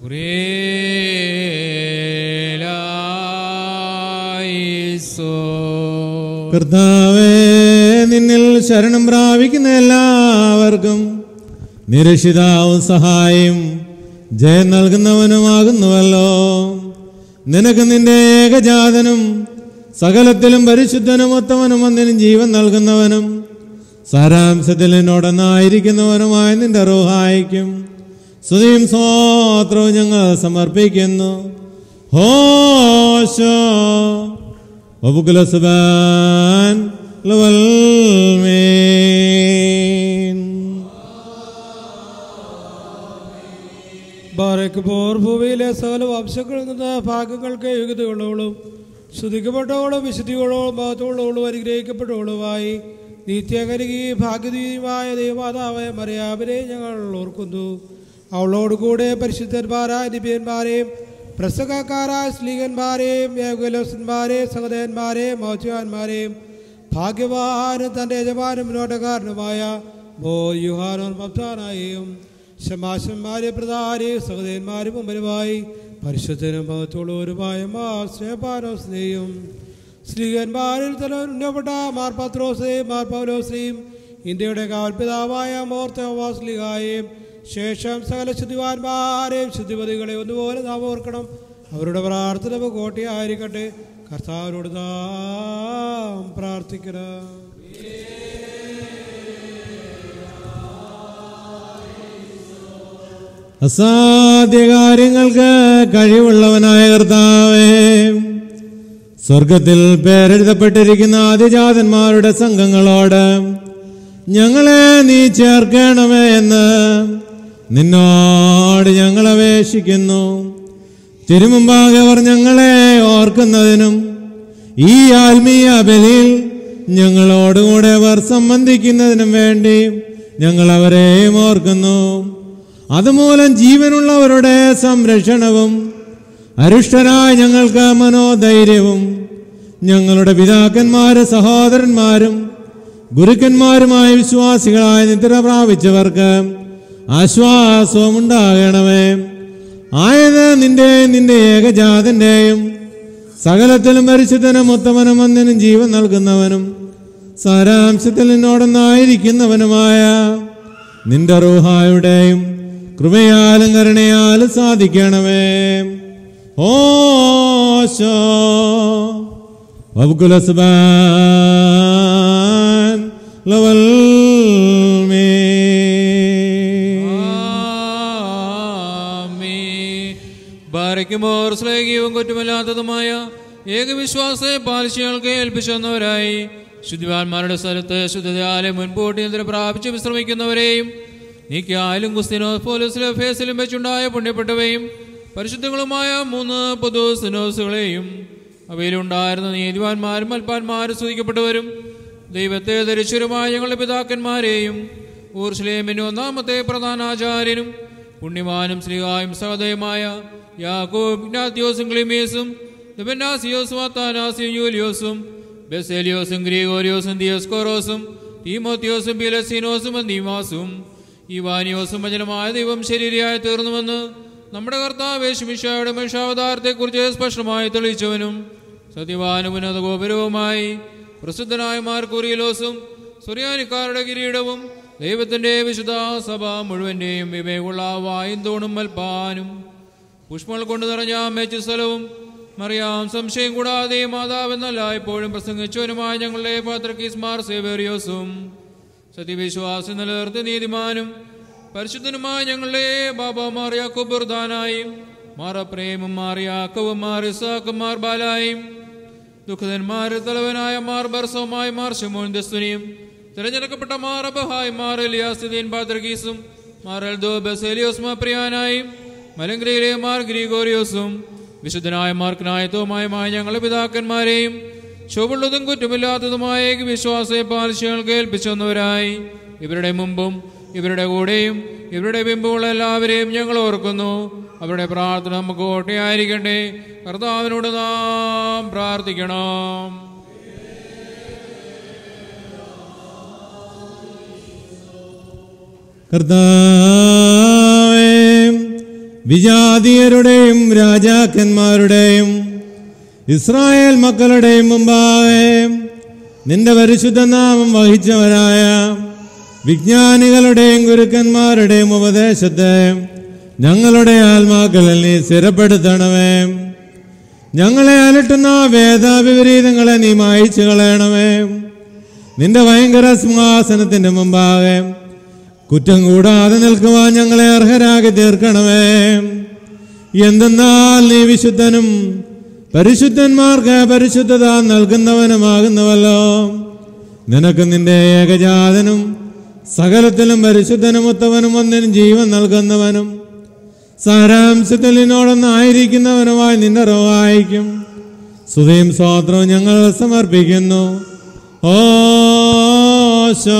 കർത്താവേ നിന്നിൽ ശരണം പ്രാപിക്കുന്ന എല്ലാവർക്കും നിരക്ഷിതാവും സഹായം ജയം നൽകുന്നവനുമാകുന്നുവല്ലോ നിനക്ക് നിന്റെ ഏകജാതനും സകലത്തിലും പരിശുദ്ധനും ഉത്തമനും ഒന്നിനും ജീവൻ നൽകുന്നവനും സാരാംശത്തിൽ എന്നോടൊന്നായിരിക്കുന്നവനുമായ നിന്റെ റോഹായിക്കും സ്തുതിയും സ്വാത്രവും ഞങ്ങൾ സമർപ്പിക്കുന്നു ഹോശോ വബുകുലസുബാൻ ലവൽ മീൻ ബാറയ്ക്ക് പോർ ഭൂമിയിലെ സകല വംശങ്ങളിൽ നിന്ന് ഭാഗങ്ങൾക്ക് യോഗ്യതയുള്ളവളും ശ്രുതിക്കപ്പെട്ടവളും വിശുദ്ധികളോളം മഹത്വമുള്ളവളും അനുഗ്രഹിക്കപ്പെട്ടവളുമായി നിത്യകരികി ഭാഗ്യതീയമായ ദൈവമാതാവായ മറിയാമിനെ ഞങ്ങൾ ഓർക്കുന്നു അവളോടുകൂടെ പരിശുദ്ധന്മാരായ നിബിയന്മാരെയും പ്രസംഗക്കാരായ സ്ലീഹന്മാരെയും ഏകലോസന്മാരെയും സഹോദരന്മാരെയും മൗച്യവാന്മാരെയും ഭാഗ്യവാനും തൻ്റെ യജമാനും വിനോദകാരനുമായ ബോ യുഹാനോൻ മബ്ദാനായും ശമാശന്മാരെ പ്രധാനെയും സഹോദരന്മാരും മുമ്പിലുമായി പരിശുദ്ധനും മഹത്വമുള്ളവരുമായ മാർ സ്നേഹാനോസ്നെയും സ്ത്രീകന്മാരിൽ തന്നെ ഉന്നപ്പെട്ട മാർ പത്രോസയും മാർ പൗലോസയും ഇന്ത്യയുടെ കാൽപിതാവായ മോർത്തോവാസ്ലിഹായെയും ശേഷം സകല ശുദ്ധിവാന്മാരെയും ശുദ്ധിപതികളെ ഒന്നുപോലെ നാം ഓർക്കണം അവരുടെ പ്രാർത്ഥന കോട്ടയായിരിക്കട്ടെ കർത്താവിനോട് നാം പ്രാർത്ഥിക്കണം അസാധ്യ കാര്യങ്ങൾക്ക് കഴിവുള്ളവനായ കർത്താവേ സ്വർഗത്തിൽ പേരെഴുതപ്പെട്ടിരിക്കുന്ന ആദിജാതന്മാരുടെ സംഘങ്ങളോട് ഞങ്ങളെ നീ ചേർക്കണമേ എന്ന് നിന്നോട് ഞങ്ങൾ അപേക്ഷിക്കുന്നു തിരുമുമ്പാകെ അവർ ഞങ്ങളെ ഓർക്കുന്നതിനും ഈ ആത്മീയ ബലിയിൽ ഞങ്ങളോടുകൂടെ അവർ സംബന്ധിക്കുന്നതിനും വേണ്ടി ഞങ്ങൾ അവരെയും ഓർക്കുന്നു അതുമൂലം ജീവനുള്ളവരുടെ സംരക്ഷണവും അരുഷ്ടരായ ഞങ്ങൾക്ക് മനോധൈര്യവും ഞങ്ങളുടെ പിതാക്കന്മാരും സഹോദരന്മാരും ഗുരുക്കന്മാരുമായ വിശ്വാസികളായ നിദ്ര പ്രാപിച്ചവർക്ക് ആശ്വാസവും ഉണ്ടാകണമേ ആയത് നിന്റെ നിന്റെ ഏകജാതന്റെയും സകലത്തിലും പരിശുദ്ധനും ഉത്തമനും ഒന്നിനും ജീവൻ നൽകുന്നവനും സാരാംശത്തിൽ നിന്നോടൊന്നായിരിക്കുന്നവനുമായ നിന്റെ റൂഹായുടെയും കൃപയാലും കരുണയാലും സാധിക്കണമേ ഓശോ വബുക്കുലസ്ബാൻ ലവൽ മേ ബാരയ്ക്കുമോർ സ്ലേഹിയവും കുറ്റമില്ലാത്തതുമായ ഏകവിശ്വാസത്തെ പാലിച്ചയാൾക്ക് ഏൽപ്പിച്ചെന്നവരായി ശുദ്ധിവാന്മാരുടെ സ്ഥലത്ത് ശുദ്ധതയാലെ മുൻപോട്ട് നിദ്ര പ്രാപിച്ച് വിശ്രമിക്കുന്നവരെയും നീക്കിയാലും കുസ്തിനോ പോലീസിലെ ഫേസിലും വെച്ചുണ്ടായ പുണ്യപ്പെട്ടവയും പരിശുദ്ധങ്ങളുമായ മൂന്ന് പൊതു സിനോസുകളെയും അവയിലുണ്ടായിരുന്ന നീതിവാന്മാരും അൽപ്പാന്മാരും സ്തുതിക്കപ്പെട്ടവരും ദൈവത്തെ ധരിച്ചവരുമായ ഞങ്ങളുടെ പിതാക്കന്മാരെയും ഊർസ്ലേമിന് ഒന്നാമത്തെ പ്രധാനാചാര്യനും പുണ്യവാനും ശ്രീകായും സഹദയമായ യാക്കോബ് ഇഗ്നാത്യോസും ക്ലിമീസും ദബനാസിയോസും അത്താനാസിയും യൂലിയോസും ബെസേലിയോസും ഗ്രീഗോരിയോസും ദിയോസ്കോറോസും തീമോത്യോസും ബിലസീനോസും അന്തീമാസും ഇവാനിയോസും വചനമായ ദൈവം ശരീരയായി തീർന്നുവെന്ന് നമ്മുടെ കർത്താവ് ശിമിഷയുടെ മനുഷ്യാവതാരത്തെക്കുറിച്ച് സ്പഷ്ടമായി തെളിയിച്ചവനും സത്യവാനും ഉന്നത ഗോപുരവുമായി പ്രസിദ്ധനായ മാർക്കുറിയലോസും സുറിയാനിക്കാരുടെ കിരീടവും ദൈവത്തിന്റെ വിശുദ്ധ സഭ മുഴുവന്റെയും വിവേകുള്ള വായും തൂണും മൽപ്പാനും പുഷ്പങ്ങൾ കൊണ്ട് നിറഞ്ഞ മേച്ചു സ്ഥലവും മറിയാം സംശയം കൂടാതെ മാതാവെന്നല്ല എപ്പോഴും പ്രസംഗിച്ചവനുമായ ഞങ്ങളുടെ പാത്രക്കീസ്മാർ സേവേറിയോസും സത്യവിശ്വാസം നിലനിർത്തി നീതിമാനും പരിശുദ്ധനുമായ ഞങ്ങളുടെ ബാബ മാറിയാക്കോ ബുർദാനായും മാറപ്രേമും മാറിയാക്കവും മാർ ഇസാക്കും മാർ ബാലായും ദുഃഖിതന്മാരിൽ തലവനായ മാർ ബർസവുമായി മാർ ഷമോൻ ദസ്തുനിയും തിരഞ്ഞെടുക്കപ്പെട്ട മാർ അബഹായ് മാർ എലിയാസ്തുദ്ദീൻ പാത്രകീസും മാർ എൽദോ ബസേലിയോസ് മാപ്രിയാനായും മലങ്കരിയിലെ മാർ ഗ്രീഗോറിയോസും വിശുദ്ധനായ മാർക്കനായത്വമായ ഞങ്ങളുടെ പിതാക്കന്മാരെയും ചുവള്ളതും കുറ്റമില്ലാത്തതുമായ വിശ്വാസത്തെ പാലിച്ച് കേൾപ്പിച്ചു വന്നവരായി ഇവരുടെ മുമ്പും ഇവരുടെ കൂടെയും ഇവരുടെ ബിംബമുള്ള എല്ലാവരെയും ഞങ്ങൾ ഓർക്കുന്നു അവരുടെ പ്രാർത്ഥന നമുക്ക് കോട്ടയായിരിക്കട്ടെ കർത്താവിനോട് നാം പ്രാർത്ഥിക്കണം കർത്താവേ വിജാതീയരുടെയും രാജാക്കന്മാരുടെയും ഇസ്രായേൽ മക്കളുടെയും മുമ്പാകെ നിന്റെ പരിശുദ്ധ നാമം വഹിച്ചവരായ വിജ്ഞാനികളുടെയും ഗുരുക്കന്മാരുടെയും ഉപദേശത്തെ ഞങ്ങളുടെ ആത്മാക്കളിൽ നീ സ്ഥിരപ്പെടുത്തണമേ ഞങ്ങളെ അലട്ടുന്ന വേദാവിപരീതങ്ങളെ നീ മായിച്ചു കളയണമേ നിന്റെ ഭയങ്കര സിംഹാസനത്തിന്റെ മുമ്പാകെ കുറ്റം കൂടാതെ നിൽക്കുവാൻ ഞങ്ങളെ അർഹരാക്കി തീർക്കണമേ എന്തെന്നാൽ നീ വിശുദ്ധനും പരിശുദ്ധന്മാർക്ക് പരിശുദ്ധത നൽകുന്നവനുമാകുന്നവല്ലോ നിനക്ക് നിന്റെ ഏകജാതനും സകലത്തിലും പരിശുദ്ധനും ഉത്തവനും ഒന്നിനും ജീവൻ നൽകുന്നവനും സാരാംശത്തിൽ നിന്നോടൊന്നായിരിക്കുന്നവനുമായി നിന്റെ റവായിക്കും സ്തുതിയും സ്വാത്രവും ഞങ്ങൾ സമർപ്പിക്കുന്നു ഓശോ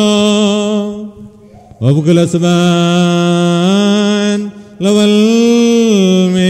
വബുകുലസ്ബാൻ ലവൽ മേ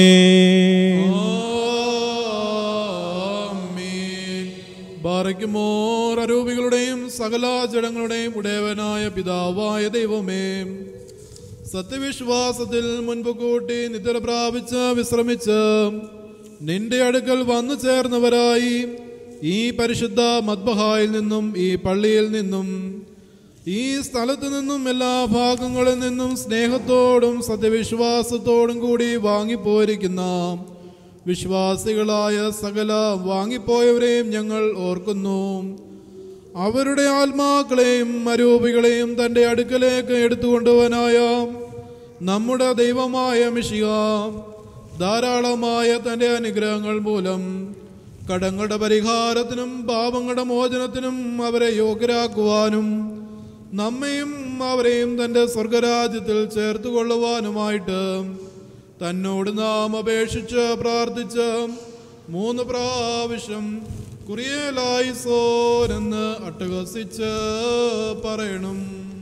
ബാറയ്ക്കുമോർ അരൂപികളുടെയും സകല ജഡങ്ങളുടെയും ഉടയവനായ പിതാവായ ദൈവമേ സത്യവിശ്വാസത്തിൽ മുൻപ് കൂട്ടി നിദ്ര പ്രാപിച്ച് വിശ്രമിച്ച് നിന്റെ അടുക്കൽ വന്നു ചേർന്നവരായി ഈ പരിശുദ്ധ മദ്ബഹായിൽ നിന്നും ഈ പള്ളിയിൽ നിന്നും ഈ സ്ഥലത്ത് നിന്നും എല്ലാ ഭാഗങ്ങളിൽ നിന്നും സ്നേഹത്തോടും സത്യവിശ്വാസത്തോടും കൂടി വാങ്ങിപ്പോയിരിക്കുന്ന വിശ്വാസികളായ സകല വാങ്ങിപ്പോയവരെയും ഞങ്ങൾ ഓർക്കുന്നു അവരുടെ ആത്മാക്കളെയും അരൂപികളെയും തൻ്റെ അടുക്കലേക്ക് എടുത്തുകൊണ്ടുവനായ നമ്മുടെ ദൈവമായ മിഷിക ധാരാളമായ തൻ്റെ അനുഗ്രഹങ്ങൾ മൂലം കടങ്ങളുടെ പരിഹാരത്തിനും പാപങ്ങളുടെ മോചനത്തിനും അവരെ യോഗ്യരാക്കുവാനും നമ്മയും അവരെയും തൻ്റെ സ്വർഗരാജ്യത്തിൽ ചേർത്തുകൊള്ളുവാനുമായിട്ട് തന്നോട് നാം അപേക്ഷിച്ച് പ്രാർത്ഥിച്ച് മൂന്ന് പ്രാവശ്യം കുറിയലായിസോരെന്ന് അട്ടഹസിച്ച് പറയണം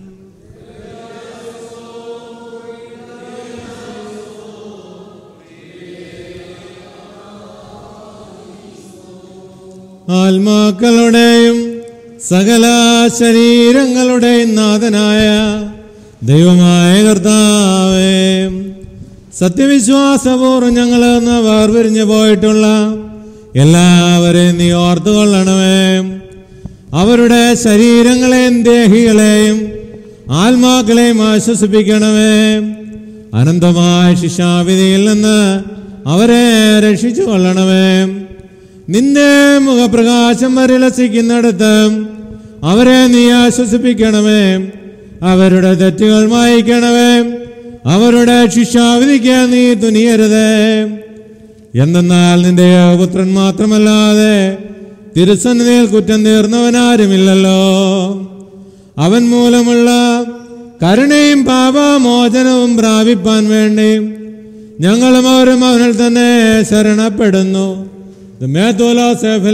ആത്മാക്കളുടെയും സകല ശരീരങ്ങളുടെയും നാഥനായ ദൈവമായ കർത്താവേ സത്യവിശ്വാസപൂർവ്വം ഞങ്ങൾ ഇന്ന് വേർപിരിഞ്ഞു പോയിട്ടുള്ള എല്ലാവരെയും നീ ഓർത്തുകൊള്ളണമേ അവരുടെ ശരീരങ്ങളെയും ദേഹികളെയും ആത്മാക്കളെയും ആശ്വസിപ്പിക്കണമേ അനന്തമായ ശിക്ഷാവിധിയിൽ നിന്ന് അവരെ രക്ഷിച്ചു കൊള്ളണമേ നിന്റെ മുഖപ്രകാശം പരിലസിക്കുന്നിടത്ത് അവരെ നീ ആശ്വസിപ്പിക്കണമേ അവരുടെ തെറ്റുകൾ മായിക്കണമേ അവരുടെ ശിക്ഷാവിധിക്ക് നീ തുനിയരുതേ എന്തെന്നാൽ നിന്റെ പുത്രൻ മാത്രമല്ലാതെ തിരുസന്നിധിയിൽ കുറ്റം തീർന്നവനാരുമില്ലല്ലോ അവൻ മൂലമുള്ള കരുണയും പാപമോചനവും പ്രാപിപ്പാൻ വേണ്ടി ഞങ്ങളും അവരും അവനിൽ തന്നെ ശരണപ്പെടുന്നു മേത്തോല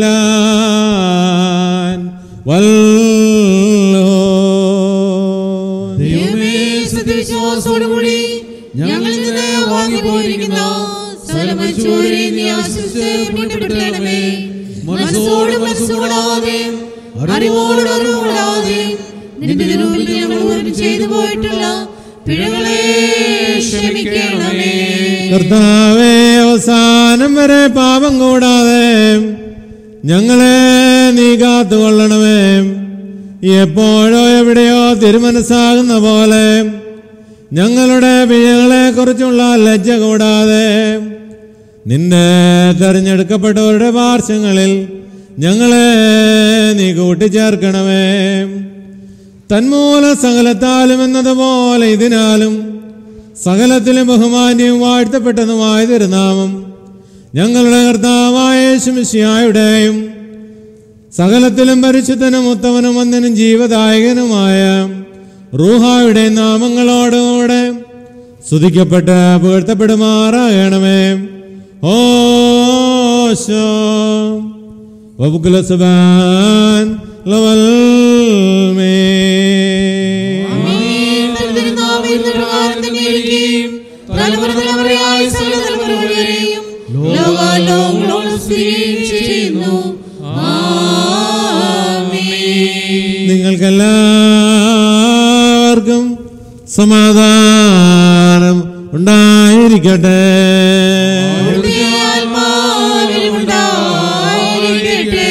സെഫലാൻ വല്ലോ ദൈവമേ സത്യവിശ്വാസത്തോടുകൂടി ഞങ്ങളിൽ നിന്ന് വാങ്ങിപ്പോയിരിക്കുന്ന സകല മരിച്ചവരെ നീ ആശ്വസിച്ച് വീണ്ടെടുക്കണമേ മനസ്സോട് മനസ്സുകൂടാതെ അറിവോട് അറിവോടാതെ നിന്റെ നിരൂപിൽ ഞങ്ങൾ പോലും ചെയ്തു പോയിട്ടുള്ള പിഴകളെ ക്ഷമിക്കണമേ കർത്താവേ അവസാനം വരെ പാപം കൂടാതെ ഞങ്ങളെ നീ കാത്തുകൊള്ളണമേ എപ്പോഴോ എവിടെയോ തിരുമനസ്സാകുന്ന പോലെ ഞങ്ങളുടെ പിഴകളെ കുറിച്ചുള്ള ലജ്ജ കൂടാതെ നിന്റെ തെരഞ്ഞെടുക്കപ്പെട്ടവരുടെ പാർശ്വങ്ങളിൽ ഞങ്ങളെ നീ കൂട്ടിച്ചേർക്കണമേ തന്മൂല സകലത്താലും എന്നതുപോലെ ഇതിനാലും സകലത്തിലും ബഹുമാന്യവും വാഴ്ത്തപ്പെട്ടതുമായ തിരുനാമം ഞങ്ങളുടെ കർത്താവായ യേശുമിശിയായുടെയും സകലത്തിലും പരിശുദ്ധനും ഉത്തമനും വന്നനും ജീവദായകനുമായ റൂഹായുടെ നാമങ്ങളോടുകൂടെ സ്തുതിക്കപ്പെട്ട് പുകഴ്ത്തപ്പെടുമാറാകണമേ ഓശോ വബുക്കുലസുബാൻ ലവൽ മേ തിരുനാമം പ്രകാരം തന്നെ ഇരിക്കുകയും തലമുറ തലമുറയായി സകല തലമുറ വരെയും ലോകാലോകങ്ങളോട് സ്ഥിതിയും ചെയ്യുന്നു നിങ്ങൾക്കെല്ലാവർക്കും സമാധാനം ഉണ്ടായിരിക്കട്ടെ ആത്മാവിലും ഉണ്ടായിരിക്കട്ടെ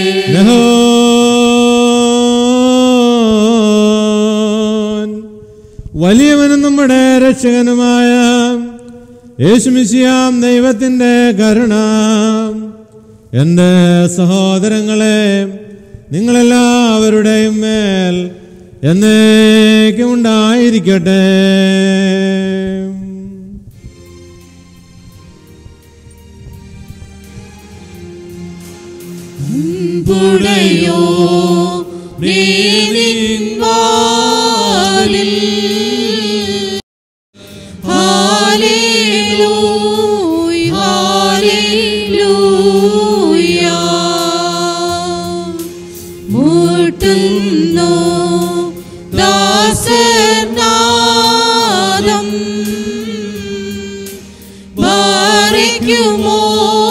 ലഹോൻ. വലിയവനും നമ്മുടെ രക്ഷകനുമായ യേശുമിശിയാം ദൈവത്തിൻ്റെ കരുണ എൻ്റെ സഹോദരങ്ങളെ നിങ്ങളെല്ലാവരുടെയും മേൽ എന്നേക്കും ഉണ്ടായിരിക്കട്ടെ പുടയോ നീനിൻ വാലിൽ ഹാലേലൂയ ഹാലേലൂയ മുട്ടുന്നു ദാസനാദം ബാരിക്കുമോ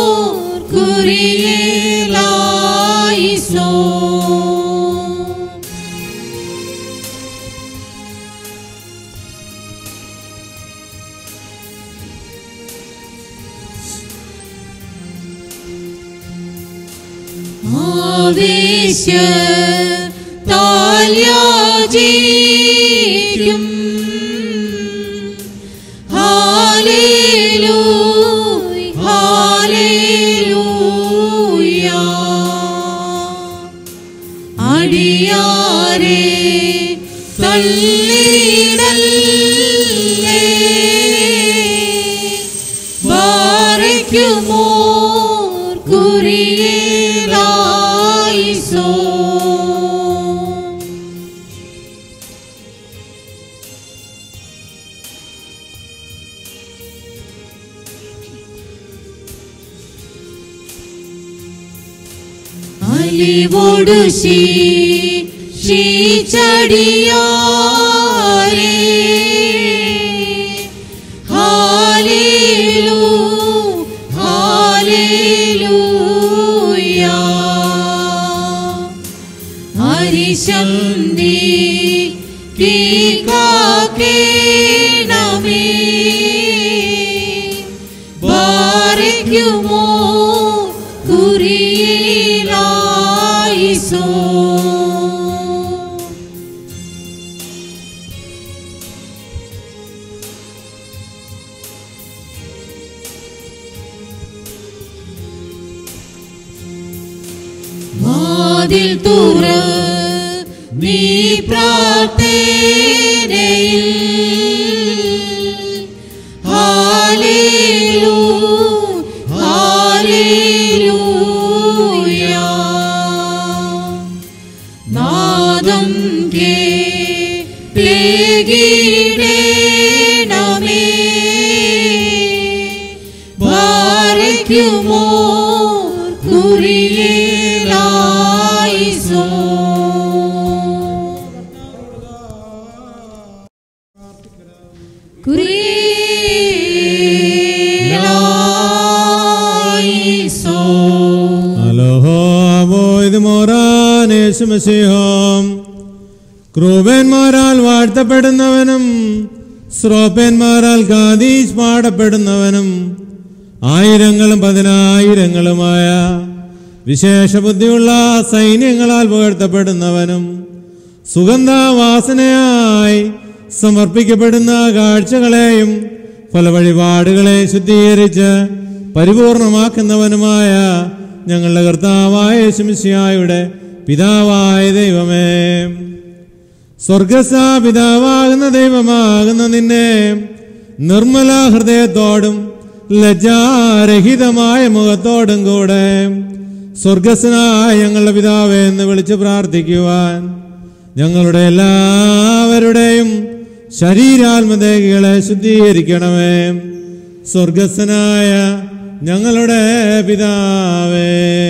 കുറിയേലായിസോ ആവേശ താല്യാജിക്കും ഹാലേലൂയ ഹാലേലൂയ അടിയാരെ തള്ളിടല്ലേ ബാരയ്ക്കുമോ കുറിയേലായിസോ അലിവോടു ശീ ശീച്ചടിയാരേ ഹാലേലൂ ഹാലേലൂയ ഹരിശന്തി കാക്കേണമേ ബാരയ്ക്കുമോ കുറിയിലായിസോ വാതിൽ തുറ നീ പ്രാർത്ഥനയിൽ ഹാലേലൂ ഹാലേലൂയ നാദം കേ പേകിടേണമേ ബാരയ്ക്കുമോ കുറിയേലായിസോ കുറിയേലായിസോ അലോഹോ ഇത് മോറാനേ യേശുമസിഹോം ക്രൂപന്മാരാൽ വാഴ്ത്തപ്പെടുന്നവനും ശ്രോപ്പന്മാരാൽ കാതീശ് പാടപ്പെടുന്നവനും ആയിരങ്ങളും പതിനായിരങ്ങളുമായ വിശേഷ ബുദ്ധിയുള്ള സൈന്യങ്ങളാൽ പുകഴ്ത്തപ്പെടുന്നവനും സുഗന്ധവാസനയായി സമർപ്പിക്കപ്പെടുന്ന കാഴ്ചകളെയും പല വഴിപാടുകളെ ശുദ്ധീകരിച്ച് പരിപൂർണമാക്കുന്നവനുമായ ഞങ്ങളുടെ കർത്താവായ ശിംസിയായുടെ പിതാവായ ദൈവമേ സ്വർഗസ പിതാവാകുന്ന ദൈവമാകുന്ന നിന്നെ നിർമ്മല ഹൃദയത്തോടും ലജ്ജാരഹിതമായ മുഖത്തോടും കൂടെ സ്വർഗസ്നായ ഞങ്ങളുടെ പിതാവേ എന്ന് വിളിച്ച് പ്രാർത്ഥിക്കുവാൻ ഞങ്ങളുടെ എല്ലാവരുടെയും ശരീരാത്മദേഹികളെ ശുദ്ധീകരിക്കണമേ സ്വർഗസ്നായ ഞങ്ങളുടെ പിതാവേ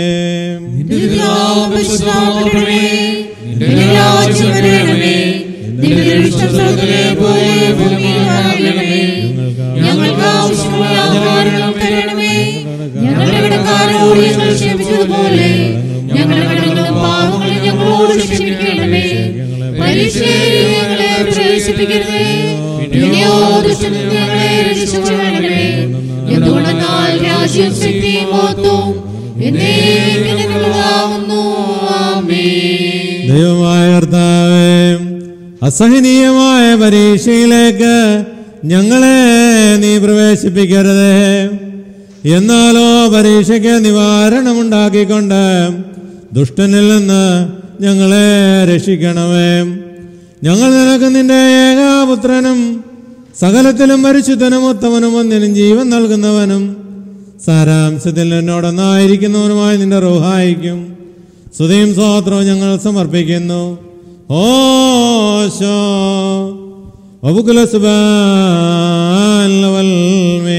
ഞങ്ങൾക്ക് ആവശ്യമുള്ള ആഹാരം തരണമേ ഞങ്ങളുടെ കടക്കാരോട് ഞങ്ങൾ ക്ഷമിച്ചതുപോലെ ഞങ്ങളുടെ കടങ്ങളും പാവങ്ങളും ഞങ്ങളോട് ക്ഷമിക്കണമേ പരീക്ഷയിൽ ഞങ്ങളെ പ്രവേശിപ്പിക്കരുതേ പിന്നെയോ ദുഷ്ടനിൽ നിന്ന് ഞങ്ങളെ രക്ഷിച്ചുകൊള്ളണമേ എന്തുകൊണ്ടെന്നാൽ രാജ്യം ശക്തിയും മഹത്വവും എന്നേക്കും നിന്നുള്ളതാകുന്നു ആമേൻ ദൈവമായ കർത്താവേ അസഹനീയമായ പരീക്ഷയിലേക്ക് ഞങ്ങളെ നീ പ്രവേശിപ്പിക്കരുതേ എന്നാലോ പരീക്ഷയ്ക്ക് നിവാരണമുണ്ടാക്കിക്കൊണ്ട് ദുഷ്ടനിൽ നിന്ന് ഞങ്ങളെ രക്ഷിക്കണമേ ഞങ്ങൾ നിനക്ക് നിന്റെ ഏകാപുത്രനും സകലത്തിലും പരിശുദ്ധനും ഉത്തമനും ഒന്നിനും ജീവൻ നൽകുന്നവനും സാരാംശത്തിൽ എന്നോടൊന്നായിരിക്കുന്നവനുമായി നിന്റെ റോഹായിക്കും സ്തുതിയും സ്വാത്രവും ഞങ്ങൾ സമർപ്പിക്കുന്നു ഓശോ വബുകുല സുബാൻ ലവൽമേ.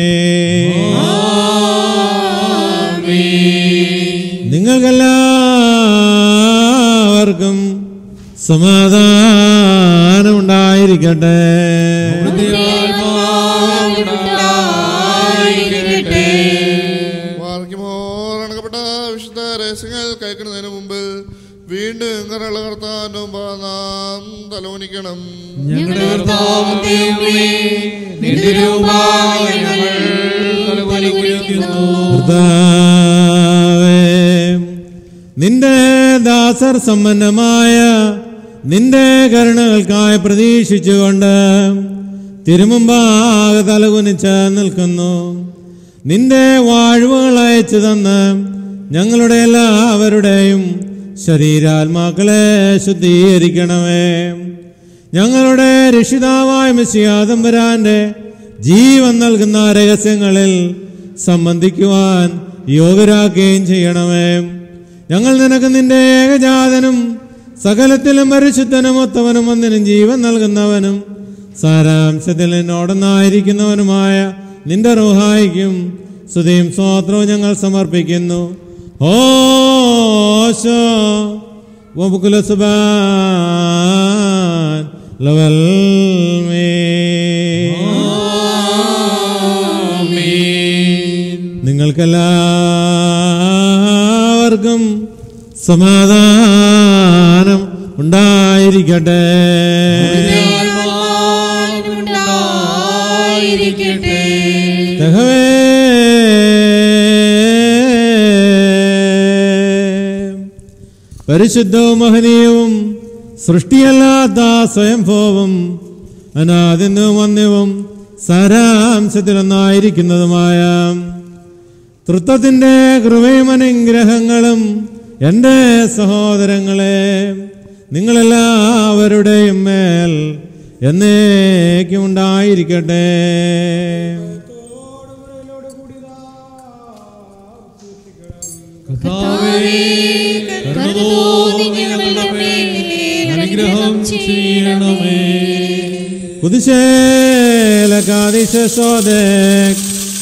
നിങ്ങൾക്കെല്ലാവർക്കും സമാധാനം ഉണ്ടായിരിക്കട്ടെ വാർക്കുമോറണക്കപ്പെട്ട വിശുദ്ധ രഹസ്യങ്ങൾ കേൾക്കുന്നതിന് മുമ്പ് വീണ്ടും ഇങ്ങനെയുള്ള കർത്താനും നാം തലോനിക്കണം ഞങ്ങളുടെ കർത്താവും ദൈവമേ, നിന്റെ രൂപമായി ഞങ്ങൾ തലകുനിക്കുന്നു. കർത്താവേ, നിന്റെ ദാസർ സമ്പന്നമായ നിന്റെ കരുണകൾക്കായി പ്രതീക്ഷിച്ചുകൊണ്ട് തിരുമുമ്പാകെ തലകുനിച്ച് നിൽക്കുന്നു നിന്റെ വാഴ്വുകൾ അയച്ചു തന്ന് ഞങ്ങളുടെ എല്ലാവരുടെയും ശരീരാത്മാക്കളെ ശുദ്ധീകരിക്കണമേ ഞങ്ങളുടെ രക്ഷിതാവായ മിസിയാദംബരാന്റെ ജീവൻ നൽകുന്ന രഹസ്യങ്ങളിൽ സംബന്ധിക്കുവാൻ യോഗ്യരാക്കുകയും ചെയ്യണമേ ഞങ്ങൾ നിനക്ക് നിന്റെ ഏകജാതനും സകലത്തിലും പരിശുദ്ധനും ഒത്തവനും ഒന്നിനും ജീവൻ നൽകുന്നവനും സാരാംശത്തിൽ എന്നോടൊന്നായിരിക്കുന്നവനുമായ നിന്റെ റൂഹായിക്കും സ്തുതിയും സ്വാത്രവും ഞങ്ങൾ സമർപ്പിക്കുന്നു ഓശോ വബുകുല സുബാൻ ലവൽ നിങ്ങൾക്കെല്ലാവർക്കും സമാധാനം ഉണ്ടായിരിക്കട്ടെ ഉണ്ടായിരിക്കട്ടെ യഹോവേ, പരിശുദ്ധവും മഹനീയവും സൃഷ്ടിയല്ലാത്ത സ്വയംഭോവും അനാദിന്യവും വന്യവും സാരാംശത്തിലൊന്നായിരിക്കുന്നതുമായ തൃത്വത്തിൻ്റെ കൃപയും അനുഗ്രഹങ്ങളും എൻ്റെ സഹോദരങ്ങളെ നിങ്ങളെല്ലാവരുടെയും മേൽ എന്നേക്കും ഉണ്ടായിരിക്കട്ടെ അനുഗ്രഹം ചെയ്യണമേ കുതിശേലകാദിശോദക്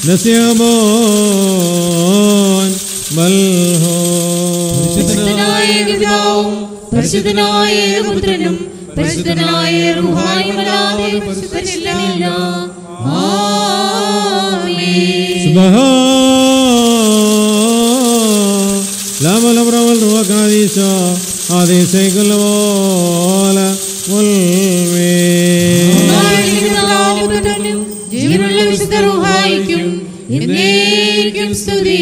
നസ്യമോൻ മൽഹോ പരിശുദ്ധനായ പിതാവും പരിശുദ്ധനായ ഏകപുത്രനും പരിശുദ്ധനായ റുഹായുമല്ലാതെ പരിശുദ്ധനില്ല ആമേൻ സുബഹോ ലാമലമ്രവൽ റുവകാദീശോ അതിശയിക്കലോല മുൽമേ ജീവനുള്ള വിശുദ്ധ റുഹായിക്കും എന്നേക്കും സ്തുതി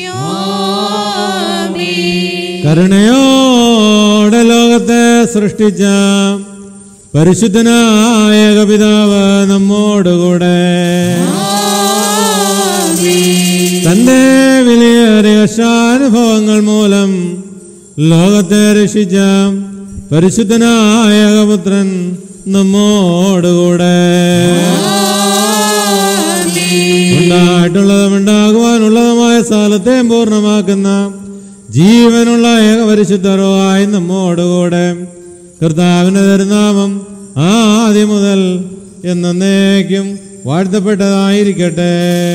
ആമേൻ. കരുണയോടെ ലോകത്തെ സൃഷ്ടിച്ച പരിശുദ്ധനായ കപിതാവ് നമ്മോടുകൂടെ തന്റെ വിലയേറിയ കഷ്ടാനുഭവങ്ങൾ മൂലം ലോകത്തെ രക്ഷിച്ച പരിശുദ്ധനായ പുത്രൻ നമ്മോടുകൂടെ ഉണ്ടായിട്ടുള്ളതും ഉണ്ടാകുവാനുള്ളതുമായ സ്ഥലത്തെയും പൂർണ്ണമാക്കുന്ന ജീവനുള്ള ഏകപരിശുദ്ധരുമായി നമ്മോടുകൂടെ കർത്താവിന്റെ തിരുനാമം ആദ്യം മുതൽ എന്നേക്കും വാഴ്ത്തപ്പെട്ടതായിരിക്കട്ടെ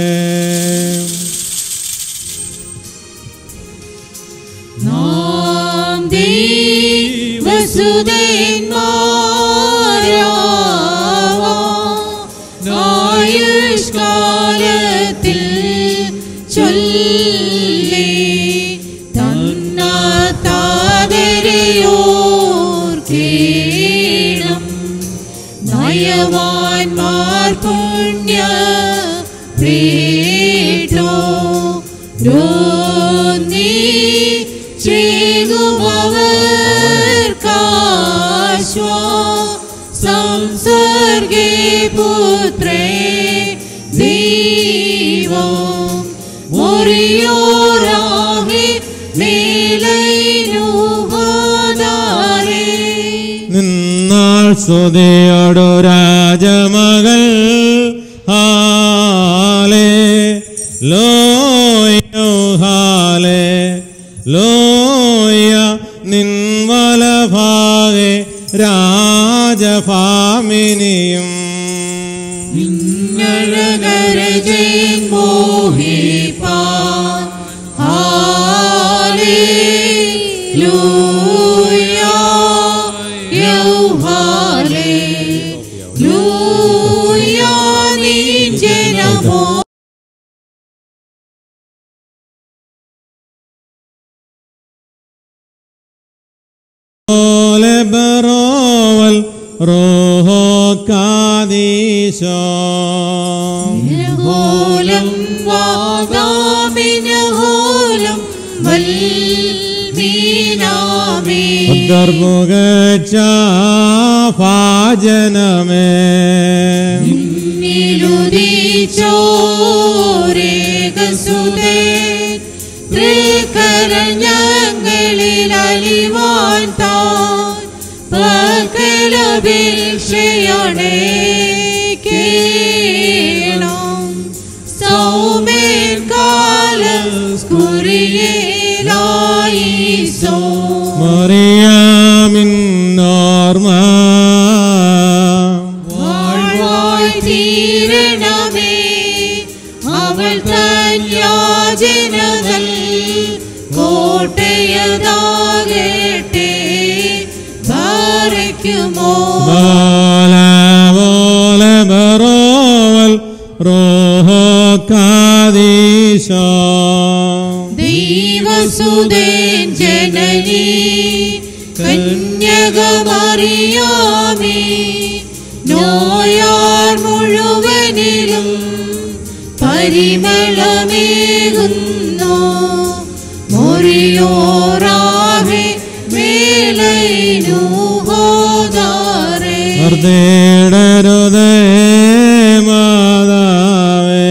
നാം ദൈവസുതന്മാരാവാം. ആയുഷ്കാലത്തിൽ ചൊല്ലി തന്നാതാതരയോർക്കേണം നയവാൻമാർ പുണ്യ പ്രീട്ടോ രോന്നി ചേകുമവർക്കാശ്വാ സംസർഗേ പുത്രേ ദൈവം മുറിയോരാഹി മേലൈനുഹോദാരേ നിന്നാൾ സ്തുതിയോടു രാജമകൾ ഹാലേ ലോയോ ഹാലേ ലോയ നിൻവലഭാഗെ രാജഭാമിനിയും നരനരജൻ മോഹിപ്പാൻ ഹാലേലൂയ യൗഹാലേലൂയ നിൻ ജനമോ പോലെ ബറോവൽ റോഹോ കാദീശോ ഹോലം വാദാമിനഹോലം വൽമീനാമേ ഭാജനമേ നിലുദിച്ചോരേകസുതേ തൃക്കരഞ്ഞങ്ങളിൽ അലിവാൻ താൻ പകലപേക്ഷയണേ കേണം സൗമേൻ കാലം കുറിയേലായിസോ മറിയാമിൻ നോർമ വാഴ്വായി തീരണമേ അവൾ തൻ യാചനകൾ കോട്ടയതാകട്ടെ ധാരയ്ക്കുമോ ബാല പോലെ ബറോവൽ റോഹോ കാദീശോ ദൈവസുതേൻ ജനനി കന്യകമറിയാമേ നോയാർ മുഴുവനിലും പരിമളമേകുന്നു മുറിയോറാഹെ മേലൈനു ഹോദാരേ വർദ്ധേടരുതേ മാതാവേ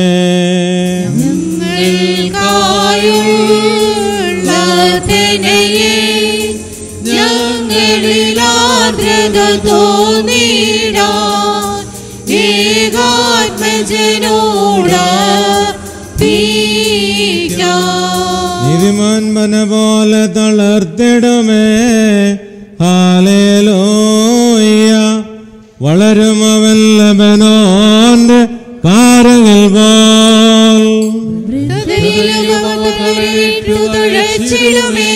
ഞങ്ങൾക്കായുള്ള തനയെ ഞങ്ങളിലാദ്രത തോന്നിടാൻ ഏകാത്മജനോട് നിധിമൻപന പോലെ തളർത്തിടുമേ ഹാലേലോയ വളരും അവൻ ലബനോന്റെ കാരങ്ങൾ പോൽ തുഴച്ചിടുമേ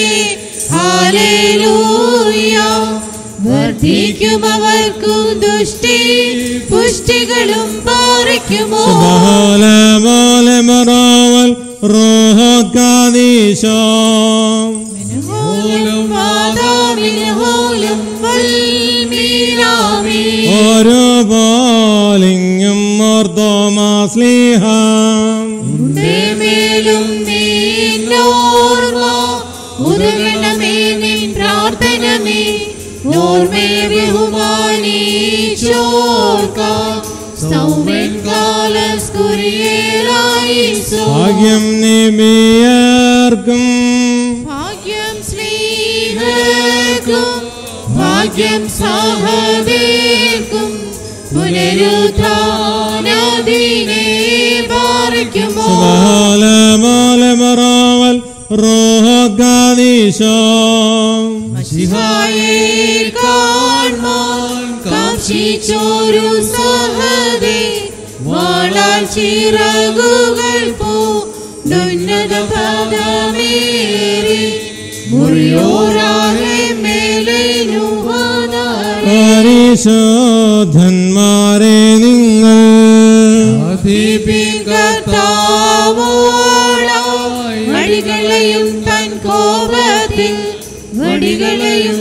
ഹാലേലൂയ വർദ്ധിക്കും അവർക്കും ദുഷ്ടി പുഷ്ടികളും പാറിക്കുമോ പോലെ പോലെ മറോവൽ റോഹോക്കാദീശോ ഓരോ പോലിങ്ങും ഓർത്തോമാസ്ലിഹാം മേലും നീന്നോർമ്മ ഉരുകണമേ നിൻ പ്രാർത്ഥന നീ നോർമേ ബഹുമാനിച്ചോർക്ക സൗമൻ കാലസ്കുരിയേലായിസോ ഭാഗ്യം നിബിയർക്കും ഭാഗ്യം സ്നേഹർക്കും ഭാഗ്യം സഹദേർക്കും പുനരുദ്ധാനദിനെ പാറിക്കുമോ ബാലബാലമറാവൽ റോഹോക്കാദീശോ ശിവായെ കാൺമാൻ കാക്ഷിച്ചോരു സഹദേ വാളാൽ ചിറകുകൾ പൂണ്ടുന്നത പദമേറി മുറിയോറാകെ മേലേനുവാനായി പരിശോധന്മാരെ നിങ്ങൾ കർത്താവോളായി വടികളെയും തൻ കോപത്തിൽ വടികളെയും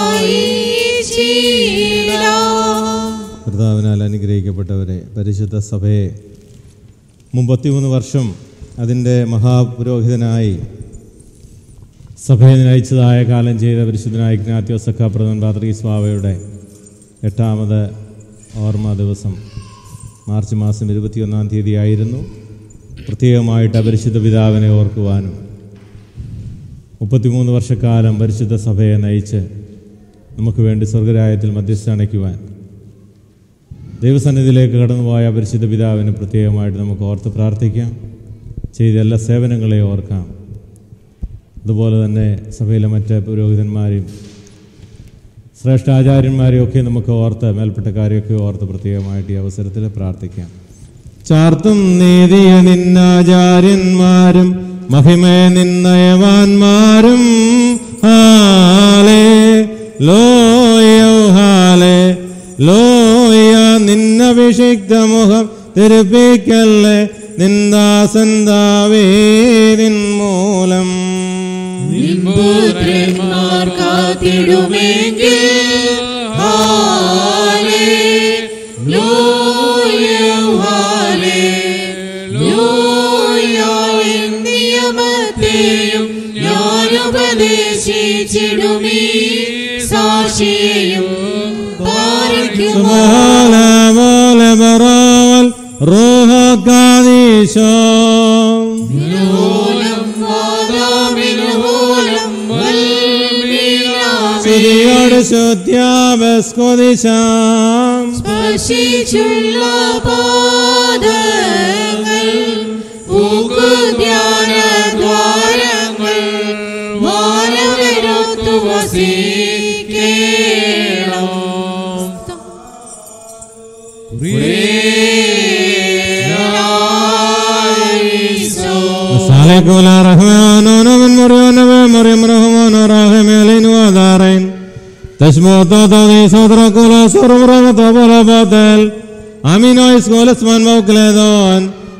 കർത്താവിനാൽ അനുഗ്രഹിക്കപ്പെട്ടവരെ പരിശുദ്ധ സഭയെ മുപ്പത്തിമൂന്ന് വർഷം അതിൻ്റെ മഹാപുരോഹിതനായി സഭയെ നയിച്ചതായ കാലം ചെയ്ത പരിശുദ്ധനായ ഇഗ്നാത്യോ സഖാപ്രധാൻ പാത്രീസ്വാവയുടെ എട്ടാമത് ഓർമ്മ ദിവസം മാർച്ച് മാസം ഇരുപത്തിയൊന്നാം തീയതി ആയിരുന്നു പ്രത്യേകമായിട്ട് പരിശുദ്ധ പിതാവിനെ ഓർക്കുവാനും മുപ്പത്തിമൂന്ന് വർഷക്കാലം പരിശുദ്ധ സഭയെ നയിച്ച് നമുക്ക് വേണ്ടി സ്വർഗരായത്തിൽ മധ്യസ്ഥ അണയ്ക്കുവാൻ ദൈവസന്നിധിയിലേക്ക് കടന്നുപോയ പരിശുദ്ധ പിതാവിന് പ്രത്യേകമായിട്ട് നമുക്ക് ഓർത്ത് പ്രാർത്ഥിക്കാം ചെയ്ത എല്ലാ സേവനങ്ങളെയും ഓർക്കാം അതുപോലെ തന്നെ സഭയിലെ മറ്റ് പുരോഹിതന്മാരെയും ശ്രേഷ്ഠ ആചാര്യന്മാരെയും ഒക്കെ നമുക്ക് ഓർത്ത് മേൽപ്പെട്ടക്കാരെയൊക്കെ ഓർത്ത് പ്രത്യേകമായിട്ട് ഈ അവസരത്തിൽ പ്രാർത്ഥിക്കാം ചാർത്തും നീതിയ നിന്നാചാര്യന്മാരും മഹിമേ നിന്നയവാന്മാരും ഹാലേ ലോയോ ഹാലേ ലോയ നിന്നഭിഷിക്ത മുഖം തിരുപ്പിക്കല്ലേ നിന്ദാസന്താവേ നിൻ മൂലം പുത്രന്മാർ കാത്തിടുമെങ്കിൽ ഹാലേ ലൂയ ഹാലേ ലൂയ നിയമത്തെയും ഞാൻ ഉപദേശിച്ചിടുമീ സാക്ഷിയെയും പാലിക്കുമോ പോലെ ബറാവൽ റോഹോക്കാദീശോ സ്തുതിയോട് ശുദ്ധ്യാപസ്കൊദിശാം സ്പർശിച്ചുള്ള പാദങ്ങൾ പൂക്കുധ്യാന ദ്വാരങ്ങൾ വാനവരൊത്തു വസിക്കേണം സാലേക്കുല റഹ്മാനോനോ മൻ മുറിയോനവേ മറിയം റഹ്മാനോ റാഹിമേലിനു ആധാരൻ തശ്മോത്തോ തോദി സോദ്രകുല സർവ്രമതോ ബലബദൽ അമിനോ ഇസ്കോലസ് മൻ മൗക്ലേദോൻ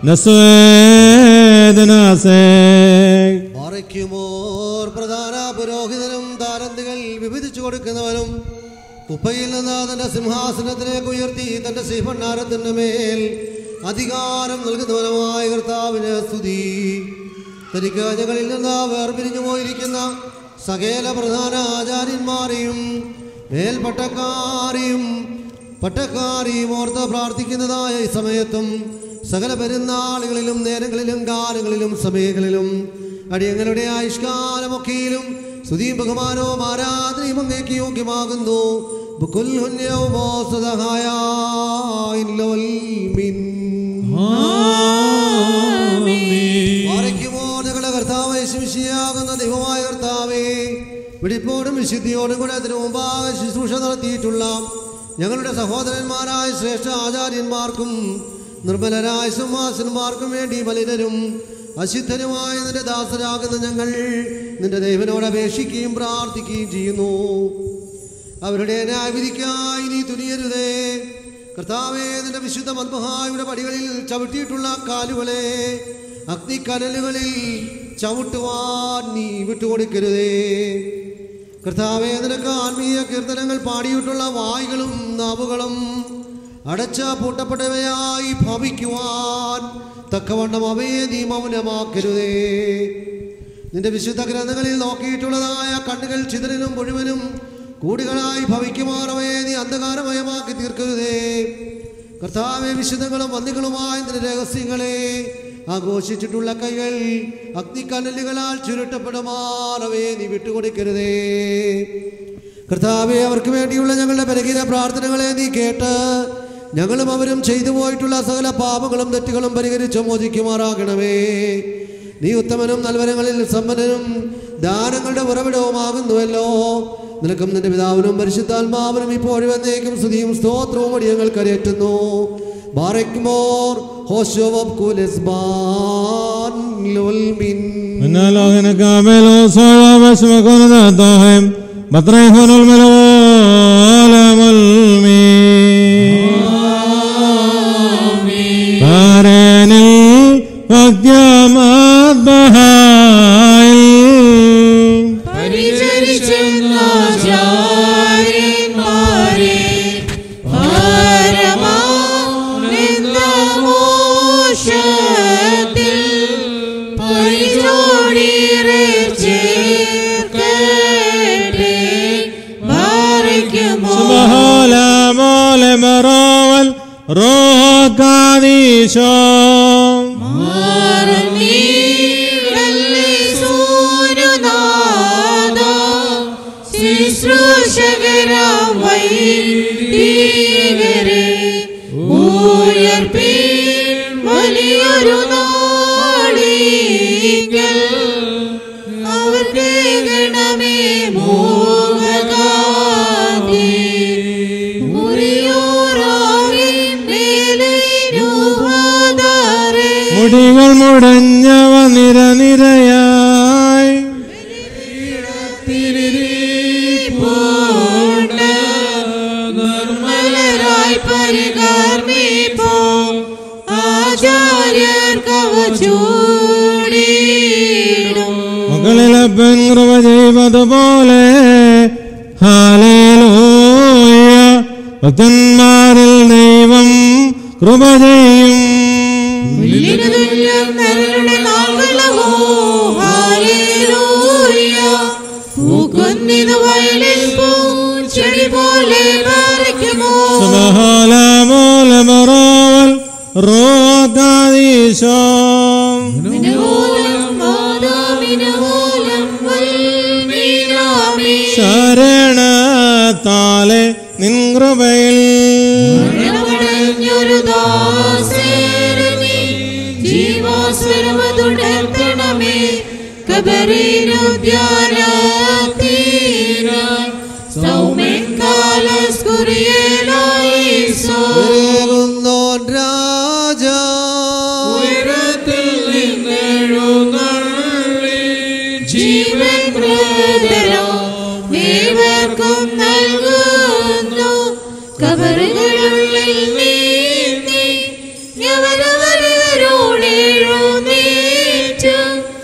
നസ്വേദനാസേ പാറയ്ക്കുമോർ പ്രധാന പുരോഹിതനും താരന്തുകൾ വിഭജിച്ചു കൊടുക്കുന്നവനും കുപ്പയിൽ നിന്ന് തന്റെ സിംഹാസനത്തിലേക്ക് ഉയർത്തി തന്റെ സിംഹണ്ണാരത്തിന്റെ മേൽ അധികാരം നൽകുന്നവനുമായ കർത്താവിന് സ്തുതി തനിക്ക് ഞങ്ങളിൽ നിന്ന് വേർപിരിഞ്ഞു പോയിരിക്കുന്ന സകല പ്രധാന ആചാര്യന്മാരെയും മേൽപട്ടക്കാരെയും പട്ടക്കാരെയും ഓർത്ത് പ്രാർത്ഥിക്കുന്നതായ ഈ സമയത്തും സകല പെരുന്നാളുകളിലും നേരങ്ങളിലും കാലങ്ങളിലും സമയങ്ങളിലും അടിയങ്ങളുടെ ആയുഷ്കാലമൊക്കെയിലും സ്തുതിയും ബഹുമാനവും ആരാധനയും അങ്ങേക്ക് യോഗ്യമാകുന്നു ബുക്കുൽ ഹുന്യവുമോ സദഹായ ഇല്ലവൽ മിൻ. പാറയ്ക്കുമോ ഞങ്ങളുടെ കർത്താവ് ശിശിയാകുന്ന ദൈവമായ കർത്താവേ വെടിപ്പോടും വിശുദ്ധിയോടും കൂടെ അതിനു മുമ്പാകെ ശുശ്രൂഷ നടത്തിയിട്ടുള്ള ഞങ്ങളുടെ സഹോദരന്മാരായ ശ്രേഷ്ഠ ആചാര്യന്മാർക്കും നിർമ്മലരായ സിംഹാസന്മാർക്കും വേണ്ടി മലിനരും അശുദ്ധനുമായ നിന്റെ ദാസരാകുന്ന ഞങ്ങൾ നിന്റെ ദൈവനോട് അപേക്ഷിക്കുകയും പ്രാർത്ഥിക്കുകയും ചെയ്യുന്നു അവരുടെ ന്യായവിധിക്കായി നീ തുനിയരുതേ കർത്താവേ നിന്റെ വിശുദ്ധ മന്മഹായുടെ പടികളിൽ ചവിട്ടിയിട്ടുള്ള കാലുകളെ അഗ്നിക്കനലുകളിൽ ചവിട്ടുവാൻ നീ വിട്ടുകൊടുക്കരുതേ കർത്താവേ നിനക്ക് ആത്മീയ കീർത്തനങ്ങൾ പാടിയിട്ടുള്ള വായുകളും നാവുകളും അടച്ച പൂട്ടപ്പെട്ടവയായി ഭവിക്കുവാൻ തക്കവണ്ണം അവയെ നീ മൗനമാക്കരുതേ നിന്റെ വിശുദ്ധ ഗ്രന്ഥങ്ങളിൽ നോക്കിയിട്ടുള്ളതായ കണ്ണുകൾ ചിതറിനും മുഴുവനും കൂടുകളായി ഭവിക്കുമാർ അവയെ നീ അന്ധകാരമയമാക്കി തീർക്കരുതേ കർത്താവെ വിശുദ്ധങ്ങളും വന്ദികളുമായ നിന്റെ രഹസ്യങ്ങളെ ആഘോഷിച്ചിട്ടുള്ള കൈകൾ അഗ്നിക്കനലുകളാൽ ചുരുട്ടപ്പെടുമാർ അവയെ നീ വിട്ടുകൊടുക്കരുതേ കർത്താവെ അവർക്ക് വേണ്ടിയുള്ള ഞങ്ങളുടെ ബലഹീന പ്രാർത്ഥനകളെ നീ കേട്ട് ഞങ്ങളും അവരും ചെയ്തു പോയിട്ടുള്ള സകല പാപങ്ങളും തെറ്റുകളും പരിഹരിച്ച് മോചിക്കുമാറാകണമേ നീ ഉത്തമനും നൽവരങ്ങളിൽ സമ്പന്നനും ദാനങ്ങളുടെ ഉറവിടവുമാകുന്നുവല്ലോ നിനക്കും നിന്റെ പിതാവിനും പരിശുദ്ധാത്മാവിനും ഇപ്പോഴും എന്നേക്കും സ്തുതിയും സ്തോത്രവും വഴി ഞങ്ങൾ കരയറ്റുന്നു ബാറയ്ക്കുമോർ ഹോശോവബ് കുലസ്ബാൻ ലുൽമിൻ Menalogene camelo solo besme con datohem batrehon ul melolam ul mi Barenil vakyamat bahail പരിചരിച്ചെന്നാചാര്യന്മാരെ പരമാനന്ദമോഷത്തിൽ പരിചോടിയിറെ ചേർക്കട്ടെ ഭാരയ്ക്കുമോ Subhala mole merovel rohakadisho ശുശ്രൂഷകരാം വൈദികരെ ഉയർപ്പീൻ വലിയൊരു നാളികൽ അവർക്ക് ഗണമേ മോഹകാന്തി മുറിയോറാകിൻ മേലേനുവാദാരേ മുടികൾ മുടഞ്ഞവ നിരനിരയായി നിർമ്മലരായി പരികർമ്മിപ്പോ ആചാര്യർ കവചൂടിയിടും മുകളിലപ്പൻ കൃപ ചെയ്തതുപോലെ ഹാലേലൂയ ഭക്തന്മാരിൽ ദൈവം കൃപ ചെയ്യും പുല്ലിനു തുല്യം നരരുടെ നാൾകളഹോ ഹാലേലൂയ പൂക്കൊന്നിതു വയലിൽ പൂച്ചെടി പോലെ പറിക്കുമോ സുബഹാലമോലമറോവൽ റോകാദീശോ മിനുമൂലം മാതാമിനുമൂലം വൽമീനാമി ശരണത്താലെ നിൻ കൃപയിൽ മരണമടഞ്ഞൊരു ദാസേരനി ജീവാസ്വരമതുടർത്തണമേ കബറിനുദ്യാനത്തീര സൗമ്യൻ കാലസ്കുറിയേലായിസോ വേഗുന്നോൻ രാജാ ഉയരത്തിൽ നിന്നെഴുന്നള്ളി ജീവൻ പ്രതരോ ഏവർക്കും നൽകുന്നു കബറുകളുള്ളിൽ നീന്തി യവനവരോടെഴുന്നേറ്റ്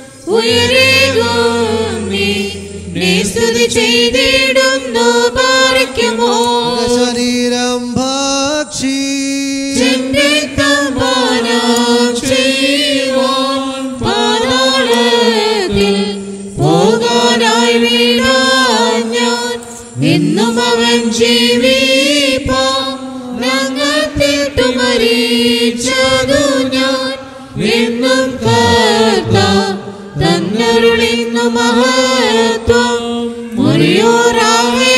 ഉയരേകുന്നി നീ സ്തുതി ചെയ്തിടുന്നു പാറിക്കുമോ ശരീരം ഭക്ഷി പാതാളത്തിൽ പോകാനായി വീണാൻ ഞാൻ എന്നും അവൻ ജീവിപ്പാ ഞങ്ങൾക്കിട്ടു മരിച്ചതു ഞാൻ എന്നും കർത്ത തന്നരുളിന്നു മഹത്വം മുറിയോറാകെ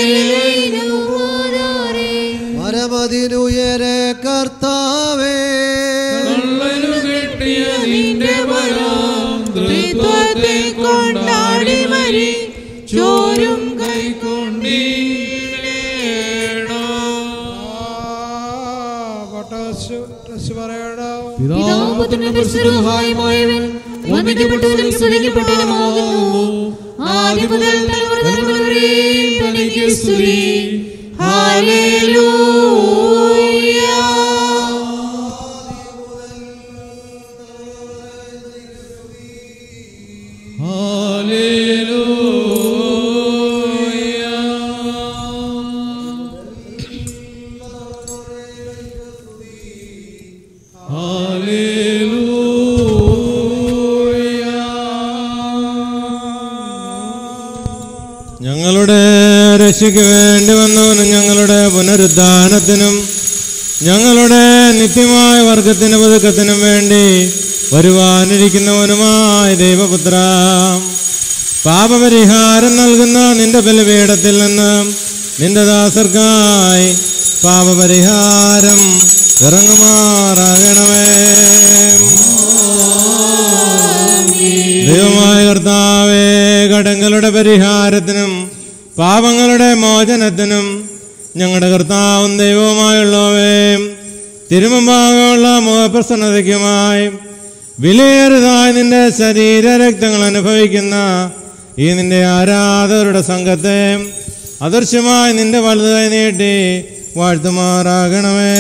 പരമതിനുയരെ കർത്താവേ കിട്ടിയ നിന്റെ വരം ത്രിത്വത്തെ കൊണ്ടാടി മരി ചോരും വന്ദിക്കപ്പെട്ടവരും സ്തുതിക്കപ്പെട്ടവരുമാകുന്നു ആദ്യം മുതൽ തലമുറ തലമുറ വരെയും തനിക്ക് സ്തുതി ഹാലേലൂയ ഞങ്ങളുടെ രക്ഷയ്ക്ക് വേണ്ടി വന്നവനും ഞങ്ങളുടെ പുനരുദ്ധാനത്തിനും ഞങ്ങളുടെ നിത്യമായ വർഗത്തിന് പുതുക്കത്തിനും വേണ്ടി വരുവാനിരിക്കുന്നവനുമായ ദൈവപുത്ര പാപപരിഹാരം നൽകുന്ന നിന്റെ ബലിപീഠത്തിൽ നിന്ന് നിന്റെ ദാസർക്കായി പാപപരിഹാരം ഇറങ്ങുമാറാകണമേ ദൈവമായ കർത്താവേ കടങ്ങളുടെ പരിഹാരത്തിനും പാപങ്ങളുടെ മോചനത്തിനും ഞങ്ങളുടെ കർത്താവും ദൈവവുമായുള്ളവേ തിരുമുമ്പാകെയുള്ള മുഖപ്രസന്നതയ്ക്കുമായി വിലയേറിയതായ നിന്റെ ശരീര രക്തങ്ങൾ അനുഭവിക്കുന്ന ഈ നിന്റെ ആരാധകരുടെ സംഘത്തെ അദൃശ്യമായി നിന്റെ വലുതായി നീട്ടി വാഴ്ത്തുമാറാകണമേ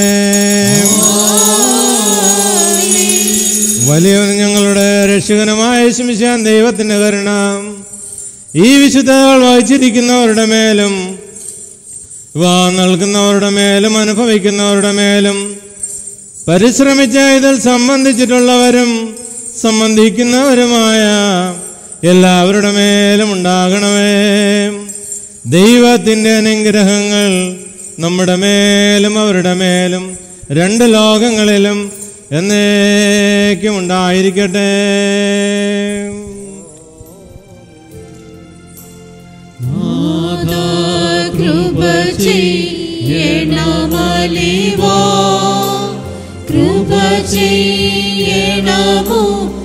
വലിയവൻ ഞങ്ങളുടെ രക്ഷകനുമായ ശമിശാൻ ദൈവത്തിന്റെ കരുണ ഈ വിശുദ്ധകൾ വഹിച്ചിരിക്കുന്നവരുടെ മേലും ഇവ നൽകുന്നവരുടെ മേലും അനുഭവിക്കുന്നവരുടെ മേലും പരിശ്രമിച്ച ഇതിൽ സംബന്ധിച്ചിട്ടുള്ളവരും സംബന്ധിക്കുന്നവരുമായ എല്ലാവരുടെ മേലും ഉണ്ടാകണമേ ദൈവത്തിൻ്റെ അനുഗ്രഹങ്ങൾ നമ്മുടെ മേലും അവരുടെ മേലും രണ്ട് ലോകങ്ങളിലും എന്നേക്കും ഉണ്ടായിരിക്കട്ടെ കൃപ ചെയ്യണമലിവോ കൃപ ചെയ്യണമോ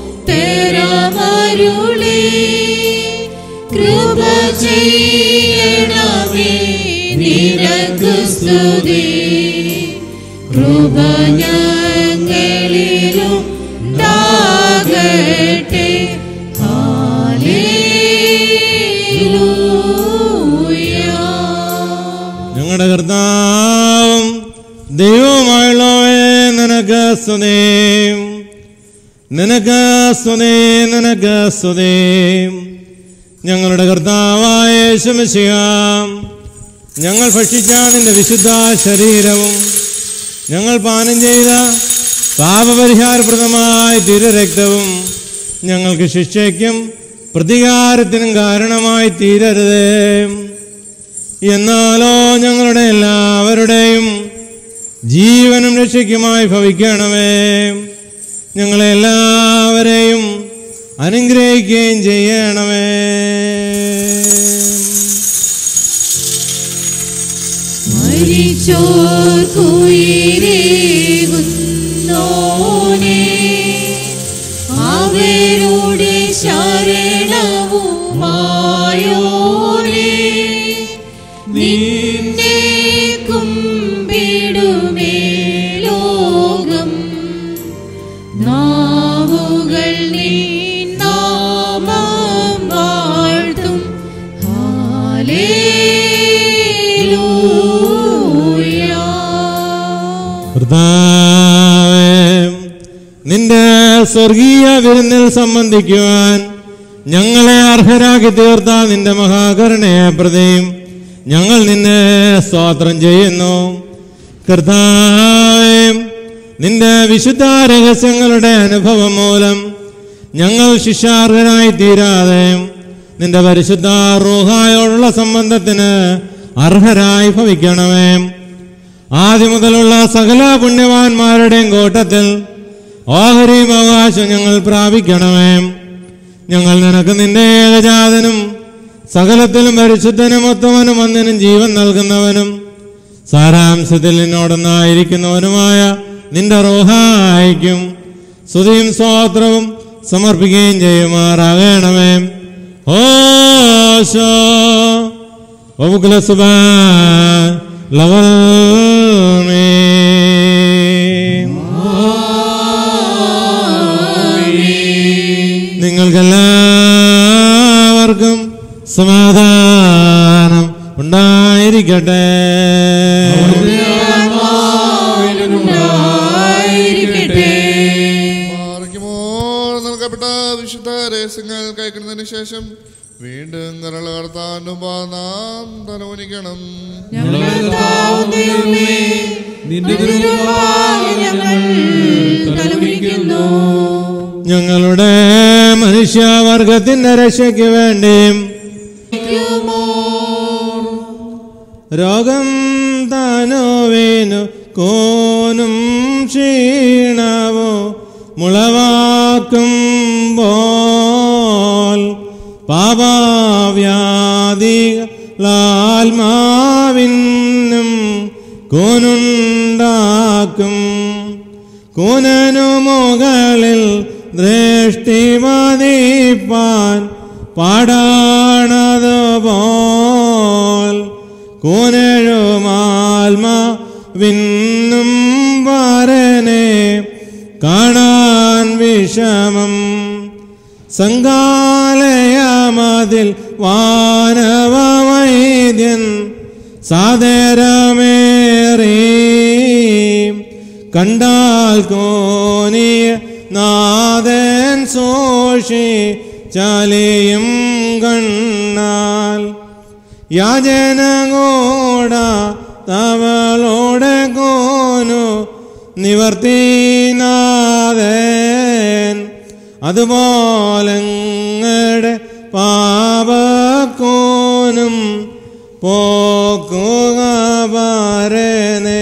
തെരമരുളി കൃപ ചെയ്യണമേ നിനക്ക് സ്തുതി കൃപ ഞങ്ങളിലും ഉണ്ടാകട്ടെ ഞങ്ങളുടെ കർത്താവും ദൈവവുമായുള്ളവേ നിനക്ക് സ്തുതീം നിനക്ക് സ്തുതീം നിനക്ക് സ്തുതീം ഞങ്ങളുടെ കർത്താവായ ശമശിയാം ഞങ്ങൾ ഭക്ഷിച്ച നിന്റെ വിശുദ്ധ ശരീരവും ഞങ്ങൾ പാനം ചെയ്ത പാപപരിഹാരപ്രദമായ തിരുരക്തവും ഞങ്ങൾക്ക് ശിക്ഷയ്ക്കും പ്രതികാരത്തിനും കാരണമായി തീരരുതേ എന്നാലോ ഞങ്ങളുടെ എല്ലാവരുടെയും ജീവനും രക്ഷയ്ക്കുമായി ഭവിക്കണമേ ഞങ്ങളെല്ലാവരെയും അനുഗ്രഹിക്കുകയും ചെയ്യണമേ മരിച്ചോർക്കുയിരേകുന്നോനെ അവരുടെ ശരണവുമായോനെ നിന്നെ കുമ്പിടുമേ ലോകം നാവുകൾ നീ നാമം വാഴ്ത്തും കർത്താവേ നിന്റെ സ്വർഗീയ വിരുന്നിൽ സംബന്ധിക്കുവാൻ ഞങ്ങളെ അർഹരാക്കി തീർത്ത നിന്റെ മഹാകരുണയെ പ്രതിയും ഞങ്ങൾ നിന്നെ സ്തോത്രം ചെയ്യുന്നു കർത്താവേ നിന്റെ വിശുദ്ധ രഹസ്യങ്ങളുടെ അനുഭവം മൂലം ഞങ്ങൾ ശിക്ഷാർഹരായി തീരാതെ നിന്റെ പരിശുദ്ധ റൂഹായോടുള്ള സംബന്ധത്തിന് അർഹരായി ഭവിക്കണമേ ആദ്യം മുതലുള്ള സകല പുണ്യവാന്മാരുടെയും കൂട്ടത്തിൽ ഓഹരിയും അവകാശം ഞങ്ങൾ പ്രാപിക്കണമേ ഞങ്ങൾ നിനക്ക് നിന്റെ ഏകജാതനും സകലത്തിലും പരിശുദ്ധനും ഉത്തമനും ഒന്നിനും ജീവൻ നൽകുന്നവനും സാരാംശത്തിൽ നിന്നോടൊന്നായിരിക്കുന്നവനുമായ നിന്റെ റോഹായിക്കും സ്തുതിയും സ്വാത്രവും സമർപ്പിക്കുകയും ചെയ്യുമാറാകണമേ ഓശോ ومخلصبان لغلمين നിങ്ങൾക്കെല്ലാവർക്കും സമാധാനം ഉണ്ടായിരിക്കട്ടെ പാറയ്ക്കുമോർ നൽകപ്പെട്ട വിശുദ്ധ രഹസ്യങ്ങൾ കൈക്കുന്നതിന് ശേഷം വീണ്ടും കരള കർത്താനും നാം തലവനിക്കണം നിന്റെ തിരുമുമ്പാകെ ഞങ്ങൾ തലകുനിക്കുന്നു ഞങ്ങളുടെ മനുഷ്യവർഗത്തിന്റെ രക്ഷയ്ക്ക് വേണ്ടിയും രോഗം താനോവേനു കോനും ക്ഷീണവോ മുളവാക്കുമ്പോൾ പാപവ്യാധികളാത്മാവിനും കോനുണ്ടാക്കും കൂനനു മുകളിൽ ദൃഷ്ടി മതിപ്പാൻ പാടാണതുപോൽ കൂനഴുമാൽമ വിന്നും പാരനെ കാണാൻ വിഷമം സങ്കാലയമതിൽ വാനവവൈദ്യൻ സാദരമേറി കണ്ടാൽ കോനിയ നാദൻ സോഷി ചലിയും കണ്ണാൽ യാചനകോട തവളോടെ കോനു നിവർത്തിനാഥൻ അതുപോലങ്ങടെ പാപക്കോനും പോക്കുക പാരനേ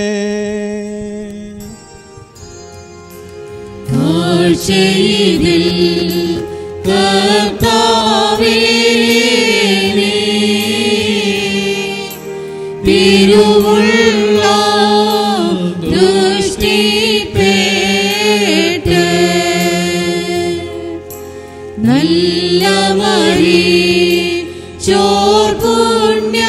കാഴ്ചയിതിൽ കർത്താവേ നീ തിരുവുള്ള ദൃഷ്ടിപ്പേട്ട് നല്ല മരി ചോർ പുണ്യ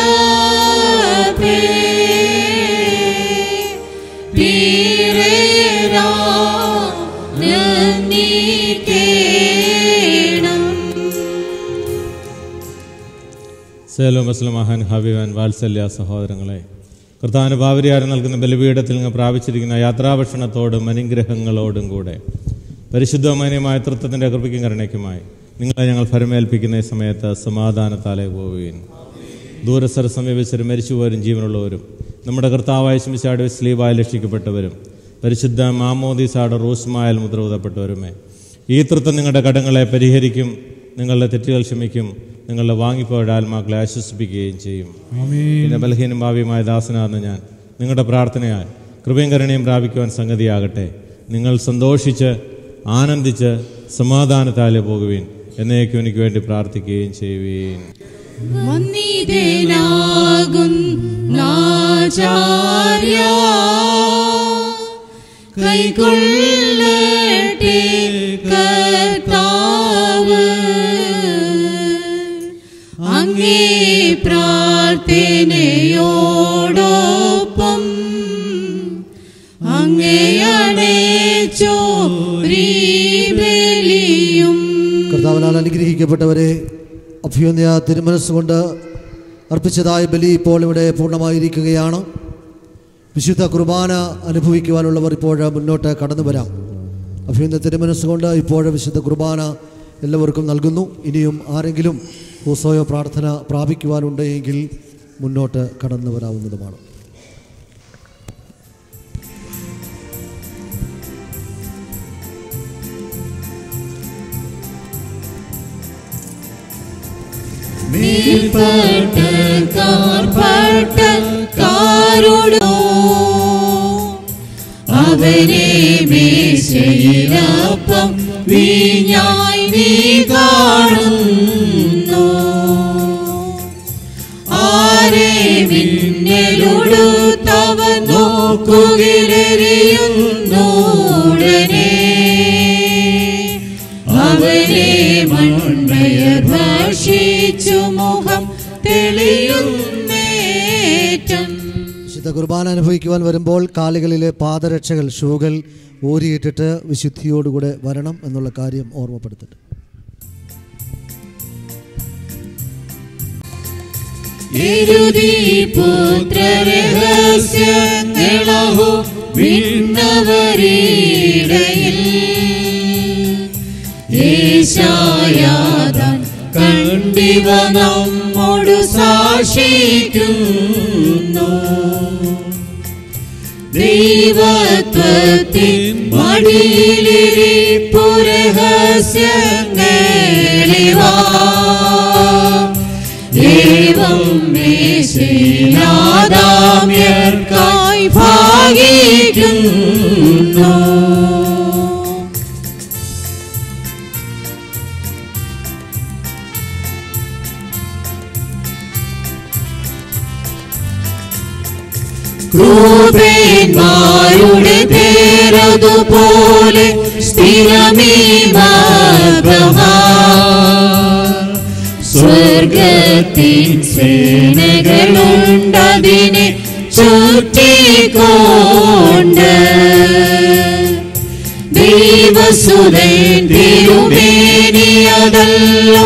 സേലോ മസ്ലം മഹാൻ ഹബീബാൻ വാത്സല്യ സഹോദരങ്ങളെ കർത്താവിന് ഭാവരിയാരം നൽകുന്ന ബലിപീഠത്തിൽ നിന്ന് പ്രാപിച്ചിരിക്കുന്ന യാത്രാഭക്ഷണത്തോടും അനുഗ്രഹങ്ങളോടും കൂടെ പരിശുദ്ധമാന്യമായ തൃത്വത്തിൻ്റെ കൃപയ്ക്കും കരുണയ്ക്കുമായി നിങ്ങളെ ഞങ്ങൾ ഫലമേൽപ്പിക്കുന്ന ഈ സമയത്ത് സമാധാനത്താലെ പോവുകയും ദൂരസ്ഥര സമീപിച്ചവരും മരിച്ചുപോരും ജീവനുള്ളവരും നമ്മുടെ കർത്താവായ ശമിശാട് സ്ലീവായി രക്ഷിക്കപ്പെട്ടവരും പരിശുദ്ധ മാമോദീസാട് റൂസ്മായാൽ മുദ്രവിതപ്പെട്ടവരുമേ ഈ തൃത്വം നിങ്ങളുടെ കടങ്ങളെ പരിഹരിക്കും നിങ്ങളുടെ തെറ്റുകൾ ക്ഷമിക്കും നിങ്ങളുടെ വാങ്ങിപ്പോയുടെ ആത്മാക്കളെ ആശ്വസിപ്പിക്കുകയും ചെയ്യും പിന്നെ ബലഹീനം ഭാവിയുമായ ദാസനാകുന്ന ഞാൻ നിങ്ങളുടെ പ്രാർത്ഥനയാൽ കൃപയും കരുണയും പ്രാപിക്കുവാൻ സംഗതിയാകട്ടെ നിങ്ങൾ സന്തോഷിച്ച് ആനന്ദിച്ച് സമാധാനത്താലെ പോകുവീൻ എന്നേക്കും എനിക്ക് വേണ്ടി പ്രാർത്ഥിക്കുകയും ചെയ്യുവീൻ വന്നിതേനാകും നാചാര്യ കൈകൊള്ളട്ടെ കർത്താവ് അങ്ങേ പ്രാർത്ഥനയോടൊപ്പം അങ്ങേയണേച്ചോരീബലിയും കർത്താവിനാൽ അനുഗ്രഹിക്കപ്പെട്ടവരെ അഭ്യുന്നയ തിരുമനസ്സുകൊണ്ട് അർപ്പിച്ചതായ ബലി ഇപ്പോൾ ഇവിടെ പൂർണ്ണമായിരിക്കുകയാണ് വിശുദ്ധ കുർബാന അനുഭവിക്കുവാനുള്ളവർ ഇപ്പോൾ മുന്നോട്ട് കടന്നു വരാം അഭ്യുന്ന തിരുമനസ്സുകൊണ്ട് ഇപ്പോൾ വിശുദ്ധ കുർബാന എല്ലാവർക്കും നൽകുന്നു ഇനിയും ആരെങ്കിലും ഹൂസോയോ പ്രാർത്ഥന പ്രാപിക്കുവാനുണ്ട് എങ്കിൽ മുന്നോട്ട് കടന്നു വരാവുന്നതുമാണ് മേൽപ്പട്ടക്കാരോടോ അവരെ മേശയിലപ്പം വീഞ്ഞായി നീ കാണുന്നു ആരെ മിന്നലൊടുത്തവൻ നോക്കുകിലെറിയുന്നോടനെ അവനെ മൺമയ ഭാഷിച്ചു മുഖം തെളിയുന്നേറ്റം വിശുദ്ധ കുർബാന അനുഭവിക്കുവാൻ വരുമ്പോൾ കാലുകളിലെ പാദരക്ഷകൾ ഷൂകൾ ഊരിയിട്ടിട്ട് വിശുദ്ധിയോടുകൂടെ വരണം എന്നുള്ള കാര്യം ഓർമ്മപ്പെടുത്തട്ടെ എരുതി പുത്രരഹസ്യങ്ങളഹു വിണ്ണവരീടയിൽ ഏശായാതാൻ കണ്ണു ദിവ നമ്മോട് സാക്ഷിക്കുന്നു ദൈവത്വത്തിൻ മടിയിലിരിപ്പുരഹസ്യങ്ങളിവാ ഏവം മേശിനാദാമ്യർക്കായി ഭാഗിക്കുന്നു ക്രൂപന്മാരുടെ പേരതുപോലെ സ്ഥിരമീമാഗ്രഹാം സ്വർഗത്തിൻ സേനകളുണ്ടതിനെ ചുറ്റിക്കൊണ്ട് ദൈവസുതൻ തിരുമേനിയതല്ലോ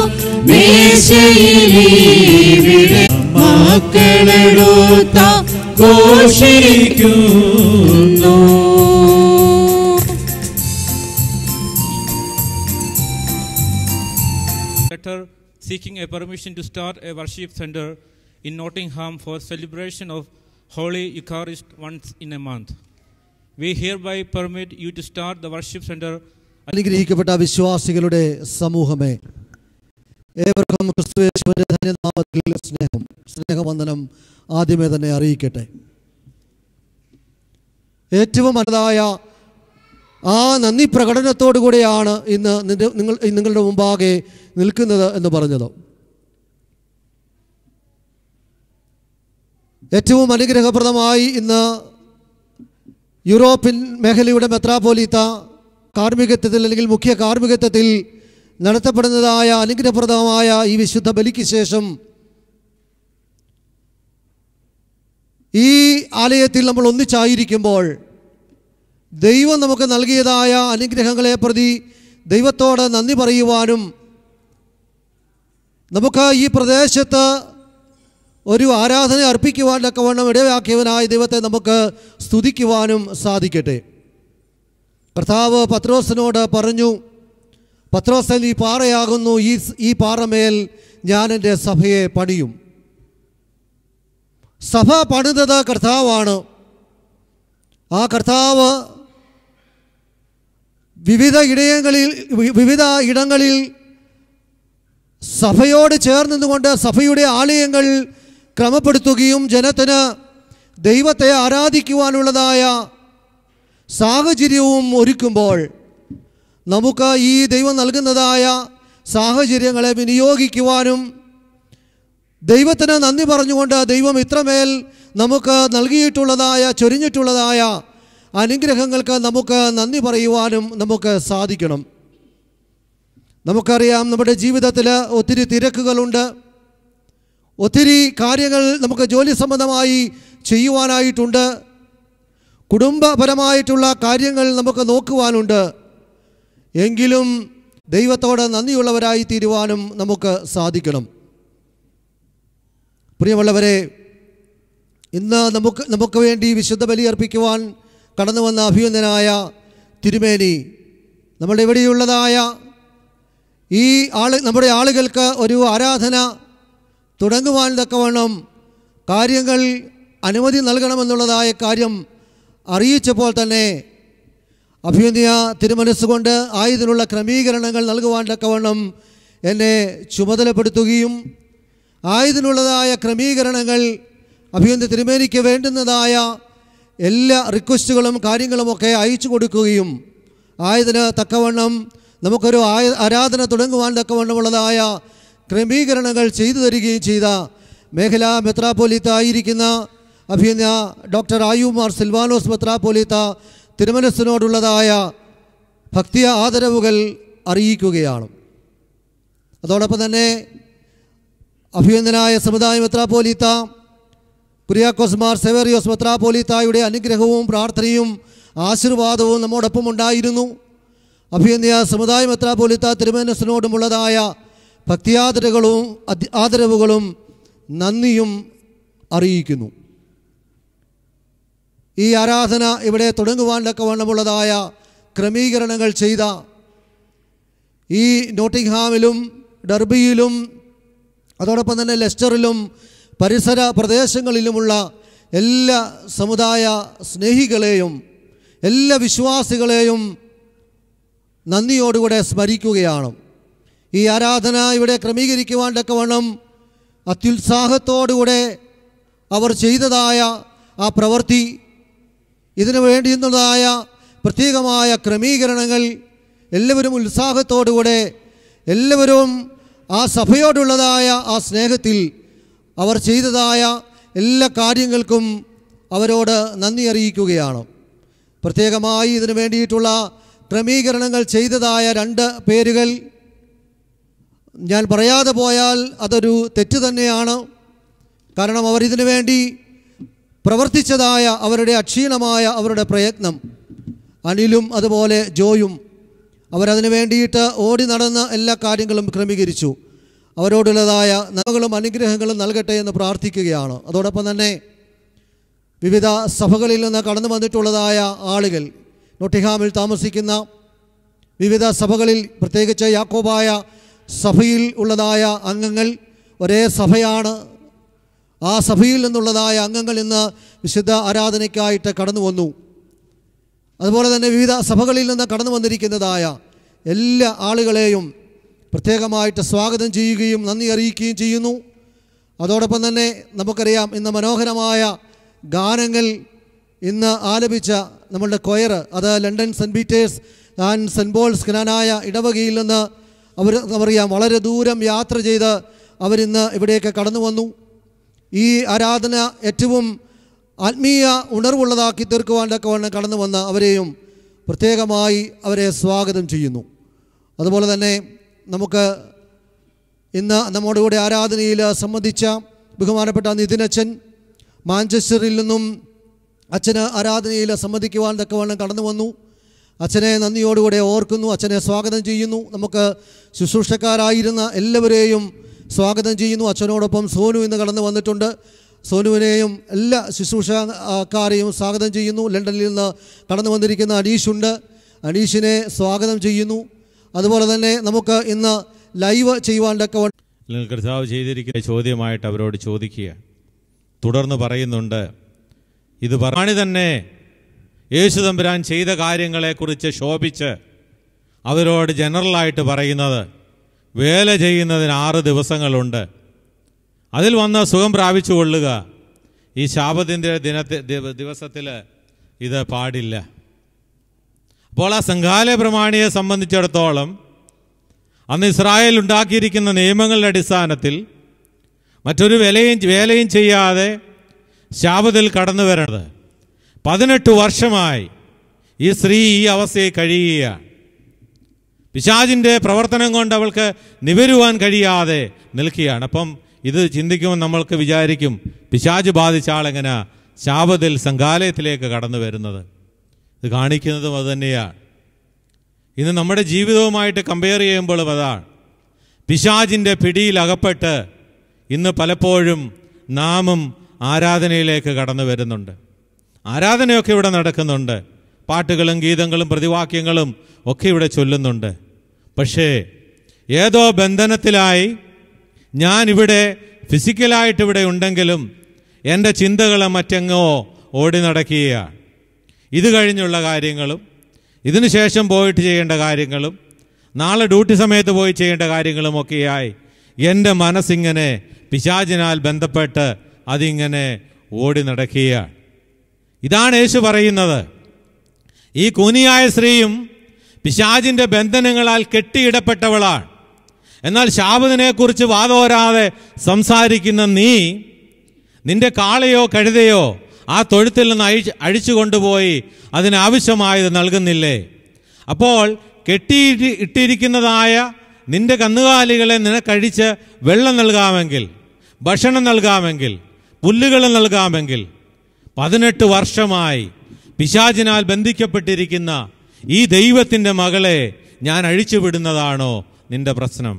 മേശയിലിവിടെ മക്കളെടുത്ത ഘോഷിക്കുന്നു letter seeking a permission to start a worship center in Nottingham for celebration of Holy Eucharist once in a month. We hereby permit you to start the worship center അനുഗ്രഹിക്കപ്പെട്ട വിശ്വാസികളുടെ സമൂഹമേ ഏവർക്കും ക്രിസ്തുവേശുവിൻ്റെ ധന്യനാമത്തിൽ സ്നേഹം സ്നേഹവന്ദനം ആദ്യമേ തന്നെ അറിയിക്കട്ടെ ഏറ്റവും മനതായ ആ നന്ദി പ്രകടനത്തോടു കൂടിയാണ് ഇന്ന് നിന്റെ നിങ്ങൾ നിങ്ങളുടെ മുമ്പാകെ നിൽക്കുന്നത് എന്ന് പറഞ്ഞത് ഏറ്റവും അനുഗ്രഹപ്രദമായി ഇന്ന് യൂറോപ്യൻ മേഖലയുടെ മെത്രാപോലീത്ത കാർമ്മികത്വത്തിൽ അല്ലെങ്കിൽ മുഖ്യ കാർമ്മികത്വത്തിൽ നടത്തപ്പെടുന്നതായ അനുഗ്രഹപ്രദമായ ഈ വിശുദ്ധ ബലിക്ക് ശേഷം ഈ ആലയത്തിൽ നമ്മൾ ഒന്നിച്ചായിരിക്കുമ്പോൾ ദൈവം നമുക്ക് നൽകിയതായ അനുഗ്രഹങ്ങളെ പ്രതി ദൈവത്തോട് നന്ദി പറയുവാനും നമുക്ക് ഈ പ്രദേശത്ത് ഒരു ആരാധന അർപ്പിക്കുവാൻ തക്കവണ്ണം ഇടയാക്കിയവനായ ദൈവത്തെ നമുക്ക് സ്തുതിക്കുവാനും സാധിക്കട്ടെ കർത്താവ് പത്രോസിനോട് പറഞ്ഞു പത്രോസൻ ഈ പാറയാകുന്നു ഈ ഈ പാറമേൽ ഞാൻ എൻ്റെ സഭയെ പണിയും സഭ പണിതത് കർത്താവാണ് ആ കർത്താവ് വിവിധ ഇടയങ്ങളിൽ വി- വിവിധ ഇടങ്ങളിൽ സഭയോട് ചേർന്നുകൊണ്ട് സഭയുടെ ആലയങ്ങൾ ക്രമപ്പെടുത്തുകയും ജനത്തിന് ദൈവത്തെ ആരാധിക്കുവാനുള്ളതായ സാഹചര്യവും ഒരുക്കുമ്പോൾ നമുക്ക് ഈ ദൈവം നൽകുന്നതായ സാഹചര്യങ്ങളെ വിനിയോഗിക്കുവാനും ദൈവത്തിന് നന്ദി പറഞ്ഞുകൊണ്ട് ദൈവം ഇത്രമേൽ നമുക്ക് നൽകിയിട്ടുള്ളതായ ചൊരിഞ്ഞിട്ടുള്ളതായ അനുഗ്രഹങ്ങൾക്ക് നമുക്ക് നന്ദി പറയുവാനും നമുക്ക് സാധിക്കണം നമുക്കറിയാം നമ്മുടെ ജീവിതത്തിൽ ഒത്തിരി തിരക്കുകളുണ്ട് ഒത്തിരി കാര്യങ്ങൾ നമുക്ക് ജോലി സംബന്ധമായി ചെയ്യുവാനായിട്ടുണ്ട് കുടുംബപരമായിട്ടുള്ള കാര്യങ്ങൾ നമുക്ക് നോക്കുവാനുണ്ട് എങ്കിലും ദൈവത്തോട് നന്ദിയുള്ളവരായി തീരുവാനും നമുക്ക് സാധിക്കണം പ്രിയമുള്ളവരെ ഇന്ന് നമുക്ക് നമുക്ക് വേണ്ടി വിശുദ്ധ ബലി അർപ്പിക്കുവാൻ കടന്നു വന്ന അഭിനന്ദനായ തിരുമേനി നമ്മുടെ ഇവിടെയുള്ളതായ ഈ ആള് നമ്മുടെ ആളുകൾക്ക് ഒരു ആരാധന തുടങ്ങുവാൻ തക്കവണ്ണം കാര്യങ്ങൾ അനുമതി നൽകണമെന്നുള്ളതായ കാര്യം അറിയിച്ചപ്പോൾ തന്നെ അഭ്യുന്നയ തിരുമനസ്സുകൊണ്ട് ആയതിനുള്ള ക്രമീകരണങ്ങൾ നൽകുവാൻ തക്കവണ്ണം എന്നെ ചുമതലപ്പെടുത്തുകയും ആയതിനുള്ളതായ ക്രമീകരണങ്ങൾ അഭിയന്ത തിരുമേനിക്ക് വേണ്ടുന്നതായ എല്ലാ റിക്വസ്റ്റുകളും കാര്യങ്ങളുമൊക്കെ അയച്ചു കൊടുക്കുകയും ആയതിന് തക്കവണ്ണം നമുക്കൊരു ആയ ആരാധന തുടങ്ങുവാൻ തക്കവണ്ണമുള്ളതായ ക്രമീകരണങ്ങൾ ചെയ്തു തരികയും ചെയ്ത മേഖലാ മെത്രാപ്പോലീത്ത ആയിരിക്കുന്ന അഭിയന്യ ഡോക്ടർ ആയുമാർ സിൽവാനോസ് മെത്രാപ്പോലീത്ത തിരുമനസ്സിനോടുള്ളതായ ഭക്തി ആദരവുകൾ അറിയിക്കുകയാണ് അതോടൊപ്പം തന്നെ അഭിനന്ദനായ സമുദായ മെത്രാപ്പോലീത്ത കുര്യാക്കോസ് മാർ സെവേറിയോസ് മെത്രാപ്പോലീത്തായുടെ അനുഗ്രഹവും പ്രാർത്ഥനയും ആശീർവാദവും നമ്മോടൊപ്പം ഉണ്ടായിരുന്നു അഭിനന്ദ സമുദായ മെത്രാപ്പോലീത്ത തിരുമനസ്സിനോടുമുള്ളതായ ഭക്തിയാദരകളും അധി- ആദരവുകളും നന്ദിയും അറിയിക്കുന്നു ഈ ആരാധന ഇവിടെ തുടങ്ങുവാൻ തക്കവണ്ണമുള്ളതായ ക്രമീകരണങ്ങൾ ചെയ്ത ഈ നോട്ടിംഗ്ഹാമിലും ഡർബിയിലും അതോടൊപ്പം തന്നെ ലെസ്റ്ററിലും പരിസര പ്രദേശങ്ങളിലുമുള്ള എല്ലാ സമുദായ സ്നേഹികളെയും എല്ലാ വിശ്വാസികളെയും നന്ദിയോടുകൂടെ സ്മരിക്കുകയാണ് ഈ ആരാധന ഇവിടെ ക്രമീകരിക്കുവാൻ തക്കവണ്ണം അത്യുത്സാഹത്തോടുകൂടെ അവർ ചെയ്തതായ ആ പ്രവൃത്തി ഇതിനു വേണ്ടിയുള്ളതായ പ്രത്യേകമായ ക്രമീകരണങ്ങൾ എല്ലാവരും ഉത്സാഹത്തോടുകൂടെ എല്ലാവരും ആ സഭയോടുള്ളതായ ആ സ്നേഹത്തിൽ അവർ ചെയ്തതായ എല്ലാ കാര്യങ്ങൾക്കും അവരോട് നന്ദി അറിയിക്കുകയാണ് പ്രത്യേകമായി ഇതിനു വേണ്ടിയിട്ടുള്ള ക്രമീകരണങ്ങൾ ചെയ്തതായ രണ്ട് പേരുകൾ ഞാൻ പറയാതെ പോയാൽ അതൊരു തെറ്റ് തന്നെയാണ് കാരണം അവർ ഇതിനു വേണ്ടി പ്രവർത്തിച്ചതായ അവരുടെ അക്ഷീണമായ അവരുടെ പ്രയത്നം അനിലും അതുപോലെ ജോയും അവരതിനു വേണ്ടിയിട്ട് ഓടി നടന്ന് എല്ലാ കാര്യങ്ങളും ക്രമീകരിച്ചു അവരോടുള്ളതായ നന്മകളും അനുഗ്രഹങ്ങളും നൽകട്ടെ എന്ന് പ്രാർത്ഥിക്കുകയാണ് അതോടൊപ്പം തന്നെ വിവിധ സഭകളിൽ നിന്ന് കടന്നു വന്നിട്ടുള്ളതായ ആളുകൾ നൊട്ടിഹാമിൽ താമസിക്കുന്ന വിവിധ സഭകളിൽ പ്രത്യേകിച്ച് യാക്കോബായ സഭയിൽ ഉള്ളതായ അംഗങ്ങൾ ഒരേ സഭയാണ് ആ സഭയിൽ നിന്നുള്ളതായ അംഗങ്ങൾ ഇന്ന് വിശുദ്ധ ആരാധനയ്ക്കായിട്ട് കടന്നു വന്നു അതുപോലെ തന്നെ വിവിധ സഭകളിൽ നിന്ന് കടന്നു വന്നിരിക്കുന്നതായ എല്ലാ ആളുകളെയും പ്രത്യേകമായിട്ട് സ്വാഗതം ചെയ്യുകയും നന്ദി അറിയിക്കുകയും ചെയ്യുന്നു അതോടൊപ്പം തന്നെ നമുക്കറിയാം ഇന്ന് മനോഹരമായ ഗാനങ്ങൾ ഇന്ന് ആലപിച്ച നമ്മളുടെ കൊയർ അത് London saint Peter's and saint Paul's Knanaya ഇടവകയിൽ നിന്ന് അവർ നമുക്കറിയാം വളരെ ദൂരം യാത്ര ചെയ്ത് അവരിന്ന് ഇവിടേക്ക് കടന്നു വന്നു ഈ ആരാധന ഏറ്റവും ആത്മീയ ഉണർവുള്ളതാക്കി തീർക്കുവാൻ തക്കവണ്ണം കടന്നു വന്ന അവരെയും പ്രത്യേകമായി അവരെ സ്വാഗതം ചെയ്യുന്നു അതുപോലെ തന്നെ നമുക്ക് ഇന്ന് നമ്മുടെ കൂടെ ആരാധനയിൽ സംബന്ധിച്ച ബഹുമാനപ്പെട്ട നിതിനച്ഛൻ മാഞ്ചസ്റ്ററിൽ നിന്നും അച്ഛന് ആരാധനയിൽ സംബന്ധിക്കുവാൻ തക്കവണ്ണം കടന്നു വന്നു അച്ഛനെ നന്ദിയോടുകൂടെ ഓർക്കുന്നു അച്ഛനെ സ്വാഗതം ചെയ്യുന്നു നമുക്ക് ശുശ്രൂഷക്കാരായിരുന്ന എല്ലാവരെയും സ്വാഗതം ചെയ്യുന്നു അച്ഛനോടൊപ്പം സോനു ഇന്ന് കടന്നു വന്നിട്ടുണ്ട് സോനുവിനെയും എല്ലാ ശുശ്രൂഷക്കാരെയും സ്വാഗതം ചെയ്യുന്നു ലണ്ടനിൽ നിന്ന് കടന്നു വന്നിരിക്കുന്ന അനീഷുണ്ട് അനീഷിനെ സ്വാഗതം ചെയ്യുന്നു അതുപോലെ തന്നെ നമുക്ക് ഇന്ന് ലൈവ് ചെയ്യുവാൻ തക്കവണ്ണം അല്ലെങ്കിൽ കർത്താവ് ചെയ്തിരിക്കുന്ന ചോദ്യമായിട്ട് അവരോട് ചോദിക്കുക തുടർന്ന് പറയുന്നുണ്ട് ഇത് പറയാണി തന്നെ യേശു തമ്പുരാൻ ചെയ്ത കാര്യങ്ങളെക്കുറിച്ച് ശോഭിച്ച് അവരോട് ജനറലായിട്ട് പറയുന്നത് വേല ചെയ്യുന്നതിന് ആറ് ദിവസങ്ങളുണ്ട് അതിൽ വന്ന് സുഖം പ്രാപിച്ചു കൊള്ളുക ഈ ശാപത്തിൻ്റെ ദിനത്തെ ദിവസത്തിൽ ഇത് പാടില്ല അപ്പോൾ ആ സംഘാല പ്രമാണിയെ സംബന്ധിച്ചിടത്തോളം അന്ന് ഇസ്രായേൽ ഉണ്ടാക്കിയിരിക്കുന്ന നിയമങ്ങളുടെ അടിസ്ഥാനത്തിൽ മറ്റൊരു വിലയും വേലയും ചെയ്യാതെ ശാപത്തിൽ കടന്നു വരണത് പതിനെട്ട് വർഷമായി ഈ സ്ത്രീ ഈ അവസ്ഥയിൽ കഴിയുകയാണ് പിശാജിൻ്റെ പ്രവർത്തനം കൊണ്ട് അവൾക്ക് നിവരുവാൻ കഴിയാതെ നിൽക്കുകയാണ് അപ്പം ഇത് ചിന്തിക്കുമ്പോൾ നമ്മൾക്ക് വിചാരിക്കും പിശാജ് ബാധിച്ച ആളെങ്ങനെ ശാപത്തിൽ സംഘാലയത്തിലേക്ക് കടന്നു വരുന്നത് ഇത് കാണിക്കുന്നതും അതുതന്നെയാണ് ഇന്ന് നമ്മുടെ ജീവിതവുമായിട്ട് കമ്പയർ ചെയ്യുമ്പോഴും അതാണ് പിശാജിൻ്റെ പിടിയിൽ അകപ്പെട്ട് ഇന്ന് പലപ്പോഴും നാമും ആരാധനയിലേക്ക് കടന്നു വരുന്നുണ്ട് ആരാധനയൊക്കെ ഇവിടെ നടക്കുന്നുണ്ട് പാട്ടുകളും ഗീതങ്ങളും പ്രതിവാക്യങ്ങളും ഒക്കെ ഇവിടെ ചൊല്ലുന്നുണ്ട് പക്ഷേ ഏതോ ബന്ധനത്തിലായി ഞാൻ ഇവിടെ ഫിസിക്കലായിട്ട് ഇവിടെ ഉണ്ടെങ്കിലും എൻ്റെ ചിന്തകൾ മറ്റെങ്ങോ ഓടി നടക്കുകയാണ് ഇത് കഴിഞ്ഞുള്ള കാര്യങ്ങളും ഇതിനു ശേഷം പോയിട്ട് ചെയ്യേണ്ട കാര്യങ്ങളും നാളെ ഡ്യൂട്ടി സമയത്ത് പോയി ചെയ്യേണ്ട കാര്യങ്ങളും ഒക്കെയായി എൻ്റെ മനസ്സിങ്ങനെ പിശാചിനാൽ ബന്ധപ്പെട്ട് അതിങ്ങനെ ഓടി നടക്കുകയാണ് ഇതാണ് യേശു പറയുന്നത് ഈ കൂനിയായ സ്ത്രീയും പിശാചിൻ്റെ ബന്ധനങ്ങളാൽ കെട്ടിയിടപ്പെട്ടവളാണ് എന്നാൽ ശാപത്തിനെക്കുറിച്ച് വാതോരാതെ സംസാരിക്കുന്ന നീ നിന്റെ കാളയോ കഴുതയോ ആ തൊഴുത്തിൽ നിന്ന് അഴിച്ച് അഴിച്ചു കൊണ്ടുപോയി അതിനാവശ്യമായത് നൽകുന്നില്ലേ അപ്പോൾ കെട്ടി ഇട്ടിരിക്കുന്നതായ നിന്റെ കന്നുകാലികളെ നിനക്കഴിച്ച് വെള്ളം നൽകാമെങ്കിൽ ഭക്ഷണം നൽകാമെങ്കിൽ പുല്ലുകൾ നൽകാമെങ്കിൽ പതിനെട്ട് വർഷമായി പിശാചിനാൽ ബന്ധിക്കപ്പെട്ടിരിക്കുന്ന ഈ ദൈവത്തിൻ്റെ മകളെ ഞാൻ അഴിച്ചുവിടുന്നതാണോ നിന്റെ പ്രശ്നം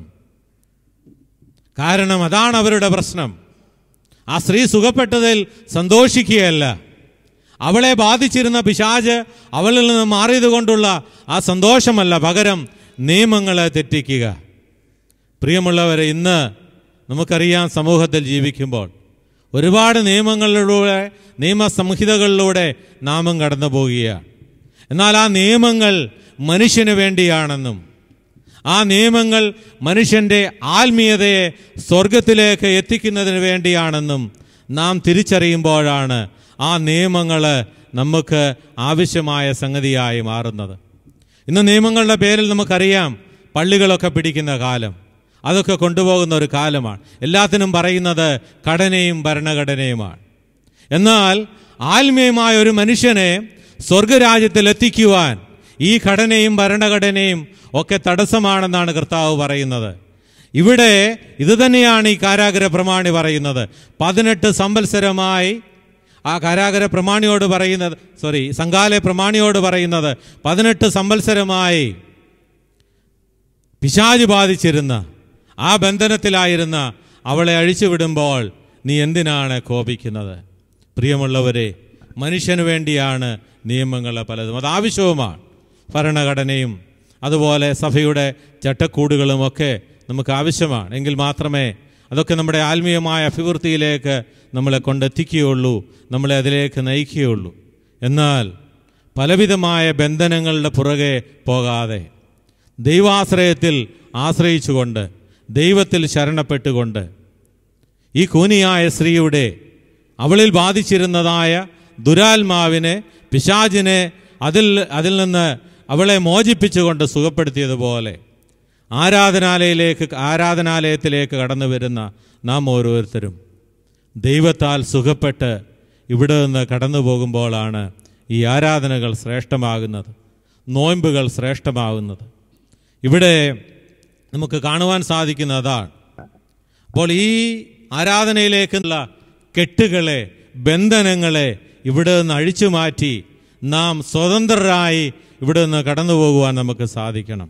കാരണം അതാണ് അവരുടെ പ്രശ്നം ആ സ്ത്രീ സുഖപ്പെട്ടതിൽ സന്തോഷിക്കുകയല്ല അവളെ ബാധിച്ചിരുന്ന പിശാജ് അവളിൽ നിന്ന് മാറിയത് കൊണ്ടുള്ള ആ സന്തോഷമല്ല പകരം നിയമങ്ങളെ തെറ്റിക്കുക പ്രിയമുള്ളവരെ ഇന്ന് നമുക്കറിയാം സമൂഹത്തിൽ ജീവിക്കുമ്പോൾ ഒരുപാട് നിയമങ്ങളിലൂടെ നിയമസംഹിതകളിലൂടെ നാമും കടന്നു പോവുകയാണ് എന്നാൽ ആ നിയമങ്ങൾ മനുഷ്യന് വേണ്ടിയാണെന്നും ആ നിയമങ്ങൾ മനുഷ്യൻ്റെ ആത്മീയതയെ സ്വർഗത്തിലേക്ക് എത്തിക്കുന്നതിന് വേണ്ടിയാണെന്നും നാം തിരിച്ചറിയുമ്പോഴാണ് ആ നിയമങ്ങൾ നമുക്ക് ആവശ്യമായ സംഗതിയായി മാറുന്നത് ഇന്ന് നിയമങ്ങളുടെ പേരിൽ നമുക്കറിയാം പള്ളികളൊക്കെ പിടിക്കുന്ന കാലം അതൊക്കെ കൊണ്ടുപോകുന്ന ഒരു കാലമാണ് എല്ലാത്തിനും പറയുന്നത് ഘടനയും ഭരണഘടനയുമാണ് എന്നാൽ ആത്മീയമായ ഒരു മനുഷ്യനെ സ്വർഗരാജ്യത്തിൽ എത്തിക്കുവാൻ ഈ ഘടനയും ഭരണഘടനയും ഒക്കെ തടസ്സമാണെന്നാണ് കർത്താവ് പറയുന്നത് ഇവിടെ ഇത് തന്നെയാണ് ഈ കാരാഗര പ്രമാണി പറയുന്നത് പതിനെട്ട് സംവത്സരമായി ആ കാരാഗര പ്രമാണിയോട് പറയുന്നത് സോറി സംഘാല പ്രമാണിയോട് പറയുന്നത് പതിനെട്ട് സംവത്സരമായി പിശാജ് ബാധിച്ചിരുന്ന ആ ബന്ധനത്തിലായിരുന്ന അവളെ അഴിച്ചുവിടുമ്പോൾ നീ എന്തിനാണ് കോപിക്കുന്നത് പ്രിയമുള്ളവരെ മനുഷ്യന് വേണ്ടിയാണ് നിയമങ്ങൾ പലതും അത് ആവശ്യവുമാണ് ഭരണഘടനയും അതുപോലെ സഭയുടെ ചട്ടക്കൂടുകളുമൊക്കെ നമുക്ക് ആവശ്യമാണ് എങ്കിൽ മാത്രമേ അതൊക്കെ നമ്മുടെ ആത്മീയമായ അഭിവൃദ്ധിയിലേക്ക് നമ്മളെ കൊണ്ടെത്തിക്കുകയുള്ളൂ നമ്മളെ അതിലേക്ക് നയിക്കുകയുള്ളൂ എന്നാൽ പലവിധമായ ബന്ധനങ്ങളുടെ പുറകെ പോകാതെ ദൈവാശ്രയത്തിൽ ആശ്രയിച്ചുകൊണ്ട് ദൈവത്തിൽ ശരണപ്പെട്ടുകൊണ്ട് ഈ കൂനിയായ സ്ത്രീയുടെ അവളിൽ ബാധിച്ചിരുന്നതായ ദുരാത്മാവിനെ പിശാചിനെ അതിൽ അതിൽ നിന്ന് അവളെ മോചിപ്പിച്ചുകൊണ്ട് സുഖപ്പെടുത്തിയതുപോലെ ആരാധനാലയത്തിലേക്ക് ആരാധനാലയത്തിലേക്ക് കടന്നു വരുന്ന നാം ഓരോരുത്തരും ദൈവത്താൽ സുഖപ്പെട്ട് ഇവിടെ നിന്ന് കടന്നു പോകുമ്പോഴാണ് ഈ ആരാധനകൾ ശ്രേഷ്ഠമാകുന്നത് നോയമ്പുകൾ ശ്രേഷ്ഠമാകുന്നത് ഇവിടെ നമുക്ക് കാണുവാൻ സാധിക്കുന്ന അതാണ് അപ്പോൾ ഈ ആരാധനയിലേക്കുള്ള കെട്ടുകളെ ബന്ധനങ്ങളെ ഇവിടെ നിന്ന് അഴിച്ചു മാറ്റി നാം സ്വതന്ത്രരായി ഇവിടെ നിന്ന് കടന്നു പോകുവാൻ നമുക്ക് സാധിക്കണം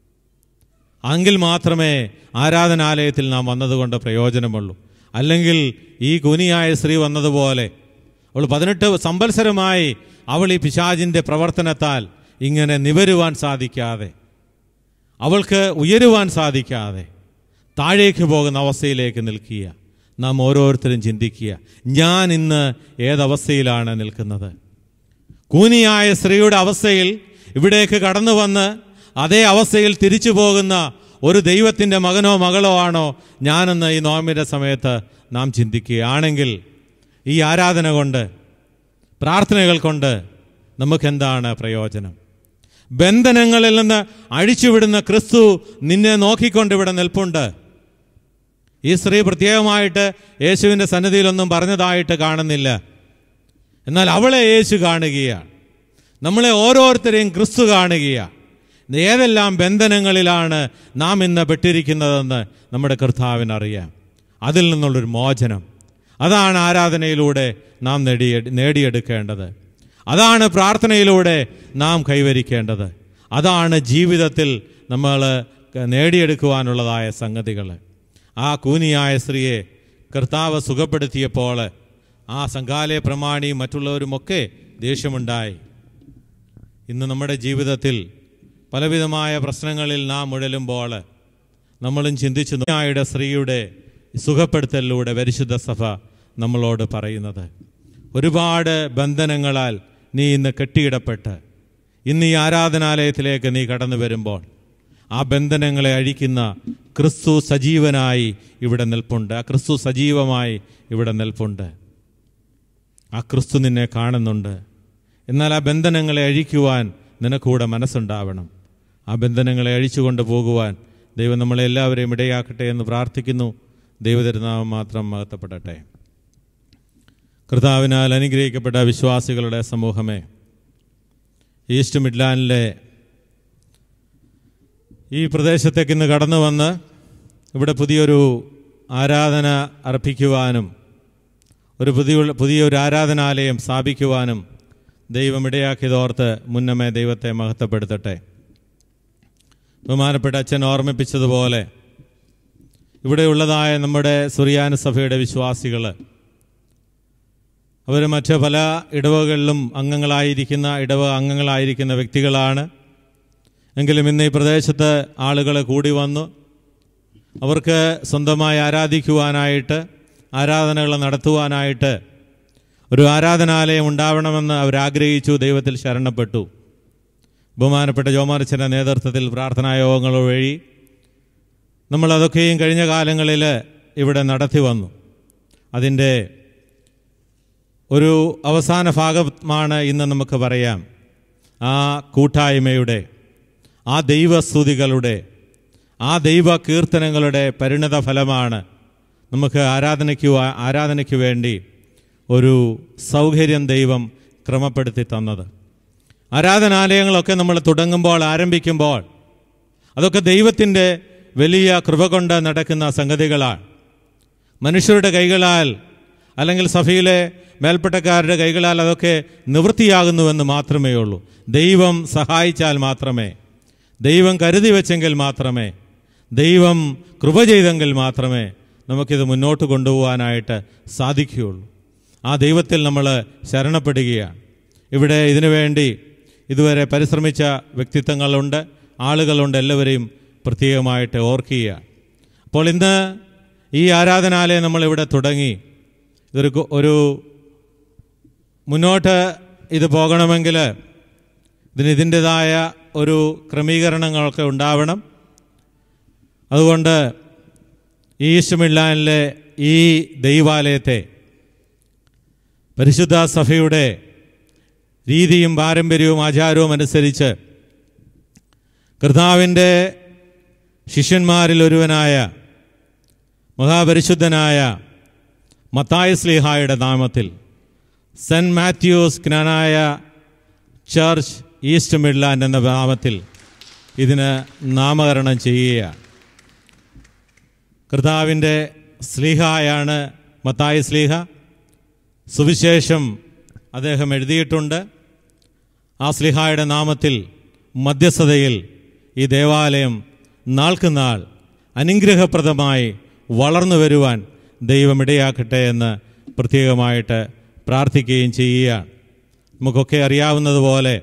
എങ്കിൽ മാത്രമേ ആരാധനാലയത്തിൽ നാം വന്നതുകൊണ്ട് പ്രയോജനമുള്ളൂ അല്ലെങ്കിൽ ഈ കുനിയായ സ്ത്രീ വന്നതുപോലെ അവൾ പതിനെട്ട് സംവത്സരമായി അവൾ ഈ പിശാചിൻ്റെ പ്രവർത്തനത്താൽ ഇങ്ങനെ നിവരുവാൻ സാധിക്കാതെ അവൾക്ക് ഉയരുവാൻ സാധിക്കാതെ താഴേക്ക് പോകുന്ന അവസ്ഥയിലേക്ക് നിൽക്കുക നാം ഓരോരുത്തരും ചിന്തിക്കുക ഞാൻ ഇന്ന് ഏതവസ്ഥയിലാണ് നിൽക്കുന്നത് കൂനിയായ സ്ത്രീയുടെ അവസ്ഥയിൽ ഇവിടേക്ക് കടന്നു വന്ന് അതേ അവസ്ഥയിൽ തിരിച്ചു പോകുന്ന ഒരു ദൈവത്തിൻ്റെ മകനോ മകളോ ആണോ ഞാനെന്ന് ഈ നോമ്പിൻ്റെ സമയത്ത് നാം ചിന്തിക്കുകയാണെങ്കിൽ ഈ ആരാധന കൊണ്ട് പ്രാർത്ഥനകൾ കൊണ്ട് നമുക്കെന്താണ് പ്രയോജനം ബന്ധനങ്ങളിൽ നിന്ന് അഴിച്ചുവിടുന്ന ക്രിസ്തു നിന്നെ നോക്കിക്കൊണ്ട് ഇവിടെ നിൽപ്പുണ്ട് ഈ സ്ത്രീ പ്രത്യേകമായിട്ട് യേശുവിൻ്റെ സന്നിധിയിലൊന്നും പറഞ്ഞതായിട്ട് കാണുന്നില്ല എന്നാൽ അവളെ യേശു കാണുകയാണ് നമ്മളെ ഓരോരുത്തരെയും ക്രിസ്തു കാണുകയാണ് ഏതെല്ലാം ബന്ധനങ്ങളിലാണ് നാം ഇന്ന് പെട്ടിരിക്കുന്നതെന്ന് നമ്മുടെ കർത്താവിനറിയാം അതിൽ നിന്നുള്ളൊരു മോചനം അതാണ് ആരാധനയിലൂടെ നാം നേടിയ നേടിയെടുക്കേണ്ടത് അതാണ് പ്രാർത്ഥനയിലൂടെ നാം കൈവരിക്കേണ്ടത് അതാണ് ജീവിതത്തിൽ നമ്മൾ നേടിയെടുക്കുവാനുള്ളതായ സംഗതികൾ ആ കൂനിയായ സ്ത്രീയെ കർത്താവ് സുഖപ്പെടുത്തിയപ്പോൾ ആ സംഘാലയ പ്രമാണിയും മറ്റുള്ളവരുമൊക്കെ ദേഷ്യമുണ്ടായി ഇന്ന് നമ്മുടെ ജീവിതത്തിൽ പലവിധമായ പ്രശ്നങ്ങളിൽ നാം ഉഴലുമ്പോൾ നമ്മളും ചിന്തിച്ചു നോക്കിയായുടെ സ്ത്രീയുടെ സുഖപ്പെടുത്തലിലൂടെ പരിശുദ്ധ സഭ നമ്മളോട് പറയുന്നത് ഒരുപാട് ബന്ധനങ്ങളാൽ നീ ഇന്ന് കെട്ടിയിടപ്പെട്ട് ഇന്ന് ഈ ആരാധനാലയത്തിലേക്ക് നീ കടന്നു വരുമ്പോൾ ആ ബന്ധനങ്ങളെ അഴിക്കുന്ന ക്രിസ്തു സജീവനായി ഇവിടെ നിൽപ്പുണ്ട് ആ ക്രിസ്തു സജീവമായി ഇവിടെ നിൽപ്പുണ്ട് ആ ക്രിസ്തു നിന്നെ കാണുന്നുണ്ട് എന്നാൽ ആ ബന്ധനങ്ങളെ അഴിക്കുവാൻ നിനക്കൂടെ മനസ്സുണ്ടാവണം ആ ബന്ധനങ്ങളെ അഴിച്ചുകൊണ്ട് പോകുവാൻ ദൈവം നമ്മളെ എല്ലാവരെയും ഇടയാക്കട്ടെ എന്ന് പ്രാർത്ഥിക്കുന്നു ദൈവതിരുനാമം മാത്രം മഹത്വപ്പെടട്ടെ കർത്താവിനാൽ അനുഗ്രഹിക്കപ്പെട്ട വിശ്വാസികളുടെ സമൂഹമേ ഈസ്റ്റ് മിഡ്ലാൻഡിലെ ഈ പ്രദേശത്തേക്ക് ഇന്ന് കടന്നു വന്ന് ഇവിടെ പുതിയൊരു ആരാധന അർപ്പിക്കുവാനും ഒരു പുതിയ പുതിയൊരു ആരാധനാലയം സ്ഥാപിക്കുവാനും ദൈവം ഇടയാക്കിയതോർത്ത് മുന്നമേ ദൈവത്തെ മഹത്വപ്പെടുത്തട്ടെ ബഹുമാനപ്പെട്ട അച്ഛൻ ഓർമ്മിപ്പിച്ചതുപോലെ ഇവിടെയുള്ളതായ നമ്മുടെ സുറിയാന സഭയുടെ വിശ്വാസികൾ അവർ മറ്റ് പല ഇടവകളിലും അംഗങ്ങളായിരിക്കുന്ന ഇടവ അംഗങ്ങളായിരിക്കുന്ന വ്യക്തികളാണ് എങ്കിലും ഇന്ന് ഈ പ്രദേശത്ത് ആളുകൾ കൂടി വന്നു അവർക്ക് സ്വന്തമായി ആരാധിക്കുവാനായിട്ട് ആരാധനകൾ നടത്തുവാനായിട്ട് ഒരു ആരാധനാലയം ഉണ്ടാവണമെന്ന് അവരാഗ്രഹിച്ചു ദൈവത്തിൽ ശരണപ്പെട്ടു ബഹുമാനപ്പെട്ട ജോമാർച്ചൻ്റെ നേതൃത്വത്തിൽ പ്രാർത്ഥനാ യോഗങ്ങൾ വഴി നമ്മളതൊക്കെയും കഴിഞ്ഞ കാലങ്ങളിൽ ഇവിടെ നടത്തി വന്നു അതിൻ്റെ ഒരു അവസാന ഭാഗമാണ് ഇന്ന് നമുക്ക് പറയാം ആ കൂട്ടായ്മയുടെ ആ ദൈവസ്തുതികളുടെ ആ ദൈവ കീർത്തനങ്ങളുടെ പരിണത ഫലമാണ് നമുക്ക് ആരാധനയ്ക്ക് വാ- ആരാധനയ്ക്ക് വേണ്ടി ഒരു സൗകര്യം ദൈവം ക്രമപ്പെടുത്തി തന്നത് ആരാധനാലയങ്ങളൊക്കെ നമ്മൾ തുടങ്ങുമ്പോൾ ആരംഭിക്കുമ്പോൾ അതൊക്കെ ദൈവത്തിൻ്റെ വലിയ കൃപ കൊണ്ട് നടക്കുന്ന സംഗതികളാണ് മനുഷ്യരുടെ കൈകളാൽ അല്ലെങ്കിൽ സഭയിലെ മേൽപ്പെട്ടക്കാരുടെ കൈകളാൽ അതൊക്കെ നിവൃത്തിയാകുന്നുവെന്ന് മാത്രമേ ഉള്ളൂ ദൈവം സഹായിച്ചാൽ മാത്രമേ ദൈവം കരുതി വെച്ചെങ്കിൽ മാത്രമേ ദൈവം കൃപ ചെയ്തെങ്കിൽ മാത്രമേ നമുക്കിത് മുന്നോട്ട് കൊണ്ടുപോകാനായിട്ട് സാധിക്കുകയുള്ളൂ ആ ദൈവത്തിൽ നമ്മൾ ശരണപ്പെടുകയാണ് ഇവിടെ ഇതിനു വേണ്ടി ഇതുവരെ പരിശ്രമിച്ച വ്യക്തിത്വങ്ങളുണ്ട് ആളുകളുണ്ട് എല്ലാവരെയും പ്രത്യേകമായിട്ട് ഓർക്കുകയാണ് അപ്പോൾ ഇന്ന് ഈ ആരാധനാലയം നമ്മളിവിടെ തുടങ്ങി ഇതൊരു ഗു- ഒരു മുന്നോട്ട് ഇത് പോകണമെങ്കിൽ ഇതിന് ഇതിൻ്റെതായ ഒരു ക്രമീകരണങ്ങളൊക്കെ ഉണ്ടാവണം അതുകൊണ്ട് ഈ ഈശ്വമില്ലാനിലെ ഈ ദൈവാലയത്തെ പരിശുദ്ധ സഭയുടെ രീതിയും പാരമ്പര്യവും ആചാരവും അനുസരിച്ച് കർത്താവിൻ്റെ ശിഷ്യന്മാരിൽ ഒരുവനായ മഹാപരിശുദ്ധനായ മത്തായ സ്ലീഹായുടെ നാമത്തിൽ saint Matthew's Knanaya church East Midland എന്ന നാമത്തിൽ ഇതിന് നാമകരണം ചെയ്യുകയാണ് കർത്താവിൻ്റെ സ്ലീഹായാണ് മത്തായ സ്ലീഹ സുവിശേഷം അദ്ദേഹം എഴുതിയിട്ടുണ്ട് ആ സ്ലിഹായുടെ നാമത്തിൽ മധ്യസ്ഥതയിൽ ഈ ദേവാലയം നാൾക്കുനാൾ അനുഗ്രഹപ്രദമായി വളർന്നു വരുവാൻ ദൈവം ഇടയാക്കട്ടെ എന്ന് പ്രത്യേകമായിട്ട് പ്രാർത്ഥിക്കുകയും ചെയ്യുകയാണ് നമുക്കൊക്കെ അറിയാവുന്നതുപോലെ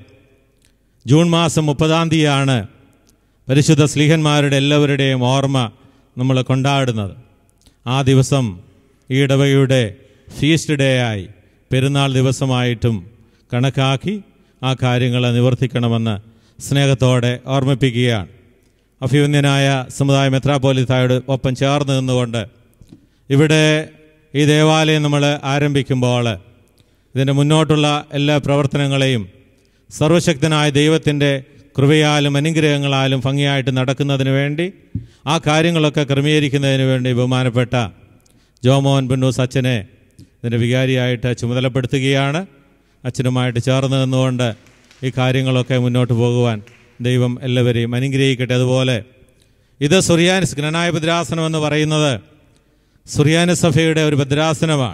ജൂൺ മാസം മുപ്പതാം തീയതിയാണ് പരിശുദ്ധ സ്ലീഹന്മാരുടെ എല്ലാവരുടെയും ഓർമ്മ നമ്മൾ കൊണ്ടാടുന്നത് ആ ദിവസം ഈ ഇടവകയുടെ ഫീസ്റ്റ് ഡേ ആയി പെരുന്നാൾ ദിവസമായിട്ടും കണക്കാക്കി ആ കാര്യങ്ങൾ നിവർത്തിക്കണമെന്ന് സ്നേഹത്തോടെ ഓർമ്മിപ്പിക്കുകയാണ് അഭ്യുന്യനായ സമുദായ മെത്രാപോലിത്തായോട് ഒപ്പം ചേർന്ന് നിന്നുകൊണ്ട് ഇവിടെ ഈ ദേവാലയം നമ്മൾ ആരംഭിക്കുമ്പോൾ ഇതിൻ്റെ മുന്നോട്ടുള്ള എല്ലാ പ്രവർത്തനങ്ങളെയും സർവശക്തനായ ദൈവത്തിൻ്റെ കൃപയാലും അനുഗ്രഹങ്ങളാലും ഭംഗിയായിട്ട് നടക്കുന്നതിന് വേണ്ടി ആ കാര്യങ്ങളൊക്കെ ക്രമീകരിക്കുന്നതിന് വേണ്ടി ബഹുമാനപ്പെട്ട ജോമോഹൻ ബന്നൂസ് അച്ഛനെ ഇതിൻ്റെ വികാരിയായിട്ട് ചുമതലപ്പെടുത്തുകയാണ് അച്ഛനുമായിട്ട് ചേർന്ന് നിന്നുകൊണ്ട് ഈ കാര്യങ്ങളൊക്കെ മുന്നോട്ട് പോകുവാൻ ദൈവം എല്ലാവരെയും അനുഗ്രഹിക്കട്ടെ അതുപോലെ ഇത് സുറിയാനിസ് ജ്ഞനായ ഭദ്രാസനം എന്ന് പറയുന്നത് സുറിയാനി സഭയുടെ ഒരു ഭദ്രാസനമാണ്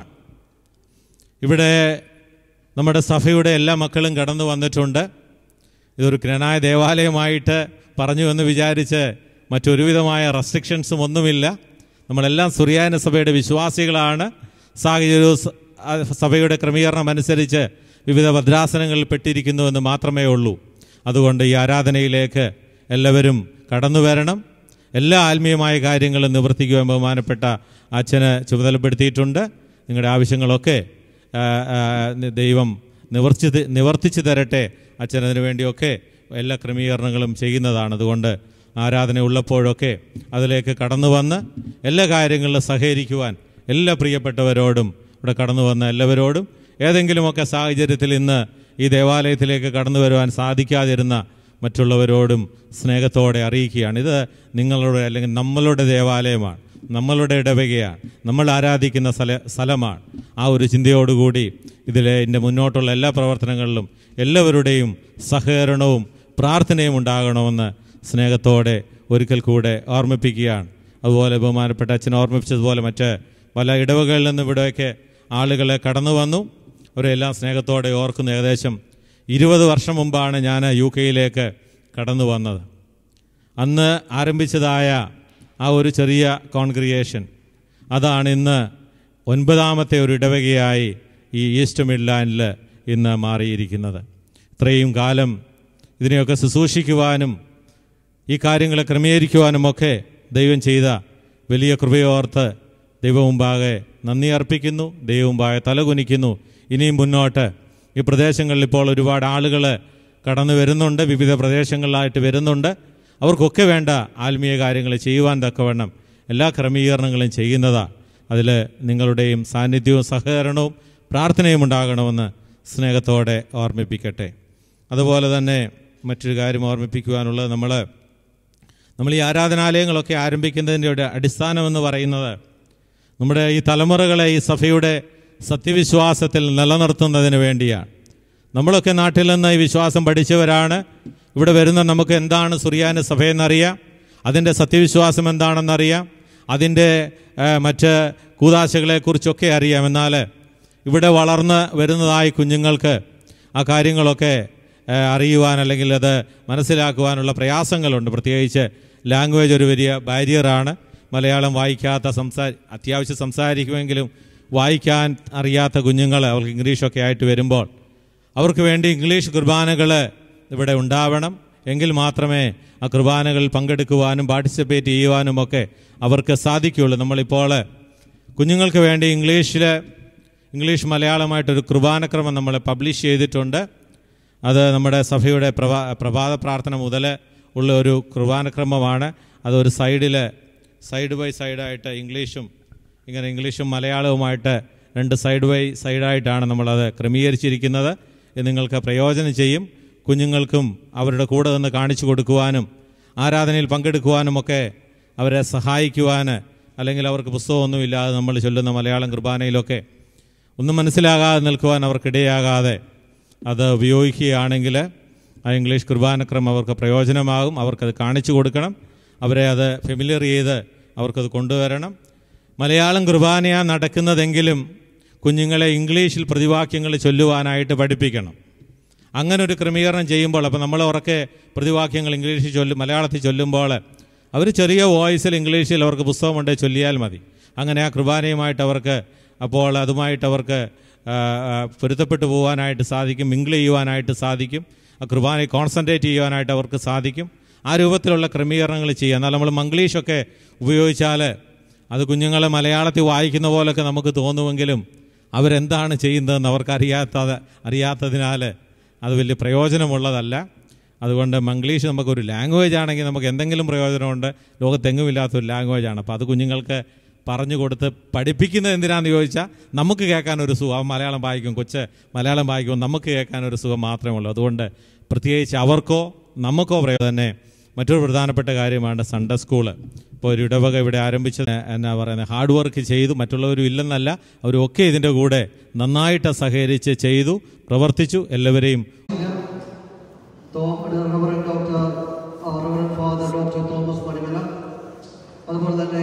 ഇവിടെ നമ്മുടെ സഭയുടെ എല്ലാ മക്കളും കടന്നു വന്നിട്ടുണ്ട് ഇതൊരു ജ്ഞനായ ദേവാലയമായിട്ട് പറഞ്ഞു എന്ന് വിചാരിച്ച് മറ്റൊരുവിധമായ റെസ്ട്രിക്ഷൻസും ഒന്നുമില്ല നമ്മളെല്ലാം സുറിയാനി സഭയുടെ വിശ്വാസികളാണ് സാഹചര്യവും സ- ആ സഭയുടെ ക്രമീകരണം അനുസരിച്ച് വിവിധ ഭദ്രാസനങ്ങളിൽ പെട്ടിരിക്കുന്നുവെന്ന് മാത്രമേ ഉള്ളൂ അതുകൊണ്ട് ഈ ആരാധനയിലേക്ക് എല്ലാവരും കടന്നു വരണം എല്ലാ ആത്മീയമായ കാര്യങ്ങളും നിവർത്തിക്കുവാൻ ബഹുമാനപ്പെട്ട അച്ഛന് ചുമതലപ്പെടുത്തിയിട്ടുണ്ട് നിങ്ങളുടെ ആവശ്യങ്ങളൊക്കെ ആ, ആ, ദൈവം നിവർത്തി നിവർത്തിച്ചു തരട്ടെ അച്ഛനതിനു വേണ്ടിയൊക്കെ എല്ലാ ക്രമീകരണങ്ങളും ചെയ്യുന്നതാണ് അതുകൊണ്ട് ആരാധന ഉള്ളപ്പോഴൊക്കെ അതിലേക്ക് കടന്നു വന്ന് എല്ലാ കാര്യങ്ങളിലും സഹകരിക്കുവാൻ എല്ലാ പ്രിയപ്പെട്ടവരോടും ഇവിടെ കടന്നു വന്ന എല്ലാവരോടും ഏതെങ്കിലുമൊക്കെ സാഹചര്യത്തിൽ ഇന്ന് ഈ ദേവാലയത്തിലേക്ക് കടന്നു വരുവാൻ സാധിക്കാതിരുന്ന മറ്റുള്ളവരോടും സ്നേഹത്തോടെ അറിയിക്കുകയാണ് ഇത് നിങ്ങളുടെ അല്ലെങ്കിൽ നമ്മളുടെ ദേവാലയമാണ് നമ്മളുടെ ഇടവകയാണ് നമ്മൾ ആരാധിക്കുന്ന സ്ഥല സ്ഥലമാണ് ആ ഒരു ചിന്തയോടുകൂടി ഇതിലെ ഇതിൻ്റെ മുന്നോട്ടുള്ള എല്ലാ പ്രവർത്തനങ്ങളിലും എല്ലാവരുടെയും സഹകരണവും പ്രാർത്ഥനയും ഉണ്ടാകണമെന്ന് സ്നേഹത്തോടെ ഒരിക്കൽ കൂടെ ഓർമ്മിപ്പിക്കുകയാണ് അതുപോലെ ബഹുമാനപ്പെട്ട അച്ഛൻ ഓർമ്മിപ്പിച്ചതുപോലെ മറ്റ് പല ഇടവകളിൽ നിന്നും ഇവിടെയൊക്കെ ആളുകൾ കടന്നു വന്നു അവരെല്ലാം സ്നേഹത്തോടെ ഓർക്കുന്നു ഏകദേശം ഇരുപത് വർഷം മുമ്പാണ് ഞാൻ യു കെയിലേക്ക് കടന്നു വന്നത് അന്ന് ആരംഭിച്ചതായ ആ ഒരു ചെറിയ കോൺഗ്രിഗേഷൻ അതാണ് ഇന്ന് ഒൻപതാമത്തെ ഒരു ഇടവകയായി ഈ ഈസ്റ്റ് മിഡ്ലാൻഡിൽ ഇന്ന് മാറിയിരിക്കുന്നത് ഇത്രയും കാലം ഇതിനെയൊക്കെ ശുശ്രൂഷിക്കുവാനും ഈ കാര്യങ്ങളെ ക്രമീകരിക്കുവാനുമൊക്കെ ദൈവം ചെയ്ത വലിയ കൃപയോർത്ത് ദൈവമുമ്പാകെ നന്ദി അർപ്പിക്കുന്നു ദൈവമുമ്പാകെ തലകുനിക്കുന്നു ഇനിയും മുന്നോട്ട് ഈ പ്രദേശങ്ങളിൽ ഇപ്പോൾ ഒരുപാട് ആളുകൾ കടന്നു വരുന്നുണ്ട് വിവിധ പ്രദേശങ്ങളിലായിട്ട് വരുന്നുണ്ട് അവർക്കൊക്കെ വേണ്ട ആത്മീയ കാര്യങ്ങൾ ചെയ്യുവാൻ തക്കവണ്ണം എല്ലാ ക്രമീകരണങ്ങളും ചെയ്യുന്നതാണ് അതിൽ നിങ്ങളുടെയും സാന്നിധ്യവും സഹകരണവും പ്രാർത്ഥനയും ഉണ്ടാകണമെന്ന് സ്നേഹത്തോടെ ഓർമ്മിപ്പിക്കട്ടെ അതുപോലെ തന്നെ മറ്റൊരു കാര്യം ഓർമ്മിപ്പിക്കുവാനുള്ളത് നമ്മൾ നമ്മൾ ഈ ആരാധനാലയങ്ങളൊക്കെ ആരംഭിക്കുന്നതിൻ്റെ ഒരു അടിസ്ഥാനമെന്ന് പറയുന്നത് നമ്മുടെ ഈ തലമുറകളെ ഈ സഭയുടെ സത്യവിശ്വാസത്തിൽ നിലനിർത്തുന്നതിന് വേണ്ടിയാണ് നമ്മളൊക്കെ നാട്ടിൽ നിന്ന് ഈ വിശ്വാസം പഠിച്ചവരാണ് ഇവിടെ വരുന്ന നമുക്ക് എന്താണ് സുറിയാന സഭയെന്നറിയാം അതിൻ്റെ സത്യവിശ്വാസം എന്താണെന്നറിയാം അതിൻ്റെ ഏഹ്, മറ്റ് കൂതാശകളെക്കുറിച്ചൊക്കെ അറിയാം എന്നാൽ ഇവിടെ വളർന്ന് വരുന്നതായി കുഞ്ഞുങ്ങൾക്ക് ആ കാര്യങ്ങളൊക്കെ ഏഹ്, അറിയുവാൻ അല്ലെങ്കിൽ അത് മനസ്സിലാക്കുവാനുള്ള പ്രയാസങ്ങളുണ്ട് പ്രത്യേകിച്ച് ലാംഗ്വേജ് ഒരു വലിയ ബാരിയറാണ് മലയാളം വായിക്കാത്ത സംസാ അത്യാവശ്യം സംസാരിക്കുമെങ്കിലും വായിക്കാൻ അറിയാത്ത കുഞ്ഞുങ്ങൾ അവർക്ക് ഇംഗ്ലീഷൊക്കെ ആയിട്ട് വരുമ്പോൾ അവർക്ക് വേണ്ടി ഇംഗ്ലീഷ് കുർബാനകൾ ഇവിടെ ഉണ്ടാവണം എങ്കിൽ മാത്രമേ ആ കുർബാനകളിൽ പങ്കെടുക്കുവാനും പാർട്ടിസിപ്പേറ്റ് ചെയ്യുവാനുമൊക്കെ അവർക്ക് സാധിക്കുകയുള്ളൂ നമ്മളിപ്പോൾ കുഞ്ഞുങ്ങൾക്ക് വേണ്ടി ഇംഗ്ലീഷിൽ ഇംഗ്ലീഷ് മലയാളമായിട്ടൊരു കുർബാനക്രമം നമ്മൾ പബ്ലിഷ് ചെയ്തിട്ടുണ്ട് അത് നമ്മുടെ സഭയുടെ പ്രഭാ പ്രഭാത പ്രാർത്ഥന മുതൽ ഉള്ള ഒരു കുർബാനക്രമമാണ് അതൊരു സൈഡിൽ സൈഡ് ബൈ സൈഡായിട്ട് ഇംഗ്ലീഷും ഇങ്ങനെ ഇംഗ്ലീഷും മലയാളവുമായിട്ട് രണ്ട് സൈഡ് ബൈ സൈഡായിട്ടാണ് നമ്മളത് ക്രമീകരിച്ചിരിക്കുന്നത് ഇത് നിങ്ങൾക്ക് പ്രയോജനം ചെയ്യും കുഞ്ഞുങ്ങൾക്കും അവരുടെ കൂടെ നിന്ന് കാണിച്ചു കൊടുക്കുവാനും ആരാധനയിൽ പങ്കെടുക്കുവാനുമൊക്കെ അവരെ സഹായിക്കുവാൻ അല്ലെങ്കിൽ അവർക്ക് പുസ്തകമൊന്നുമില്ലാതെ നമ്മൾ ചൊല്ലുന്ന മലയാളം കുർബാനയിലൊക്കെ ഒന്നും മനസ്സിലാകാതെ നിൽക്കുവാൻ അവർക്കിടയാകാതെ അത് ഉപയോഗിക്കുകയാണെങ്കിൽ ആ ഇംഗ്ലീഷ് കുർബാനക്രമം അവർക്ക് പ്രയോജനമാകും അവർക്കത് കാണിച്ചു കൊടുക്കണം അവരെ അത് ഫെമിലിയർ ചെയ്ത് അവർക്കത് കൊണ്ടുവരണം മലയാളം കുർബാനയാണ് നടക്കുന്നതെങ്കിലും കുഞ്ഞുങ്ങളെ ഇംഗ്ലീഷിൽ പ്രതിവാക്യങ്ങൾ ചൊല്ലുവാനായിട്ട് പഠിപ്പിക്കണം അങ്ങനെ ഒരു ക്രമീകരണം ചെയ്യുമ്പോൾ അപ്പോൾ നമ്മൾ ഉറക്കെ പ്രതിവാക്യങ്ങൾ ഇംഗ്ലീഷിൽ ചൊല്ലും മലയാളത്തിൽ ചൊല്ലുമ്പോൾ അവർ ചെറിയ വോയിസിൽ ഇംഗ്ലീഷിൽ അവർക്ക് പുസ്തകമുണ്ടെങ്കിൽ ചൊല്ലിയാൽ മതി അങ്ങനെ ആ കുർബാനയുമായിട്ട് അവർക്ക് അപ്പോൾ അതുമായിട്ട് അവർക്ക് ആ, ആ, പൊരുത്തപ്പെട്ടു പോകാനായിട്ട് സാധിക്കും മിങ്കിൾ ചെയ്യുവാനായിട്ട് സാധിക്കും ആ കുർബാനയെ കോൺസെൻട്രേറ്റ് ചെയ്യുവാനായിട്ട് അവർക്ക് സാധിക്കും ആ രൂപത്തിലുള്ള ക്രമീകരണങ്ങൾ ചെയ്യുക എന്നാൽ നമ്മൾ മംഗ്ലീഷൊക്കെ ഉപയോഗിച്ചാൽ അത് കുഞ്ഞുങ്ങളെ മലയാളത്തിൽ വായിക്കുന്ന പോലൊക്കെ നമുക്ക് തോന്നുമെങ്കിലും അവരെന്താണ് ചെയ്യുന്നതെന്ന് അവർക്ക് അറിയാത്ത അറിയാത്തതിനാൽ അത് വലിയ പ്രയോജനമുള്ളതല്ല അതുകൊണ്ട് മംഗ്ലീഷ് നമുക്കൊരു ലാംഗ്വേജ് ആണെങ്കിൽ നമുക്ക് എന്തെങ്കിലും പ്രയോജനമുണ്ട് ലോകത്തെങ്ങുമില്ലാത്തൊരു ലാംഗ്വേജാണ് അപ്പോൾ അത് കുഞ്ഞുങ്ങൾക്ക് പറഞ്ഞു കൊടുത്ത് പഠിപ്പിക്കുന്നത് എന്തിനാണെന്ന് ചോദിച്ചാൽ നമുക്ക് കേൾക്കാൻ ഒരു സുഖം അവൻ മലയാളം വായിക്കും കൊച്ച് മലയാളം വായിക്കും നമുക്ക് കേൾക്കാൻ ഒരു സുഖം മാത്രമേ ഉള്ളൂ അതുകൊണ്ട് പ്രത്യേകിച്ച് അവർക്കോ നമുക്കോ പ്രയോ തന്നെ മറ്റൊരു പ്രധാനപ്പെട്ട കാര്യമാണ് സൺഡേ സ്കൂള് ഇപ്പോൾ ഒരു ഇടവക ഇവിടെ ആരംഭിച്ചത് എന്നാ പറയുന്നത് ഹാർഡ് വർക്ക് ചെയ്തു മറ്റുള്ളവരും ഇല്ലെന്നല്ല അവരൊക്കെ ഇതിൻ്റെ കൂടെ നന്നായിട്ട് സഹകരിച്ച് ചെയ്തു പ്രവർത്തിച്ചു എല്ലാവരെയും reverend doctor reverend father doctor Thomas Manimala അതുപോലെ തന്നെ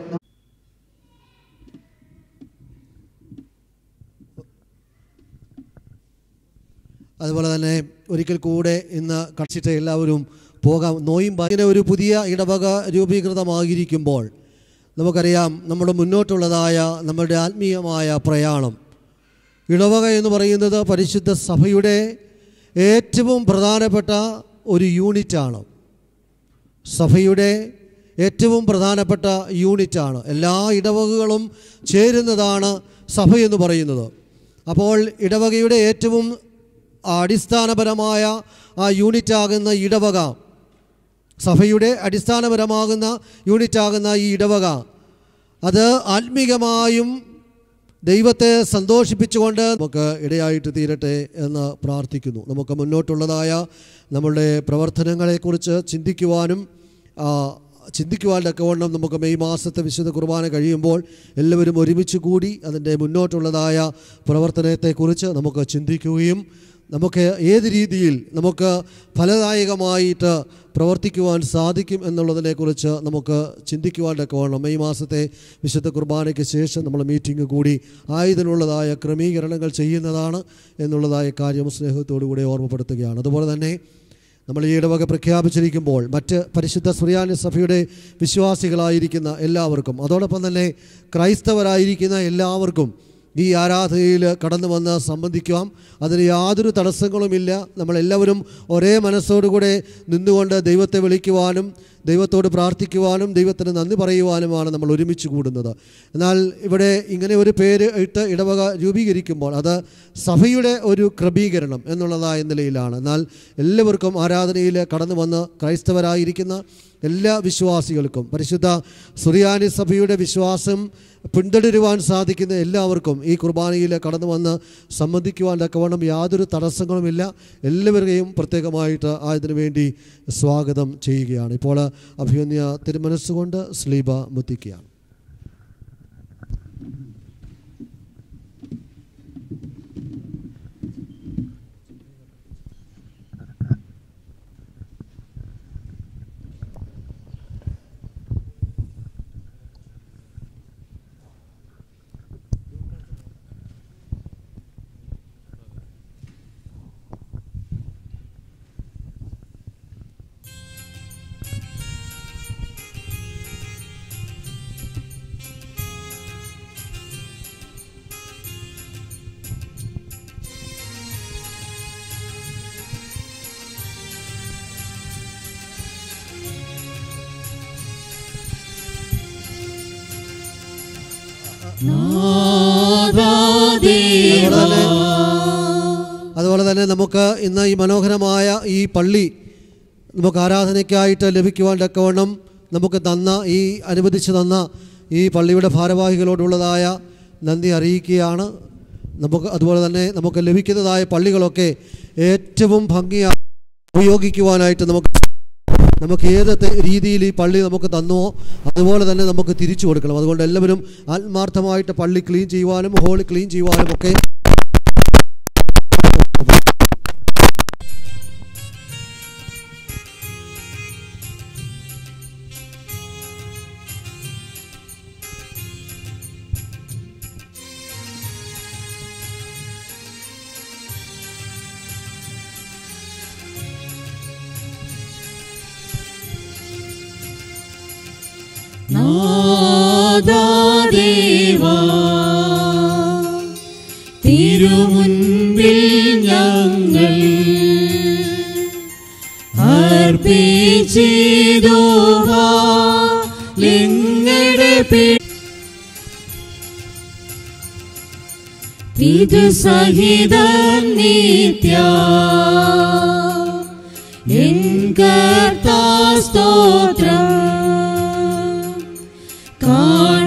അതുപോലെ തന്നെ ഒരിക്കൽ കൂടെ ഇന്ന് കടിച്ചിട്ട് എല്ലാവരും പോകാം നോയും ഇങ്ങനെ ഒരു പുതിയ ഇടവക രൂപീകൃതമായിരിക്കുമ്പോൾ നമുക്കറിയാം നമ്മുടെ മുന്നോട്ടുള്ളതായ നമ്മുടെ ആത്മീയമായ പ്രയാണം ഇടവക എന്ന് പറയുന്നത് പരിശുദ്ധ സഭയുടെ ഏറ്റവും പ്രധാനപ്പെട്ട ഒരു യൂണിറ്റാണ് സഭയുടെ ഏറ്റവും പ്രധാനപ്പെട്ട യൂണിറ്റാണ് എല്ലാ ഇടവകകളും ചേരുന്നതാണ് സഭ എന്ന് പറയുന്നത് അപ്പോൾ ഇടവകയുടെ ഏറ്റവും അടിസ്ഥാനപരമായ ആ യൂണിറ്റാകുന്ന ഇടവക സഭയുടെ അടിസ്ഥാനപരമാകുന്ന യൂണിറ്റാകുന്ന ഈ ഇടവക അത് ആത്മീകമായും ദൈവത്തെ സന്തോഷിപ്പിച്ചുകൊണ്ട് നമുക്ക് ഇടയായിട്ട് തീരട്ടെ എന്ന് പ്രാർത്ഥിക്കുന്നു നമുക്ക് മുന്നോട്ടുള്ളതായ നമ്മളുടെ പ്രവർത്തനങ്ങളെക്കുറിച്ച് ചിന്തിക്കുവാനും ആ, ചിന്തിക്കുവാൻ തക്കവണ്ണം നമുക്ക് മെയ് മാസത്തെ വിശുദ്ധ കുർബാന കഴിയുമ്പോൾ എല്ലാവരും ഒരുമിച്ച് കൂടി അതിൻ്റെ മുന്നോട്ടുള്ളതായ പ്രവർത്തനത്തെക്കുറിച്ച് നമുക്ക് ചിന്തിക്കുകയും നമുക്ക് ഏത് രീതിയിൽ നമുക്ക് ഫലദായകമായിട്ട് പ്രവർത്തിക്കുവാൻ സാധിക്കും എന്നുള്ളതിനെക്കുറിച്ച് നമുക്ക് ചിന്തിക്കുവാൻ തക്കവണ്ണം മെയ് മാസത്തെ വിശുദ്ധ കുർബാനയ്ക്ക് ശേഷം നമ്മൾ മീറ്റിംഗ് കൂടി ആയതിനുള്ളതായ ക്രമീകരണങ്ങൾ ചെയ്യുന്നതാണ് എന്നുള്ളതായ കാര്യം സ്നേഹത്തോടു കൂടി ഓർമ്മപ്പെടുത്തുകയാണ് അതുപോലെ തന്നെ നമ്മൾ ഈ ഇടവക പ്രഖ്യാപിച്ചിരിക്കുമ്പോൾ മറ്റ് പരിശുദ്ധ സുറിയാനി സഭയുടെ വിശ്വാസികളായിരിക്കുന്ന എല്ലാവർക്കും അതോടൊപ്പം തന്നെ ക്രൈസ്തവരായിരിക്കുന്ന എല്ലാവർക്കും ഈ ആരാധനയിൽ കടന്നു വന്ന് സംബന്ധിക്കാം അതിന് യാതൊരു തടസ്സങ്ങളുമില്ല നമ്മളെല്ലാവരും ഒരേ മനസ്സോടുകൂടെ നിന്നുകൊണ്ട് ദൈവത്തെ വിളിക്കുവാനും ദൈവത്തോട് പ്രാർത്ഥിക്കുവാനും ദൈവത്തിന് നന്ദി പറയുവാനുമാണ് നമ്മൾ ഒരുമിച്ച് കൂടുന്നത് എന്നാൽ ഇവിടെ ഇങ്ങനെ ഒരു പേര് ഇട്ട് ഇടവക രൂപീകരിക്കുമ്പോൾ അത് സഭയുടെ ഒരു ക്രമീകരണം എന്നുള്ളതായ നിലയിലാണ് എന്നാൽ എല്ലാവർക്കും ആരാധനയിൽ കടന്നു വന്ന് ക്രൈസ്തവരായിരിക്കുന്ന എല്ലാ വിശ്വാസികൾക്കും പരിശുദ്ധ സുറിയാനി സഭയുടെ വിശ്വാസം പിന്തുടരുവാൻ സാധിക്കുന്ന എല്ലാവർക്കും ഈ കുർബാനയിൽ കടന്നു വന്ന് സംബന്ധിക്കുവാൻ തക്കവണ്ണം യാതൊരു തടസ്സങ്ങളുമില്ല എല്ലാവരെയും പ്രത്യേകമായിട്ട് അതിനു വേണ്ടി സ്വാഗതം ചെയ്യുകയാണ് ഇപ്പോൾ അഭിമന്യ തിരുമനസ്സുകൊണ്ട് സ്ലീബ മുത്തിക്കുകയാണ് അതുപോലെ തന്നെ നമുക്ക് ഇന്ന് ഈ മനോഹരമായ ഈ പള്ളി നമുക്ക് ആരാധനയ്ക്കായിട്ട് ലഭിക്കുവാൻ തക്കവണ്ണം നമുക്ക് തന്ന ഈ അനുവദിച്ചു തന്ന ഈ പള്ളിയുടെ ഭാരവാഹികളോടുള്ളതായ നന്ദി അറിയിക്കുകയാണ് നമുക്ക് അതുപോലെ തന്നെ നമുക്ക് ലഭിക്കുന്നതായ പള്ളികളൊക്കെ ഏറ്റവും ഭംഗിയായി ഉപയോഗിക്കുവാനായിട്ട് നമുക്ക് നമുക്ക് ഏത് തെ- രീതിയിൽ ഈ പള്ളി നമുക്ക് തന്നുവോ അതുപോലെ തന്നെ നമുക്ക് തിരിച്ചു കൊടുക്കണം അതുകൊണ്ട് എല്ലാവരും ആത്മാർത്ഥമായിട്ട് പള്ളി ക്ലീൻ ചെയ്യുവാനും ഹോള് ക്ലീൻ ചെയ്യുവാനും ഒക്കെ നാദാദേവാ തിരുമുൻപിൽ ഞങ്ങൾ അർപ്പിച്ചിടുവാ നിങ്ങളുടെ പേ ഇത് സഹിതം നിത്യ എൻ കർത്താ സ്തോത്രം കാണ